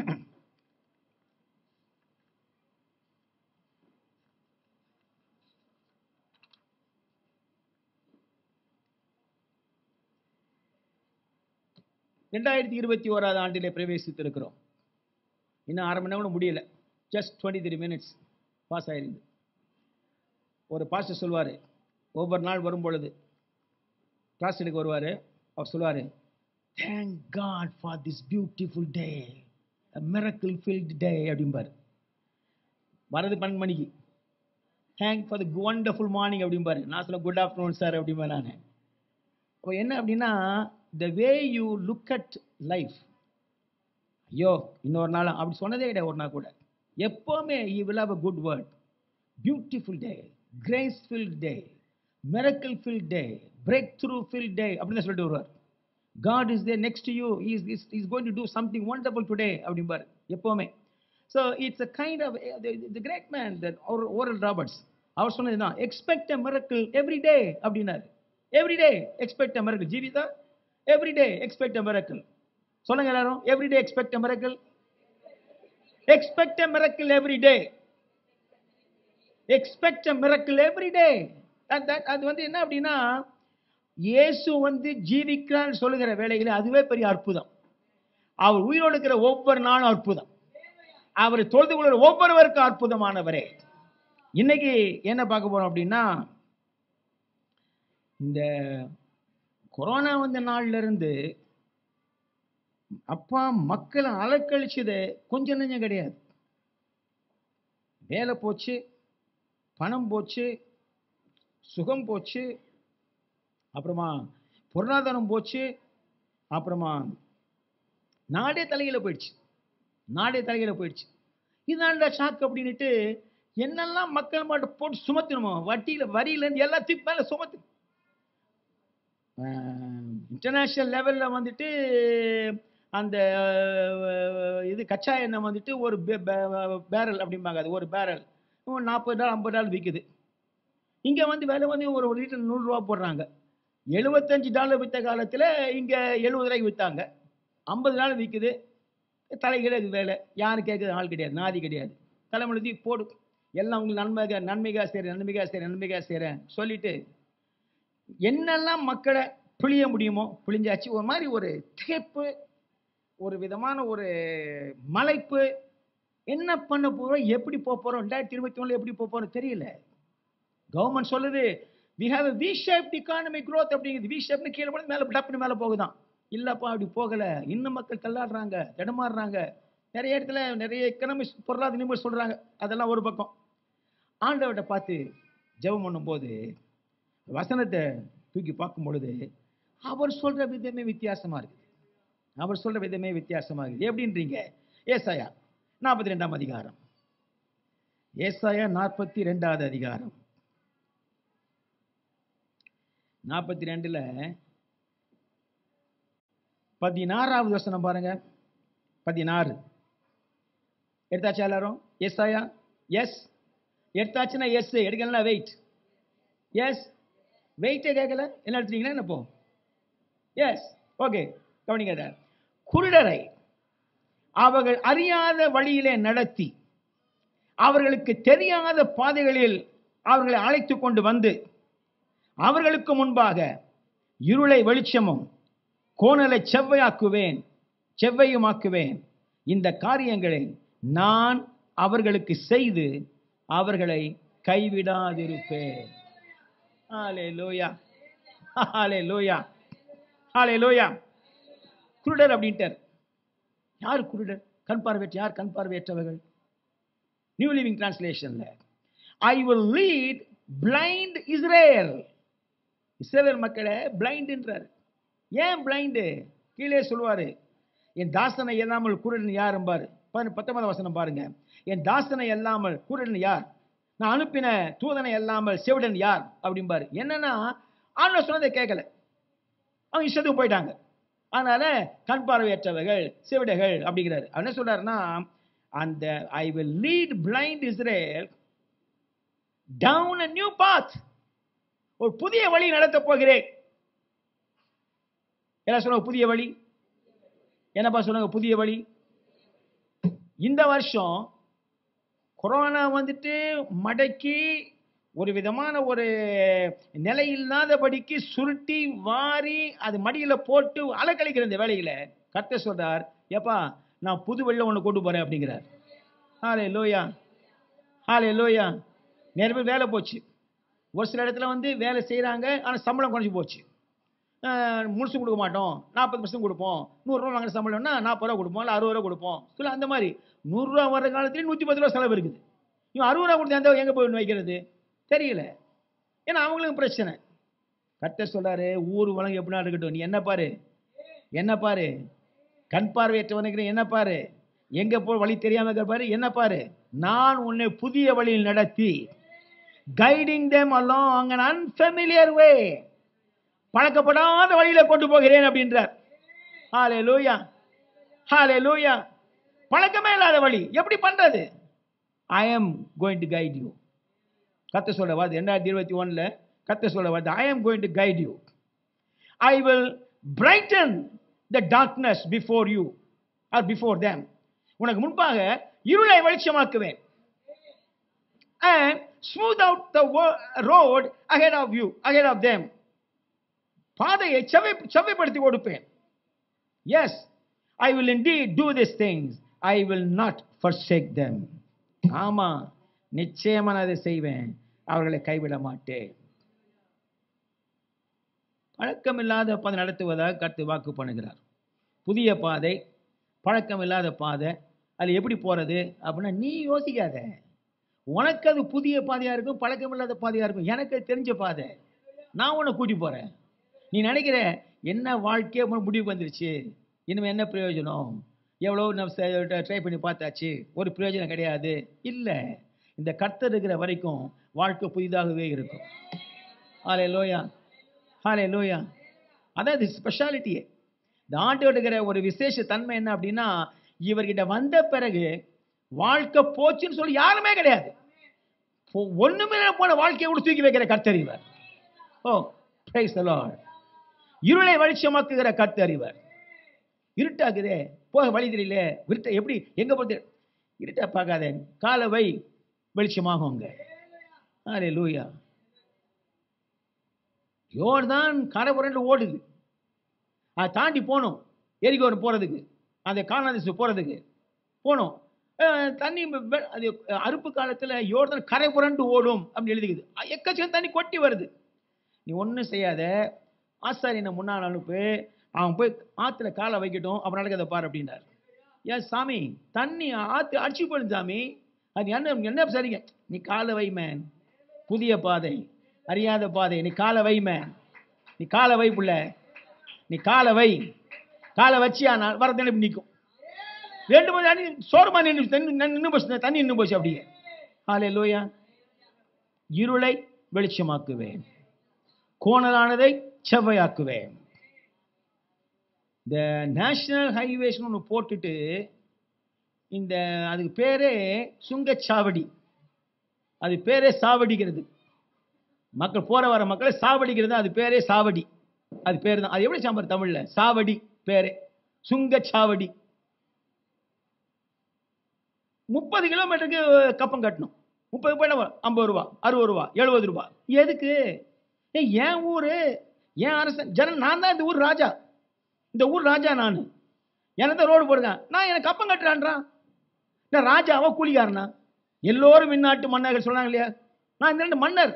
ரெண்டாயிரத்தி இருபத்தி ஓராவது ஆண்டிலே பிரவேசித்திருக்கிறோம் இன்னும் அரை மணி நேரம் கூட முடியல just twenty three minutes pass ஆயிருந்து ஒரு பாஸ்டர் சொல்வார் ஒவ்வொரு நாள் வரும் பொழுது கிளாஸ் எடுக்க வருவார் அவர் சொல்லுவார் thank God for this beautiful day miracle filled day அப்படிம்பார் வரது பன்னெண்டு மணிக்கு thank for the wonderful morning அப்படிம்பாரு நான் சொல்ல குட் ஆஃப்டர்நூன் சார் அப்படிம்பேன் நான் அப்போ என்ன அப்படின்னா the way you look at life ஐயோ இன்னொரு நாள் அப்படி சொன்னதே கிடையாது ஒரு நாள் கூட எப்போவுமே you will have a good word beautiful day grace filled day miracle filled day breakthrough filled day அப்படின்னு சொல்லிட்டு வருவார் God is the next you is is is going to do something wonderful today அப்படிம்பார் எப்போவுமே so it's a kind of the great man that Oral Roberts அவர் சொன்னது தான் expect a miracle every day அப்படின்னாரு every day expect a miracle Jeevitha every day expect a miracle சொல்லுங்க எல்லாரும் every day expect a miracle expect a miracle every day expect a miracle every day அது வந்து என்ன அப்படின்னா இயேசு வந்து ஜீவிக்கிறான்னு சொல்லுகிற வேலையில அதுவே பெரிய அற்புதம் அவர் உயிரோடு இருக்கிற ஒவ்வொரு நாளும் அற்புதம் அவர் தொழுது கொள்கிற ஒவ்வொருவருக்கும் அற்புதமானவரே இன்னைக்கு என்ன பார்க்க போறோம் அப்படின்னா இந்த கொரோனா வந்த நாள்ல இருந்து அப்பா மக்களை அலக்கழிச்சது கொஞ்சம் நெஞ்சம் கிடையாது வேலை போச்சு பணம் போச்சு சுகம் போச்சு அப்புறமா பொருளாதாரம் போச்சு அப்புறமா நாடே தலையில போயிடுச்சு நாடே தலையில போயிடுச்சு இதாண்டா ஷாக் அப்படின்னுட்டு என்னெல்லாம் மக்கள் மட்டும் போட்டு சுமத்தணுமோ வட்டியில வரியிலேருந்து எல்லாத்தையும் மேல சுமத்து இன்டர்நேஷ்னல் லெவலில் வந்துட்டு அந்த அஹ், இது கச்சா எண்ணெய் வந்துட்டு ஒரு பேரல் அப்படிம்பாங்க அது ஒரு பேரல் நாற்பது டாலர் ஐம்பது டாலர் விற்குது இங்கே வந்து விலை வந்து ஒரு ஒரு லிட்டர் நூறுரூவா போடுறாங்க எழுபத்தஞ்சு டாலர் விற்ற காலத்தில் இங்கே எழுபது ரூபாய்க்கு விற்றாங்க ஐம்பது டாலர் விற்குது தலைகீழ இது வேலை யாரும் கேட்குறது ஆள் கிடையாது நாதி கிடையாது தலைமுழுதி போடு எல்லாம் உங்களுக்கு நன்மைக நன்மைகா செய்கிறேன் நன்மைகா செய்கிறேன் நன்மைகா செய்கிறேன் சொல்லிட்டு என்னெல்லாம் மக்களை பிழிய முடியுமோ பிழிஞ்சாச்சு ஒரு மாதிரி ஒரு திகைப்பு ஒரு விதமான ஒரு மலைப்பு என்ன பண்ண போறோம் எப்படி போக போறோம் ரெண்டாயிரத்தி இருபத்தி ஒண்ணுல எப்படி போக போறோம் தெரியல கவர்மெண்ட் சொல்லுது we have V shape economic growth அப்படிங்குது வி ஷேப்னு கீழே போனது மேலே டப்புனு மேலே போகுதான் இல்லப்பா அப்படி போகல இன்னும் மக்கள் தள்ளாடுறாங்க தடுமாறுறாங்க நிறைய இடத்துல நிறைய எக்கனாமிக்ஸ் பொருளாதார நிபுணர் சொல்றாங்க அதெல்லாம் ஒரு பக்கம் ஆண்டவர்கிட்ட பார்த்து ஜெபம் பண்ணும்போது வசனத்தை தூக்கி பார்க்கும் பொழுது அவர் சொல்ற விதமே வித்தியாசமா இருக்குது அவர் சொல்ற விதமே வித்தியாசமா இருக்குது எப்படின்றீங்க ஏசாயா நாற்பத்தி ரெண்டாம் அதிகாரம் ஏசாயா நாற்பத்தி ரெண்டாவது அதிகாரம் நாற்பத்தி ரெண்டுல பதினாறாவது வசனம் பாருங்க பதினாறு எடுத்தாச்சா எல்லாரும் எஸ்ஐயா எஸ் எடுத்தாச்சுன்னா எஸ் எடுக்கலாம் வெயிட் எஸ் வெயிட்டே கேட்கல என்ன எடுத்துட்டீங்கன்னா என்ன போ எஸ் ஓகே கவனிங்க இதை. குருடரை அவர்கள் அறியாத வழியிலே நடத்தி அவர்களுக்கு தெரியாத பாதைகளில் அவர்களை அழைத்து கொண்டு வந்து அவர்களுக்கு முன்பாக இருளை வெளிச்சமும் கோணலை செவ்வையாக்குவேன் செவ்வையுமாக்குவேன் இந்த காரியங்களை நான் அவர்களுக்கு செய்து அவர்களை கைவிடாதிருப்பேன் ஹாலே லோயா ஹாலே லோயா ஹாலே லோயா குருடர் அப்படின்ட்டார் யார் குருடர் கண் பார்வையற்ற யார் கண் பார்வையற்றவர்கள் நியூ லிவிங் டிரான்ஸ்லேஷன்ல I will lead blind Israel Israel மக்களை பிளைண்ட்ன்றார் ஏன் பிளைண்டு கீழே சொல்லுவாரு என் தாசனை இல்லாமல் குருடன் யார் என்பார் பதின- பத்தொன்பதாம் வசனம் பாருங்க என் தாசனை இல்லாமல் குருடன் யார் நான் அனுப்பின தூதனை இல்லாமல் செவிடன் யார் அப்படிம்பாரு என்னன்னா ஆண்டவர் சொன்னதை கேட்கல அவங்க இஷ்டத்துக்கு போயிட்டாங்க அதனால கண் பார்வையற்றவர்கள் செவிடர்கள் அப்படிங்கிறாரு அவர் என்ன சொல்றாருன்னா அந்த I will lead blind Israel down a new path ஒரு புதிய வழி நடத்த போகிறேன் என்ன சொல்லுங்க புதிய வழி என்னப்பா சொல்லுங்க புதிய வழி இந்த வருஷம் கொரோனா வந்துட்டு மடக்கி ஒரு விதமான ஒரு நிலை இல்லாதபடிக்கு சுருட்டி வாரி அது மடியில போட்டு அலக்கழிக்கிற இந்த வேலையில கர்த்தர் சொல்றார் ஏப்பா நான் புது வெள்ளம் ஒன்று கொண்டு போறேன் அப்படிங்கிறார் ஹாலே லோயா ஹாலே லோயா நிறைய பேர் வேலை போச்சு ஒரு சில இடத்துல வந்து வேலை செய்கிறாங்க ஆனால் சம்பளம் குறைஞ்சி போச்சு அஹ், முழுசு கொடுக்க மாட்டோம் நாற்பது பர்சன்ட் கொடுப்போம் நூறுரூவா வாங்குற சம்பளம்னா நாற்பது ரூபா கொடுப்போம் இல்லை அறுபது ரூபா கொடுப்போம் சொல்ல அந்த மாதிரி நூறுரூவா வர்ற காலத்துலேயும் நூற்றி பத்து ரூபா செலவு இருக்குது இவன் அறுபது ரூபா கொடுத்து எந்த எங்கே போய் வைக்கிறது தெரியல ஏன்னா அவங்களுக்கும் பிரச்சனை கர்த்தர் சொல்றாரு ஊர் உலகம் எப்படினா இருக்கட்டும் நீ என்ன பாரு என்ன பாரு கண் பார்வையற்றவனுக்கு என்ன பாரு எங்க போ வழி தெரியாம இருக்க பாரு என்ன பாரு நான் உன்னை புதிய வழியில் நடத்தி guiding them along an unfamiliar way பழக்கப்படாத வழியில கொண்டு போகிறேன் அப்படின்றார் ஹாலே லூயா ஹாலே லூயா பழக்கமே இல்லாத வழி எப்படி பண்றது ஐ am going to guide you கத்த சொல்ல வார்த்தை ரெண்டாயிரத்தி இருபத்தி ஒன்றில் கத்த சொல்ல வார்த்தை ஐ am going to guide you I will brighten the darkness before you or before them உனக்கு முன்பாக இருளை வெளிச்சமாக்குவேன் and smooth out the wo- road ahead of you ahead of them பாதையை செவ்வை செவ்வைப்படுத்தி கொடுப்பேன் yes I will indeed do these things I will not forsake them ஆமா நிச்சயமா நான் அதை செய்வேன் அவர்களை கைவிட மாட்டேன் பழக்கமில்லாத பாதை நடத்துவதாக கருத்து வாக்கு பண்ணுகிறார் புதிய பாதை பழக்கமில்லாத பாதை அது எப்படி போறது அப்படின்னா நீ யோசிக்காத உனக்கு அது புதிய பாதையா இருக்கும் பழக்கமில்லாத பாதையா இருக்கும் எனக்கு அது தெரிஞ்ச பாதை நான் உன்னை கூட்டி போறேன் நீ நினைக்கிற என்ன வாழ்க்கையே உனக்கு முடிவுக்கு வந்துருச்சு இனிமே என்ன பிரயோஜனம் எவ்வளோ நம்ம ட்ரை பண்ணி பார்த்தாச்சு ஒரு பிரயோஜனம் கிடையாது இல்லை இந்த கர்த்தர் இருக்கிற வரைக்கும் வாழ்க்கை புதிதாகவே இருக்கும் ஹாலே லோயா ஹாலே லோயா அதான் இது ஸ்பெஷாலிட்டியே இந்த ஆண்டோட இருக்கிற ஒரு விசேஷ தன்மை என்ன அப்படின்னா இவர்கிட்ட வந்த பிறகு வாழ்க்கை போச்சுன்னு சொல்லி யாருமே கிடையாது போ- ஒண்ணுமே போன வாழ்க்கையை கூட தூக்கி வைக்கிற கர்த்தர் இவர் ஓ பிரைஸ் the Lord இருளை வெளிச்சமாக்குகிற கர்த்தர் இவர் இருட்டாக்குதே போக வழி தெரியல இருட்ட எப்படி எங்க போகுது இருட்டா பார்க்காத காலை வை வெளிச்சமாகும் அங்க ஆலே லூயா யோர்தான் கரை புரண்டு ஓடுது அதை தாண்டி போகணும் எரிகோர் போகிறதுக்கு அந்த காணாதிசு போகிறதுக்கு போகணும் அஹ் தண்ணி வெ- அது அறுப்பு காலத்தில் யோர்தான் கரை புரண்டு ஓடும் அப்படின்னு எழுதிக்குது அ- எக்கச்சக்கம் தண்ணி கொட்டி வருது நீ ஒன்றும் செய்யாத ஆசாரியனை முன்னால் அனுப்பு அவன் போய் ஆற்றுல காலை வைக்கட்டும் அப்புறம் நடக்கிறத பாரு அப்படின்றார் ஏன் சாமி தண்ணி ஆற்று அடிச்சு போயிடும் சாமி அது என்ன என்ன சரிங்க நீ காலை வை மேன் புதிய பாதை அறியாத பாதை நீ காலை வை மேன் நீ காலை வை புள்ள நீ காலை வை காலை வச்சியானால் வர தண்ணி நிற்கும் ரெண்டு மணி தண்ணி சோறுமா நின்று தண்ணி நின்று போச்சு தண்ணி நின்று போச்சு அப்படியே ஹalleluya இருளை வெளிச்சமாக்குவேன் கோணலானதை செவ்வையாக்குவேன் இந்த நேஷனல் ஹைவேஸ்னு ஒன்று போட்டுட்டு இந்த அதுக்கு பேரே சுங்கச்சாவடி அது பேரே சாவடிக்கிறது மக்கள் போற வர மக்களை சாவடிக்கிறது அது பேரே சாவடி அது பேர் தான் அது எப்படி சாம்பார் தமிழ்ல சாவடி பேரே சுங்கச்சாவடி முப்பது கிலோமீட்டருக்கு கப்பம் கட்டணும் முப்பது போயிட்டா ஐம்பது ரூபா அறுபது ரூபா எழுபது ரூபா எதுக்கு ஏய் என் ஊரு என் அரசன் ஜன நான் தான் இந்த ஊர் ராஜா இந்த ஊர் ராஜா நான் எனக்கு தான் ரோடு போடுங்க நான் எனக்கு கப்பம் கட்டுறான்றான் நான் ராஜாவா கூலிக்காரனா எல்லோரும் இந்நாட்டு மன்னர்கள் சொல்றாங்க இல்லையா நான் இந்த ரெண்டு மன்னர்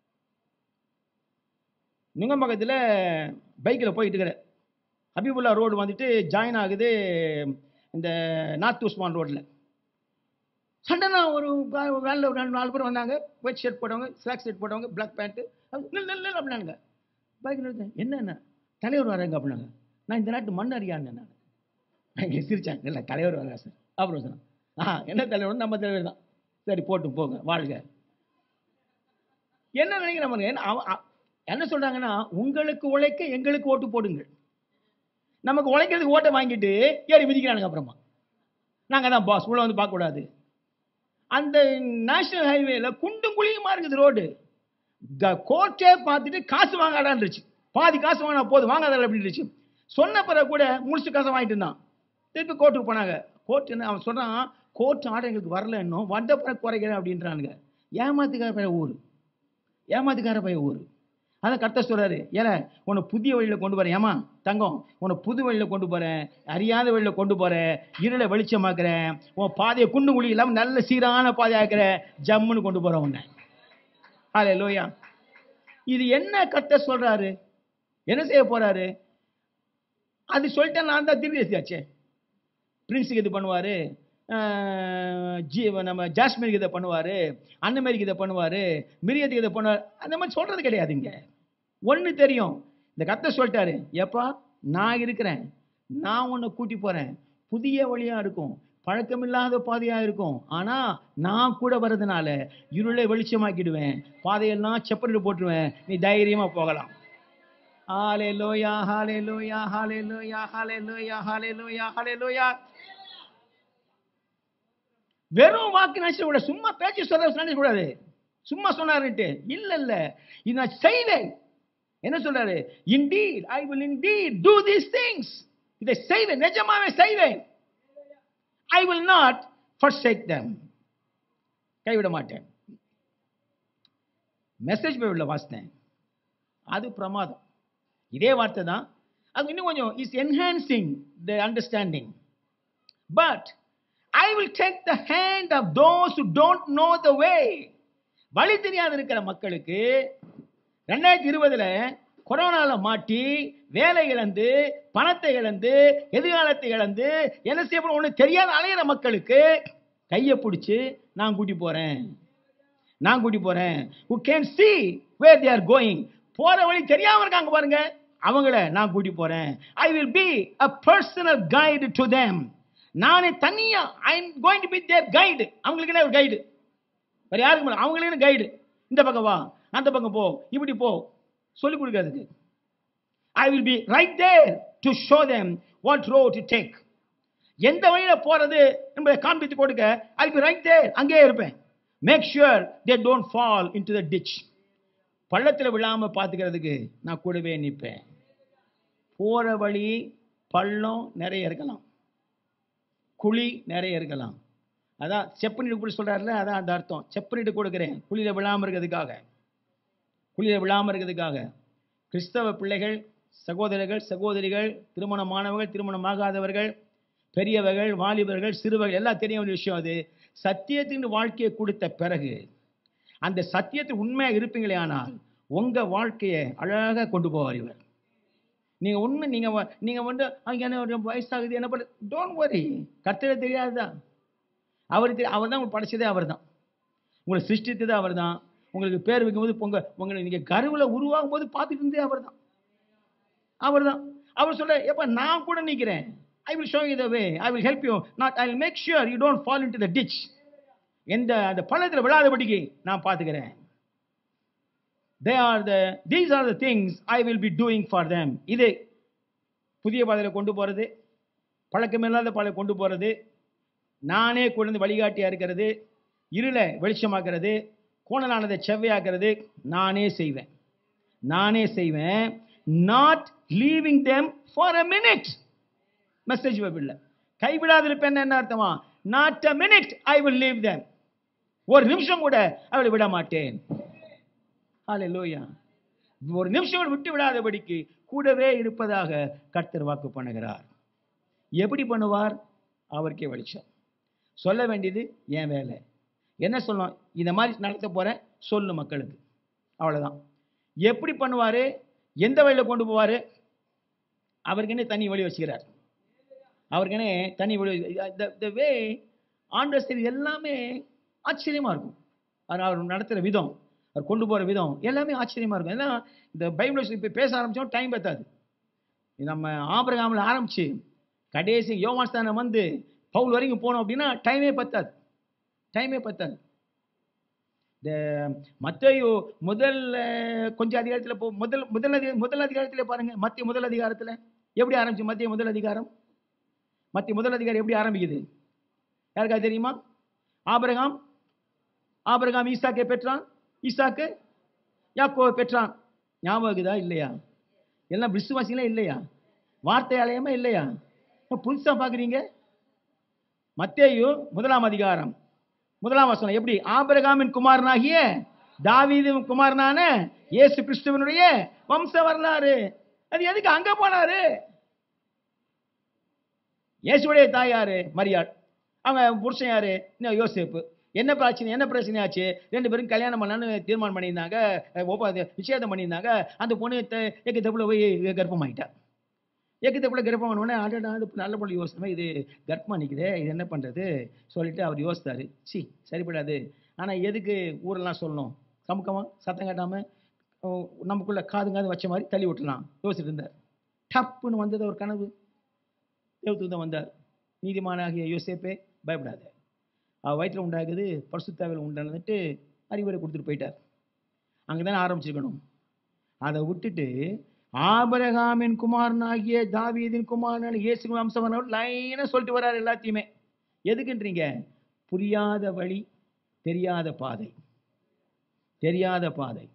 நுங்கம்பக்கத்தில் பைக்கில் போயிட்டு இருக்கிறேன் ஹபீபுல்லா ரோடு வந்துட்டு ஜாயின் ஆகுது இந்த நார்த் உஸ்மான் ரோட்டில் சண்டனா ஒரு வேனில் ஒரு ரெண்டு நாலு பேர் வந்தாங்க ஒயிட் ஷர்ட் போட்டவங்க ஸ்லாக் ஷர்ட் போட்டவங்க பிளாக் பேண்ட்டு நெல் அப்படின்னாங்க பைக் நிறுத்தேன் என்னென்ன தலைவர் வராங்க அப்படின்னாங்க நான் இந்த நாட்டு மன்னரியான்னு நான் இங்கே சிரிச்சாங்க இல்லை தலைவர் வரா சார் அப்புறம் சொன்னேன் ஆ என்ன தலைவர் நம்ம தலைவர் தான் சரி போட்டும் போங்க வாழ்க என்ன நினைக்கிறேன் பாருங்க என்ன அவ- அ- என்ன சொல்றாங்கன்னா உங்களுக்கு உழைக்க எங்களுக்கு ஓட்டு போடுங்கள் நமக்கு உழைக்கிறதுக்கு ஓட்டை வாங்கிட்டு ஏறி மிதிக்கிறானுங்க அப்புறமா நாங்கள் தான் பாஸ் உள்ள வந்து பார்க்கக்கூடாது அந்த நேஷனல் ஹைவேல குண்டும் குழியுமா இருக்குது ரோடு கோர்ட்டே பார்த்துட்டு காசு வாங்காடான்னு இருந்துச்சு பாதி காசு வாங்கினா போதும் வாங்காத அப்படின்னு இருந்துச்சு சொன்ன பிறகு கூட முழுசு காசை வாங்கிட்டு இருந்தான் திருப்பி கோர்ட்டுக்கு போனாங்க கோர்ட் என்ன அவன் சொன்னான் கோர்ட் ஆர்டர் எங்களுக்கு வரல இன்னும் வந்த பிறகு குறைக்கிறேன் அப்படின்றானுங்க ஏமாத்துக்கார பையன் ஊர் ஏமாத்துக்கார பையன் ஊர் அதான் கரெக்டாக சொல்றாரு ஏல உன்னை புதிய வழியில் கொண்டு போறேன் ஏமா தங்கம் உன்னை புது வழியில் கொண்டு போறேன் அறியாத வழியில் கொண்டு போறேன் இருளை வெளிச்சமாக்குறேன் உன் பாதையை குண்டு குழி இல்லாமல் நல்ல சீரான பாதையாக்குறேன் ஜம்முன்னு கொண்டு போறேன் உன்னை ஹலே லோயா இது என்ன கட்ட சொல்றாரு என்ன செய்ய போறாரு அது சொல்லிட்டேன் நான் தான் திருப்பி பிரின்ஸுக்கு இது பண்ணுவார் ஜி நம்ம ஜாஸ்மினுக்கு இதை பண்ணுவார் அன்னமேரிக்கு இதை பண்ணுவார் மிரியத்துக்கு இதை பண்ணுவார் அந்த மாதிரி சொல்கிறது கிடையாதுங்க ஒன்று தெரியும் இந்த கத்தை சொல்லிட்டாரு எப்பா நான் இருக்கிறேன் நான் உன்னை கூட்டி போகிறேன் புதிய வழியாக இருக்கும் பழக்கமில்லாத பாதையாக இருக்கும் ஆனால் நான் கூட வர்றதுனால இருளை வெளிச்சமாக்கிடுவேன் பாதையெல்லாம் செப்பனிட்டு போட்டுருவேன் நீ தைரியமாக போகலாம் ஹாலே லோயா ஹாலே லோயா ஹாலே லோயா ஹாலே லோயா ஹாலே லோயா ஹாலே லோயா வெறும் வாக்கு நினைச்சு கூட சும்மா பேச்சு சொல்ல நினைச்ச கூடாது சும்மா சொன்னாருன்ட்டு இல்ல இல்ல இது நான் செய்வேன் என்ன சொல்றாரு indeed I will indeed do these things இதை செய்வேன் நிஜமாவே செய்வேன் I will not forsake them கைவிட மாட்டேன் மெசேஜ் பைபிளில் வாசித்தேன் அது பிரமாதம் இதே வார்த்தை தான் அது இன்னும் கொஞ்சம் is enhancing the understanding but I will take the hand of those who don't know the way வழி தெரியாத இருக்கிற மக்களுக்கு ரெண்டாயிரத்தி இருபதுல கொரோனால மாட்டி வேலை இழந்து பணத்தை இழந்து எதிர்காலத்தை இழந்து என்ன செய்யப்படும் ஒன்று தெரியாத அலையிற மக்களுக்கு கையை பிடிச்சி நான் கூட்டி போறேன் நான் கூட்டி போறேன் who can see where they are going போற வழி தெரியாம இருக்காங்க பாருங்க அவங்கள நான் கூட்டி போறேன் I will be a personal guide to them நானே தனியா I am going to be their guide அவங்களுக்கு என்ன ஒரு கைடு வேற யாருக்கு முடியல அவங்களுக்கு கைடு இந்த பக்கம் வா அந்த பக்கம் போ இப்படி போ சொல்லி கொடுக்கறதுக்கு I will be right there to show them what road to take எந்த வழியில போறது என்பதை காண்பித்து கொடுக்க ஐ பி ரைட் தேர் அங்கேயே இருப்பேன் make sure they don't fall into the ditch பள்ளத்தில் விழாம பார்த்துக்கிறதுக்கு நான் கூடவே நிற்பேன் போற வழி பள்ளம் நிறைய இருக்கலாம் குழி நிறைய இருக்கலாம் அதான் செப்பனிட்டு கூட சொல்றாருல அதான் அந்த அர்த்தம் செப்பனிட்டு கொடுக்குறேன் குழியில விழாம இருக்கிறதுக்காக குழியில விழாம இருக்கிறதுக்காக கிறிஸ்தவ பிள்ளைகள் சகோதரர்கள் சகோதரிகள் திருமணமானவர்கள் திருமணமாகாதவர்கள் பெரியவர்கள் வாலிபர்கள் சிறுவர்கள் எல்லாம் தெரிய வேண்டிய விஷயம் அது சத்தியத்தின் வாழ்க்கையை கொடுத்த பிறகு அந்த சத்தியத்தை உண்மையா இருப்பீங்களே ஆனால் உங்க வாழ்க்கையை அழகா கொண்டு போவார் இவர் நீங்க ஒண்ணு நீங்க வ- நீங்க வந்து அங்க என்ன ஒரு வயசாகுது என்ன பண்ண டோன்ட் வரி கர்த்தரை தெரியாதுதான் அவர் அவர் தான் உங்களுக்கு படைச்சதே அவர் தான் உங்களை சிருஷ்டித்தது அவர் தான் உங்களுக்கு பேர் வைக்கும்போது பொங்க உங்களை நீங்க கருவில் உருவாகும் போது பார்த்துட்டு இருந்தே அவர் தான் அவர் தான் அவர் சொல்ல எப்ப நான் கூட நிற்கிறேன் I will show you the way I will help you not I will make sure you don't fall into the ditch எந்த அந்த பள்ளத்தில் விழாதபடிக்கு நான் பார்த்துக்கிறேன் they are the these are the things I will be doing for them இது புதிய பாதையில் கொண்டு போகிறது பழக்கமில்லாத பாதை கொண்டு போகிறது நானே கொண்டு வழிகாட்டியாக இருக்கிறது இருளை வெளிச்சமாக்குறது கோணலானதை செவ்வையாக்குறது நானே செய்வேன் நானே செய்வேன் not leaving them for a minute message பைபிளில் கைவிடாதிருப்பேன் என்ன அர்த்தமா not a minute I will leave them ஒரு நிமிஷம் கூட அவளை விட மாட்டேன் ஹalleluya ஒரு நிமிஷம் கூட விட்டு விடாதபடிக்கு கூடவே இருப்பதாக கர்த்தர் வாக்கு பண்ணுகிறார் எப்படி பண்ணுவார் அவருக்கே வெளிச்சம் சொல்ல வேண்டியது என் வேலை என்ன சொல்லணும் இந்த மாதிரி நடத்த போறேன் சொல்லு மக்களுக்கு அவ்வளவுதான் எப்படி பண்ணுவாரு எந்த வழியில கொண்டு போவாரு அவருக்குன்னே தனி வழி வச்சுக்கிறார் அவருக்குன்னே தனி வழி த வே ஆண்டர் சரி எல்லாமே ஆச்சரியமா இருக்கும் அவர் அவர் நடத்துகிற விதம் அவர் கொண்டு போகிற விதம் எல்லாமே ஆச்சரியமா இருக்கும் ஏன்னா இந்த பைபிள் இப்போ பேச ஆரம்பிச்சோம் டைம் பத்தாது இது நம்ம ஆபிரகாமில் ஆரம்பிச்சு கடைசி யோவான்ஸ்தானம் வந்து பவுல் வரைக்கும் போனோம் அப்படின்னா டைமே பத்தாது டைமே பத்தாது இந்த மத்தேயு முதல் அஹ், கொஞ்சம் அதிகாரத்தில் போ முதல் முதல் அதிக முதல் அதிகாரத்தில் பாருங்க மத்திய முதல் அதிகாரத்தில் எப்படி ஆரம்பிச்சு மத்திய முதல் அதிகாரம் மத்திய முதல் அதிகாரம் எப்படி ஆரம்பிக்குது யாருக்கா தெரியுமா ஆபிரகாம் ஆபிரகாம் ஈசாக்கை பெற்றான் ஈசாக்கு யாக்கோவை பெற்றான் ஞாபகம் இருக்குதா இல்லையா எல்லாம் விசுவாசிகளே இல்லையா வார்த்தை அலையமா இல்லையா புதுசா பார்க்குறீங்க மத்தேயு முதலாம் அதிகாரம் முதலாம் வசனம் எப்படி ஆபிரகாமின் குமாரனாகிய தாவீதின் குமாரனான இயேசு கிறிஸ்துவனுடைய வம்ச வரலாறு அது எதுக்கு அங்க போனாரு இயேசுடைய தாய் யாரு மரியாள் அவன் புருஷன் யாரு இன்னும் யோசேப்பு என்ன பிரச்சனை என்ன பிரச்சனை ஆச்சு ரெண்டு பேரும் கல்யாணம் பண்ணலான்னு தீர்மானம் பண்ணியிருந்தாங்க அஹ் ஒப்ப நிச்சயதம் பண்ணியிருந்தாங்க அந்த பொண்ணு த- எக்கு தப்புல போய் கர்ப்பமாயிட்டா எக்கு தப்புல கர்ப்பம் பண்ண அடடா அது நல்ல பொண்ணு யோசனை இது கர்ப்பமா நிற்குதே இது என்ன பண்ணுறது சொல்லிட்டு அவர் யோசித்தாரு சி சரிப்படாது ஆனால் எதுக்கு ஊரெல்லாம் சொல்லணும் கமுக்கமா சத்தம் காட்டாமல் நமக்குள்ள காது காது வச்ச மாதிரி தள்ளி விட்டுலாம் யோசிச்சுட்டு இருந்தார் டப்புன்னு வந்தது ஒரு கனவு தேவதூதன் வந்தார் நீதிமானாகிய யோசேப்பே பயப்படாத அவ வயிற்றில் உண்டாகுது பரிசுத்தாவில் உண்டானதுட்டு அறிவுரை கொடுத்துட்டு போயிட்டார் அங்கே தானே ஆரம்பிச்சிருக்கணும் அதை விட்டுட்டு ஆபரகாமின் குமாரனாகிய தாவீதின் குமாரனான இயேசு வம்சவனோட லைனாக சொல்லிட்டு வர்றாரு எல்லாத்தையுமே எதுக்குன்றீங்க புரியாத வழி தெரியாத பாதை தெரியாத பாதை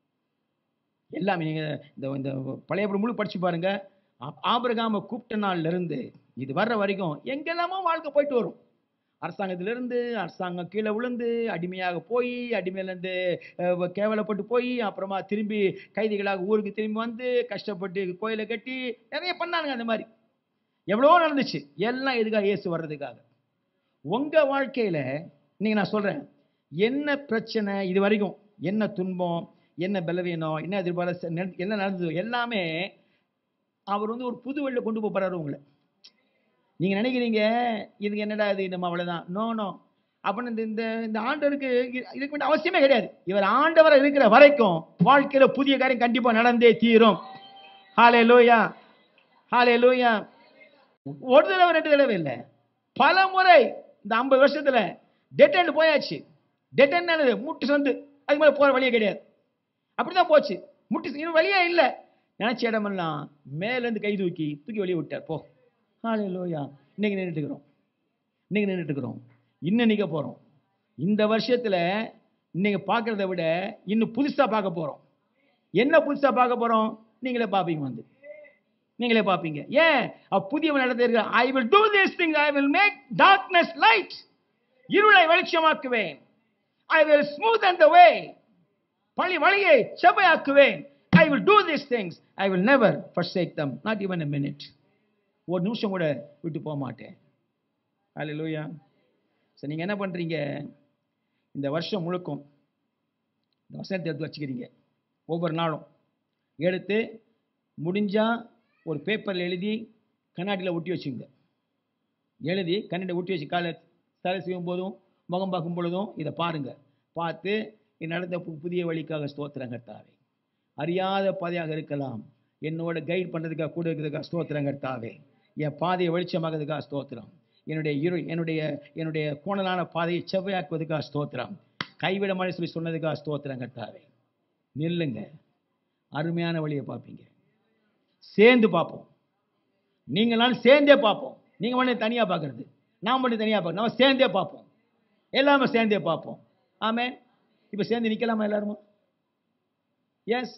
எல்லாமே நீங்க இந்த இந்த பழைய ஏற்பாடு முழு படிச்சு பாருங்க ஆ- ஆபிரகாமை கூப்பிட்ட நாள்ல இருந்து இது வர்ற வரைக்கும் எங்கெல்லாமோ வாழ்க்கை போயிட்டு வரும் அரசாங்கத்திலிருந்து அரசாங்கம் கீழே விழுந்து அடிமையாக போய் அடிமையிலேருந்து கேவலப்பட்டு போய் அப்புறமா திரும்பி கைதிகளாக ஊருக்கு திரும்பி வந்து கஷ்டப்பட்டு கோயிலை கட்டி நிறைய பண்ணானுங்க அந்த மாதிரி எவ்வளவோ நடந்துச்சு எல்லாம் எதுக்காக இயேசு வர்றதுக்காக உங்க வாழ்க்கையில இன்னைக்கு நான் சொல்றேன் என்ன பிரச்சனை இது வரைக்கும் என்ன துன்பம் என்ன பலவீனம் என்ன எதிர்பார்த்த என்ன நடந்தது எல்லாமே அவர் வந்து ஒரு புது வழியில் கொண்டு போக போறாரு உங்களை நீங்க நினைக்கிறீங்க இதுக்கு என்னடா இது நம்ம அவ்வளவுதான் நோ நோ அப்படின்னு இந்த இந்த இந்த ஆண்டவருக்கு இ- இதுக்கு வேண்டிய அவசியமே கிடையாது இவர் ஆண்டவரை இருக்கிற வரைக்கும் வாழ்க்கையில புதிய காரியம் கண்டிப்பா நடந்தே தீரும் ஹாலே லோயா ஹாலே லோயா ஒரு தடவை ரெண்டு தடவை இல்லை பல முறை இந்த ஐம்பது வருஷத்துல டெட் எண்ட் போயாச்சு டெட் என்னது முட்டு சந்து அதுக்கு மேலே போற வழியே கிடையாது அப்படிதான் போச்சு முட்டு இன்னும் வழியே இல்லை நினைச்ச இடமெல்லாம் மேலேருந்து கை தூக்கி தூக்கி வெளியே விட்டார் போ ஹாலே லோயா இன்னைக்கு நின்றுட்டு இருக்கிறோம் இன்னைக்கு நின்றுட்டு இருக்கிறோம் இன்னும் நிற்க போறோம் இந்த வருஷத்துல நீங்க பார்க்கறத விட இன்னும் புதுசா பார்க்க போறோம் என்ன புதுசா பார்க்க போறோம் நீங்களே பார்ப்பீங்க வந்து நீங்களே பார்ப்பீங்க ஏன் அவ புதியவன் நடத்த I will do this thing I will make darkness light இருளை வெளிச்சமாக்குவேன் ஐ வில் ஸ்மூத் அந்த வே பழி வழியை செவ்வையாக்குவேன் I will do this things I will never forsake them நாட் even a minute ஒரு நிமிஷம் கூட விட்டு போக மாட்டேன் அல்லேலூயா சரி நீங்கள் என்ன பண்ணுறீங்க இந்த வருஷம் முழுக்கும் இந்த வசனத்தை எடுத்து வச்சுக்கிறீங்க ஒவ்வொரு நாளும் எடுத்து முடிஞ்சா ஒரு பேப்பரில் எழுதி கண்ணாடியில் ஒட்டி வச்சுங்க எழுதி கண்ணாடி ஒட்டி வச்சு காலை தலை செய்யும் போதும் முகம் பார்க்கும் பொழுதும் இதை பாருங்க பார்த்து இது நடந்த பு- புதிய வழிக்காக ஸ்தோத்திரம் கர்த்தாவே அறியாத பாதையாக இருக்கலாம் என்னோட கைட் பண்ணுறதுக்காக கூட இருக்கிறதுக்காக ஸ்தோத்திரம் கர்த்தாவே என் பாதையை வெளிச்சமாகிறதுக்காக ஸ்தோத்திரம் என்னுடைய இரு என்னுடைய என்னுடைய கோணலான பாதையை செவ்வையாக்குவதுக்காக ஸ்தோத்திரம் கைவிட மாதிரி சொல்லி சொன்னதுக்காக ஸ்தோத்திரம் கர்த்தாவே நில்லுங்க அருமையான வழியை பார்ப்பீங்க சேர்ந்து பார்ப்போம் நீங்களாலும் சேர்ந்தே பார்ப்போம் நீங்க மட்டும் தனியா பார்க்கறது நான் மட்டும் தனியா பார்க்கணும் நம்ம சேர்ந்தே பார்ப்போம் எல்லாமே சேர்ந்தே பார்ப்போம் ஆமே இப்போ சேர்ந்து நிக்கலாமா எல்லாருமா எஸ்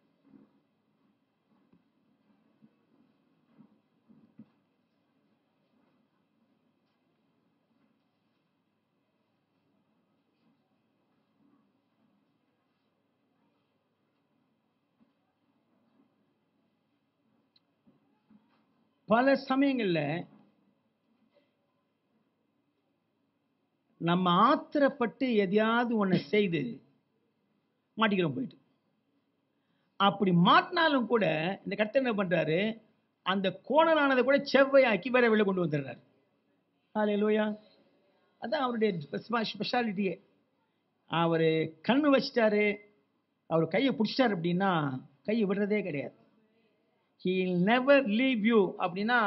பல சமயங்கள்ல நம்ம ஆத்திரப்பட்டு எதையாவது ஒண்ணு செய்து மாட்டிக்கிறோம் போயிட்டு அப்படி மாட்டினாலும் கூட இந்த கர்த்தர் என்ன பண்றாரு அந்த கோணலானதை கூட செவ்வையாக்கி வேற வெளில கொண்டு வந்துடுறாரு ஹalleluya அதான் அவருடைய ஸ்பெஷாலிட்டியே அவர் கண்ணு வச்சிட்டாரு அவர் கையை பிடிச்சிட்டாரு அப்படின்னா கையை விடுறதே கிடையாது ஹீ நெவர் லீவ் யூ அப்படின்னா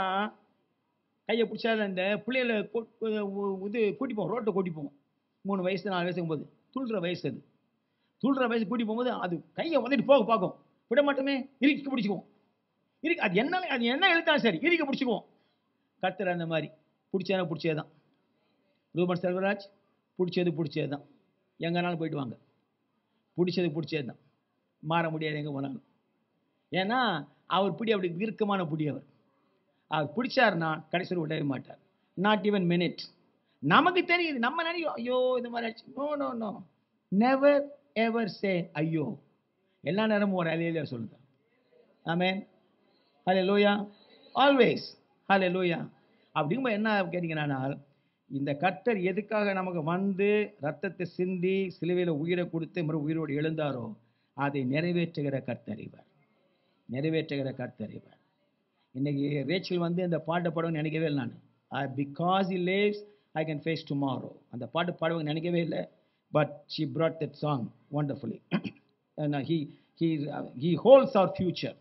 கையை பிடிச்சாரு அந்த பிள்ளைகளை கூ- கூ- இது கூட்டி போவோம் ரோட்டை கூட்டி போவோம் மூணு வயசு நாலு வயசுக்கும் போது துள்ளுற வயசு அது துள்ளுற வயசு கூட்டி போகும்போது அது கையை வந்துட்டு போக பார்க்கும் விட மாட்டோமே இறுக்கி பிடிச்சிக்குவோம் இருக்கு அது என்ன அது என்ன எழுத்தாலும் சரி இறுக்கி பிடிச்சிக்குவோம் கத்துற அந்த மாதிரி பிடிச்சா பிடிச்சே தான் ரூபன் செல்வராஜ் பிடிச்சது பிடிச்சது தான் எங்கனாலும் போயிட்டு வாங்க பிடிச்சது பிடிச்சது தான் மாற முடியாது எங்கே போனாலும் ஏன்னா அவர் பிடி அப்படி இறுக்கமான பிடி அவர் அவர் பிடிச்சாருன்னா கடைசியில் விடவே மாட்டார் நாட் ஈவன் மினிட் நமக்கு தெரியுது நம்ம நினைக்கும் ஐயோ இந்த மாதிரி ஆச்சு no no no never ever say ஐயோ எல்லா நேரமும் ஒரு அலையில சொல்லுங்க ஆமென் ஹலே லோயா ஆல்வேஸ் ஹலே லோயா அப்படிங்கும்போது என்ன கேட்டீங்கன்னா இந்த கர்த்தர் எதுக்காக நமக்கு வந்து ரத்தத்தை சிந்தி சிலுவையில் உயிரை கொடுத்து மறு உயிரோடு எழுந்தாரோ அதை நிறைவேற்றுகிற கர்த்தர் இவர் நிறைவேற்றுகிற கர்த்தர் இவர் இன்னைக்கு ரேச்சல் வந்து இந்த பாட்டை பாடுவாங்க நினைக்கவே இல்லை நான் because he lives I can face tomorrow அந்த பாட்டு பாடுவாங்க நினைக்கவே இல்லை but she brought that song wonderfully he he he holds அவர் ஃபியூச்சர்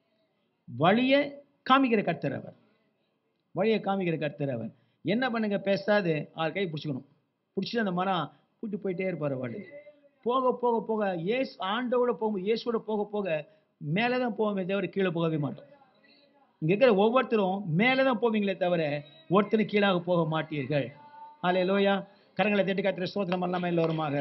வழியை காமிக்கிற கர்த்தர் அவர் வழியை காமிக்கிற கர்த்தர் அவர் என்ன பண்ணுங்க பேசாது ஆறு கை பிடிச்சிக்கணும் பிடிச்சிட்டு அந்த மரம் கூட்டி போயிட்டே இருப்பார் வழி போக போக போக ஏசு ஆண்டோட போகும்போது இயேசுவோட போக போக மேலே தான் போவோமே தவிர கீழே போகவே மாட்டோம் இங்க இருக்கிற ஒவ்வொருத்தரும் மேலே தான் போவீங்களே தவிர ஒருத்தரும் கீழாக போக மாட்டீர்கள் ஆலே லோயா கரங்களை தட்டி காத்துற சோதனம் பண்ணாம எல்லோருமாக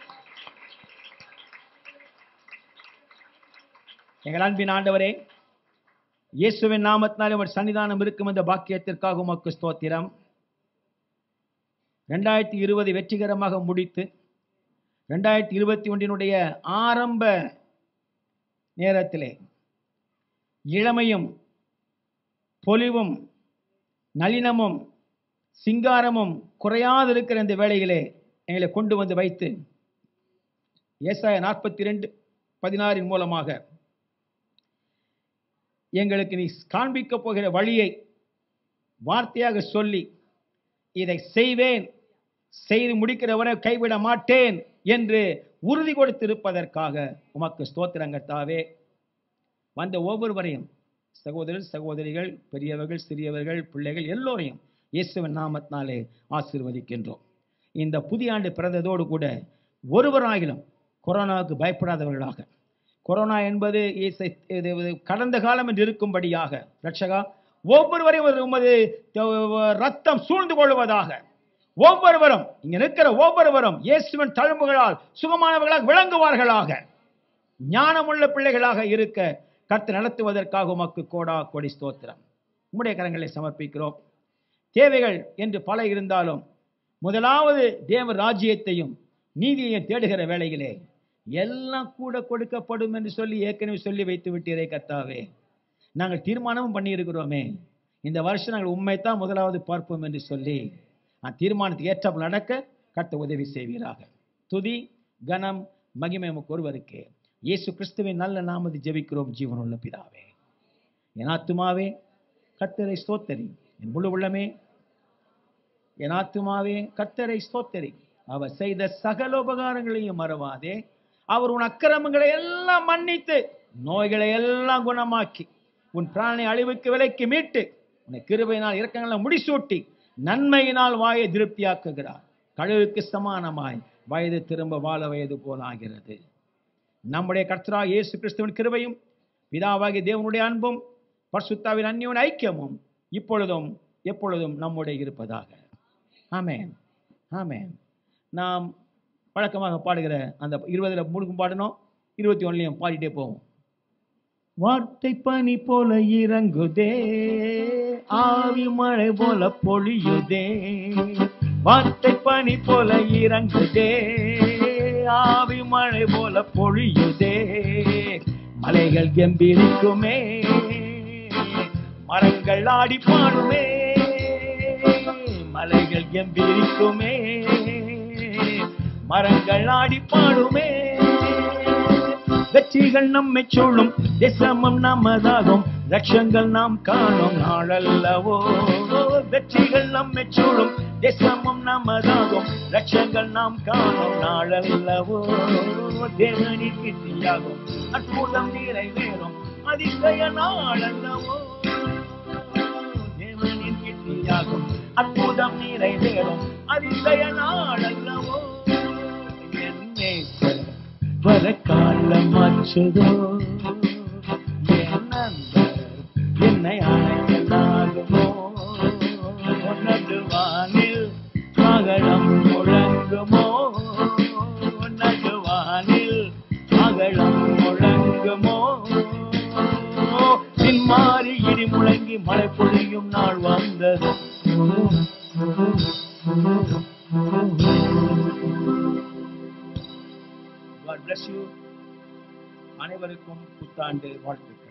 எங்கள் அன்பின் ஆண்டவரே இயேசுவின் நாமத்தினாலே ஒரு சன்னிதானம் இருக்கும் இந்த பாக்கியத்திற்காக உமக்கு ஸ்தோத்திரம் ரெண்டாயிரத்தி இருபது வெற்றிகரமாக முடித்து ரெண்டாயிரத்தி இருபத்தி ஒன்றினுடைய ஆரம்ப நேரத்திலே இளமையும் பொலிவும் நளினமும் சிங்காரமும் குறையாதிருக்கிற இந்த வேளையிலே எங்களை கொண்டு வந்து வைத்து ஏசாய நாற்பத்தி ரெண்டு பதினாறின் மூலமாக எங்களுக்கு நீ காண்பிக்க போகிற வழியை வார்த்தையாக சொல்லி இதை செய்வேன் செய்து முடிக்கிறவரை கைவிட மாட்டேன் என்று உறுதி கொடுத்திருப்பதற்காக உமக்கு ஸ்தோத்திரங்கத்தாவே வந்த ஒவ்வொருவரையும் சகோதரர் சகோதரிகள் பெரியவர்கள் சிறியவர்கள் பிள்ளைகள் எல்லோரையும் இயேசுவின் நாமத்தினாலே ஆசீர்வதிக்கின்றோம் இந்த புதிய ஆண்டு பிறந்ததோடு கூட ஒருவராகிலும் கொரோனாவுக்கு பயப்படாதவர்களாக கொரோனா என்பது இயேசு- இது இது கடந்த காலம் என்று இருக்கும்படியாக ரட்சகா ஒவ்வொருவரையும் ஒரு உமது த- ரத்தம் சூழ்ந்து கொள்வதாக ஒவ்வொருவரும் இங்க நிற்கிற ஒவ்வொருவரும் இயேசுவின் தழும்புகளால் சுகமானவர்களாக விளங்குவார்களாக ஞானமுள்ள பிள்ளைகளாக இருக்க கர்த்து நடத்துவதற்காக உமக்கு கோடா கோடி ஸ்தோத்திரம் உம்முடைய கரங்களை சமர்ப்பிக்கிறோம் தேவைகள் என்று பல இருந்தாலும் முதலாவது தேவ ராஜ்யத்தையும் நீதியையும் தேடுகிற வேளையிலே எல்லாம் கூட கொடுக்கப்படும் என்று சொல்லி ஏற்கனவே சொல்லி வைத்து விட்டீரே கர்த்தாவே நாங்கள் தீர்மானமும் பண்ணியிருக்கிறோமே இந்த வருஷம் நாங்கள் உண்மைத்தான் முதலாவது பார்ப்போம் என்று சொல்லி அந்த தீர்மானத்துக்கு ஏற்றாமல் நடக்க கர்த்த உதவி செய்வீராக துதி கனம் மகிமை உமக்கு ஒருவருக்கே இயேசு கிறிஸ்துவின் நல்ல நாமத்தை ஜெபிக்கிறோம் ஜீவனுள்ள பிதாவே என் ஆத்துமாவே கர்த்தரை ஸ்தோத்தரி என் முழு உள்ளமே என் ஆத்துமாவே கர்த்தரை ஸ்தோத்தரி அவர் செய்த சகல உபகாரங்களையும் மறவாதே அவர் உன் அக்கிரமங்களை எல்லாம் மன்னித்து நோய்களை எல்லாம் குணமாக்கி உன் பிராணை அழிவுக்கு விலைக்கு மீட்டு உன்னை கிருபையினால் இரக்கங்களை முடிசூட்டி நன்மையினால் வாயை திருப்தியாக்குகிறார் கழுவுக்கு சமானமாய் வயது திரும்ப வாழ வயது போலாகிறது நம்முடைய கர்த்தரா இயேசு கிறிஸ்துவின் கிருபையும் பிதாவாகிய தேவனுடைய அன்பும் பரிசுத்தாவின் அந்நியன் ஐக்கியமும் இப்பொழுதும் எப்பொழுதும் நம்முடைய இருப்பதாக ஆமென் ஆமென் நாம் வழக்கமாக பாடுகிற அந்த இருபதுல முழுக்கும் பாடணும் இருபத்தி ஒன்றுலையும் பாடிட்டே போவோம் வார்த்தை பனி போல இறங்குதே ஆவி மழை போல பொழியுதே வார்த்தை பனி போல இறங்குதே ஆவி மழை போல பொழியுதே மலைகள் கம்பீரிக்குமே மரங்கள் ஆடி பாடுமே மலைகள் கம்பீரிக்குமே மரங்கள் ஆடி பாடுமே வெற்றிகள் நம்மை சூழும் தேசமும் நமதாகும் லட்சங்கள் நாம் காணும் நாளல்லவோ வெற்றிகள் நம்மை சூழும் தேசமும் நமதாகும் லட்சங்கள் நாம் காணும் நாளல்லவோ தேவனின் கிட்டியாகும் அற்புதம் நிறைவேறும் அதிசய நாளல்லவோ தேவனின் கிட்டியாகும் அற்புதம் நிறைவேறும் அதிசய நாளல்லவோ என் நேசர் வர காலமாச்சதோ என் நண்பர் என்னை அழைக்கலாகுமோ உனது வானில் மகளம் முழங்குமோ உனது வானில் மகளம் முழங்குமோ பின்மாறி இடி முழங்கி மழை பொழியும் நாள் வந்தது God bless you. அனைவருக்கும் புத்தாண்டு வாழ்த்துக்கள்